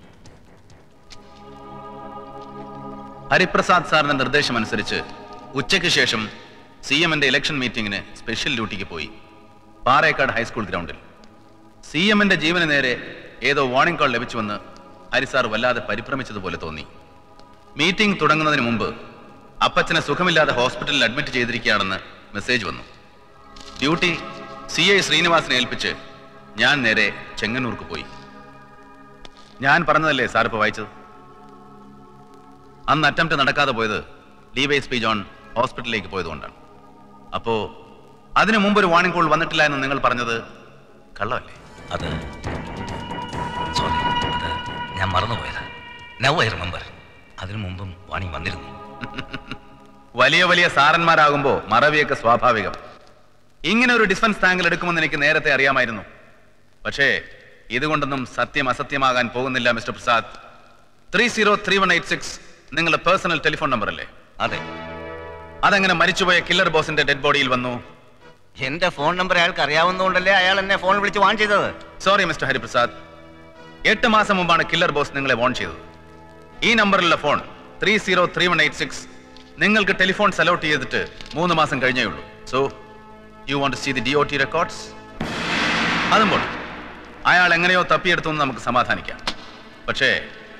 ഹരിപ്രസാദ് സാറിന്റെ നിർദ്ദേശമനുസരിച്ച് ഉച്ചയ്ക്ക് ശേഷം സി എമ്മിന്റെ ഇലക്ഷൻ മീറ്റിംഗിന് സ്പെഷ്യൽ ഡ്യൂട്ടിക്ക് പോയി പാറേക്കാട് ഹൈസ്കൂൾ ഗ്രൗണ്ടിൽ സി എമ്മിന്റെ ജീവന് നേരെ ഏതോ വാർണിംഗ് കോൾ ലഭിച്ചുവെന്ന് ഹരിസാർ വല്ലാതെ പരിഭ്രമിച്ചതുപോലെ തോന്നി മീറ്റിംഗ് തുടങ്ങുന്നതിന് മുമ്പ് അപ്പച്ചനെ സുഖമില്ലാതെ ഹോസ്പിറ്റലിൽ അഡ്മിറ്റ് ചെയ്തിരിക്കുകയാണെന്ന് മെസ്സേജ് വന്നു ഡ്യൂട്ടി സി ഐ ശ്രീനിവാസിനെ ഏൽപ്പിച്ച് ഞാൻ നേരെ ചെങ്ങന്നൂർക്ക് പോയി ഞാൻ പറഞ്ഞതല്ലേ സാർ ഇപ്പോൾ വായിച്ചത് അന്ന് അറ്റംപ്റ്റ് നടക്കാതെ പോയത് ഡിവൈസ് പി ജോൺ ഹോസ്പിറ്റലിലേക്ക് പോയതുകൊണ്ടാണ് അപ്പോ അതിനു മുമ്പ് ഒരു വാണിംഗ് കോൾ വന്നിട്ടില്ല എന്ന് നിങ്ങൾ പറഞ്ഞത് കള്ളമല്ലേ അത് സോറി അത് ഞാൻ മറന്നുപോയത് നൗ ഐ റിമെമ്പർ അതിനു മുമ്പും വാണി വന്നിരുന്നു വലിയ വലിയ സാറന്മാരാകുമ്പോ മറവിയൊക്കെ സ്വാഭാവികം ഇങ്ങനെ ഒരു ഡിഫൻസ് താങ്കൾ എടുക്കുമെന്ന് എനിക്ക് നേരത്തെ അറിയാമായിരുന്നു പക്ഷേ ഇതുകൊണ്ടൊന്നും സത്യം അസത്യമാകാൻ പോകുന്നില്ല mister Prasad three zero three one eight six നിങ്ങളുടെ പേഴ്സണൽ ടെലിഫോൺ നമ്പർ അല്ലേ അതെ അതെങ്ങനെ മരിച്ചുപോയ കില്ലർ ബോസിന്റെ ഡെഡ് ബോഡിയിൽ വന്നു എന്റെ ഫോൺ നമ്പർ അയാൾക്ക് അറിയാവുന്നതുകൊണ്ടല്ലേ അയാൾ എന്നെ ഫോൺ വിളിച്ച് വാൺ ചെയ്തത് സോറി മിസ്റ്റർ ഹരിപ്രസാദ് എട്ട് മാസം മുമ്പാണ് കില്ലർ ബോസ് നിങ്ങളെ വോൺ ചെയ്തത് ഈ നമ്പറിലുള്ള phone three zero three one eight six നിങ്ങൾക്ക് ടെലിഫോൺ അലോട്ട് ചെയ്തിട്ട് മൂന്ന് മാസം കഴിഞ്ഞേ ഉള്ളൂ so you won't see the D O T records അതും പോട്ടെ അയാൾ എങ്ങനെയോ തപ്പിയെടുത്തു എന്ന് നമുക്ക് സമാധാനിക്കാം പക്ഷേ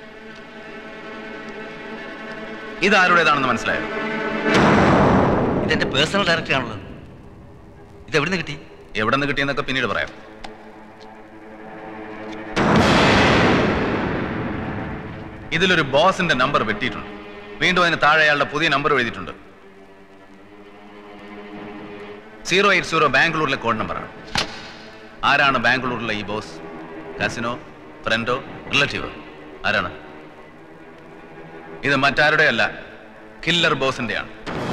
ഇതാരുടേതാണെന്ന് മനസ്സിലായോ ഇതെന്റെ പേഴ്സണൽ ഡയറക്ടർ ആണല്ലോ ഇത് എവിടുന്ന് കിട്ടി എവിടെ നിന്ന് കിട്ടിയെന്നൊക്കെ പിന്നീട് പറയാം ഇതിലൊരു ബോസിന്റെ നമ്പർ വെട്ടിയിട്ടുണ്ട് വീണ്ടും അതിന് താഴെ അയാളുടെ പുതിയ നമ്പർ എഴുതിയിട്ടുണ്ട് സീറോ എയ്റ്റ് സീറോ ബാംഗ്ലൂരിലെ കോഡ് നമ്പറാണ് ആരാണ് ബാംഗ്ലൂരിലെ ഈ ബോസ് കാസിനോ ഫ്രണ്ടോ റിലേറ്റീവോ ആരാണ് ഇത് മറ്റാരുടെ അല്ല കില്ലർ ബോസിന്റെയാണ്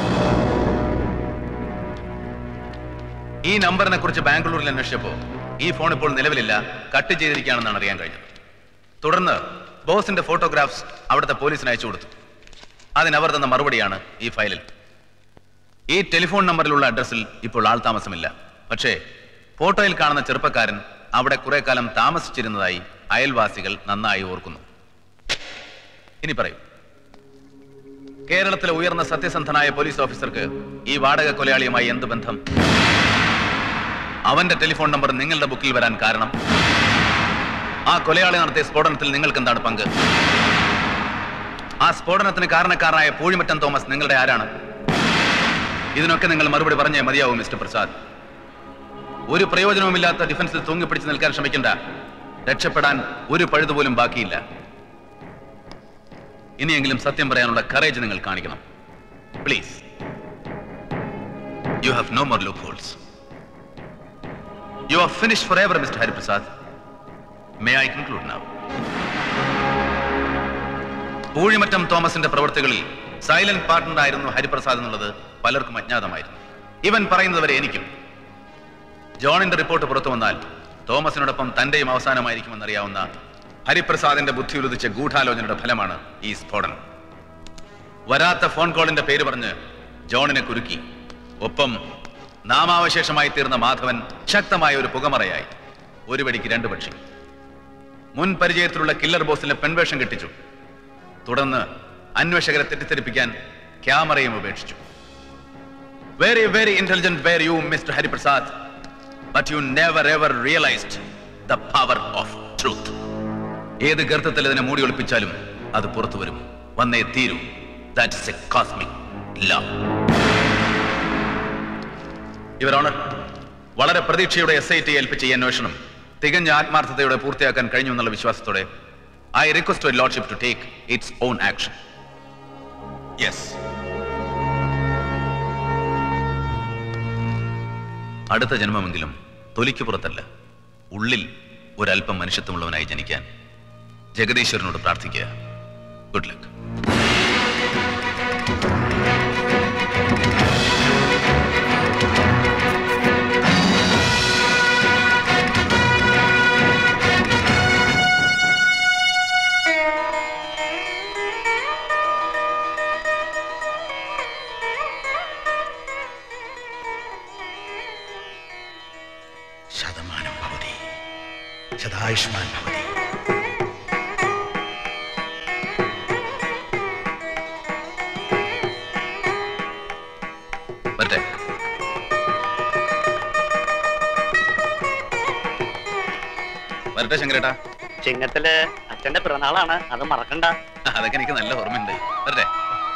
ഈ നമ്പറിനെ കുറിച്ച് ബാംഗ്ലൂരിൽ അന്വേഷിച്ചപ്പോ ഈ ഫോൺ ഇപ്പോൾ നിലവിലില്ല കട്ട് ചെയ്തിരിക്കുകയാണെന്നാണ് അറിയാൻ കഴിഞ്ഞത് തുടർന്ന് ബോസിന്റെ ഫോട്ടോഗ്രാഫ്സ് അവിടുത്തെ പോലീസിന് അയച്ചു കൊടുത്തു അതിനവർ തന്ന മറുപടിയാണ് ഈ ഫയലിൽ ഈ ടെലിഫോൺ നമ്പറിലുള്ള അഡ്രസ്സിൽ ഇപ്പോൾ ആൾ താമസമില്ല പക്ഷേ ഫോട്ടോയിൽ കാണുന്ന ചെറുപ്പക്കാരൻ അവിടെ കുറെ കാലം താമസിച്ചിരുന്നതായി അയൽവാസികൾ നന്നായി ഓർക്കുന്നു ഇനി പറയൂ കേരളത്തിലെ ഉയർന്ന സത്യസന്ധനായ പോലീസ് ഓഫീസർക്ക് ഈ വാടക കൊലയാളിയുമായി എന്ത് ബന്ധം അവന്റെ ടെലിഫോൺ നമ്പർ നിങ്ങളുടെ ബുക്കിൽ വരാൻ കാരണം ആ കൊലയാളി നടത്തിയ സ്ഫോടനത്തിൽ നിങ്ങൾക്ക് എന്താണ് പങ്ക് ആ സ്ഫോടനത്തിന് കാരണക്കാരനായ പൂഴിമറ്റം തോമസ് നിങ്ങളുടെ ആരാണ് ഇതിനൊക്കെ നിങ്ങൾ മറുപടി പറഞ്ഞേ മതിയാവും മിസ്റ്റർ പ്രസാദ് ഒരു പ്രയോജനവുമില്ലാത്ത ഡിഫൻസിൽ തൂങ്ങിപ്പിടിച്ച് നിൽക്കാൻ ശ്രമിക്കണ്ട രക്ഷപ്പെടാൻ ഒരു പഴുതുപോലും ബാക്കിയില്ല ഇനിയെങ്കിലും സത്യം പറയാനുള്ള കറേജ് നിങ്ങൾ കാണിക്കണം please you have no more loopholes you are finish for ever mister Hariprasad may I conclude now Poozhimattam തോമസിന്റെ പ്രവൃത്തികളിൽ സൈലന്റ് പാർട്ട്ണർ ആയിരുന്നു ഹരിപ്രസാദ് എന്നുള്ളത് പലർക്കും അജ്ഞാതമായിരുന്നു ഇവൻ പറയുന്നതുവരെ എനിക്കും ജോണിന്റെ റിപ്പോർട്ട് പുറത്തു വന്നാൽ തോമസിനോടൊപ്പം തന്റെയും അവസാനമായിരിക്കുമെന്നറിയാവുന്ന ഹരിപ്രസാദിന്റെ ബുദ്ധി ഉലുദിച്ച ഗൂഢാലോചനയുടെ ഫലമാണ് ഈ സ്ഫോടനം വരാത്ത ഫോൺ കോളിന്റെ പേര് പറഞ്ഞ് ജോണിനെ കുരുക്കി ഒപ്പം നാമാവശേഷമായി തീർന്ന മാധവൻ ശക്തമായ ഒരു പുകമറയായി ഒരു വെടിക്ക് രണ്ട് പക്ഷി മുൻ പരിചയത്തിലുള്ള കില്ലർ ബോസിന്റെ പെൺവേഷം കെട്ടിച്ചു തുടർന്ന് അന്വേഷകരെ തെറ്റിദ്ധരിപ്പിക്കാൻ ക്യാമറയും ഉപേക്ഷിച്ചു very very intelligent were you mister Hariprasad but you never ever realised the power of truth ഏത് ഗർത്തത്തിൽ അതിനെ മൂടി ഒളിപ്പിച്ചാലും അത് പുറത്തു വരും വന്നേ തീരൂ that is a cosmic love your honour വളരെ പ്രതീക്ഷയുടെ എസ് ഐ ടി ഏൽപ്പിച്ച ഈ അന്വേഷണം തികഞ്ഞ ആത്മാർത്ഥതയോടെ പൂർത്തിയാക്കാൻ കഴിഞ്ഞു എന്നുള്ള വിശ്വാസത്തോടെ I request lordship to take its on action yes അടുത്ത ജന്മമെങ്കിലും തൊലിക്ക് പുറത്തല്ല ഉള്ളിൽ ഒരല്പം മനുഷ്യത്വമുള്ളവനായി ജനിക്കാൻ ജഗദീശ്വരനോട് പ്രാർത്ഥിക്കുക ഗുഡ് ലക്ക് ശതമാനം ഭവതി ശതായുഷ്മാൻ ഭവതി വരട്ടെ വരട്ടെ ശങ്കരേട്ടാ ചിങ്ങത്തില് അച്ഛന്റെ പിറന്നാളാണ് അത് മറക്കണ്ട അതൊക്കെ എനിക്ക് നല്ല ഓർമ്മയുണ്ട് വരട്ടെ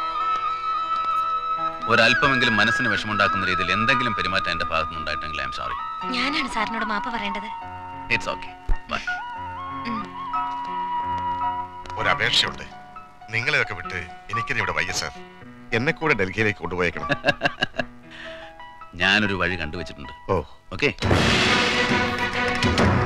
ഒരല്പമെങ്കിലും മനസ്സിന് വിഷമുണ്ടാക്കുന്ന രീതിയിൽ എന്തെങ്കിലും പെരുമാറ്റം എന്റെ ഭാഗത്തുനിന്ന് ഉണ്ടായിട്ടെങ്കിൽ ഐ എം സോറി ഞാനാണ് സാറിനോട് മാപ്പ് പറയേണ്ടത് ഇറ്റ്സ് ഓക്കെ ബൈ ഒരു അപേക്ഷയുണ്ട് നിങ്ങളെയൊക്കെ വിട്ട് എനിക്കിത് ഇവിടെ വയ്യ സാർ എന്നെ കൂടെ ഡൽഹിയിലേക്ക് കൊണ്ടുപോയേക്കണം ഞാനൊരു വഴി കണ്ടുവച്ചിട്ടുണ്ട് ഓ ഓക്കെ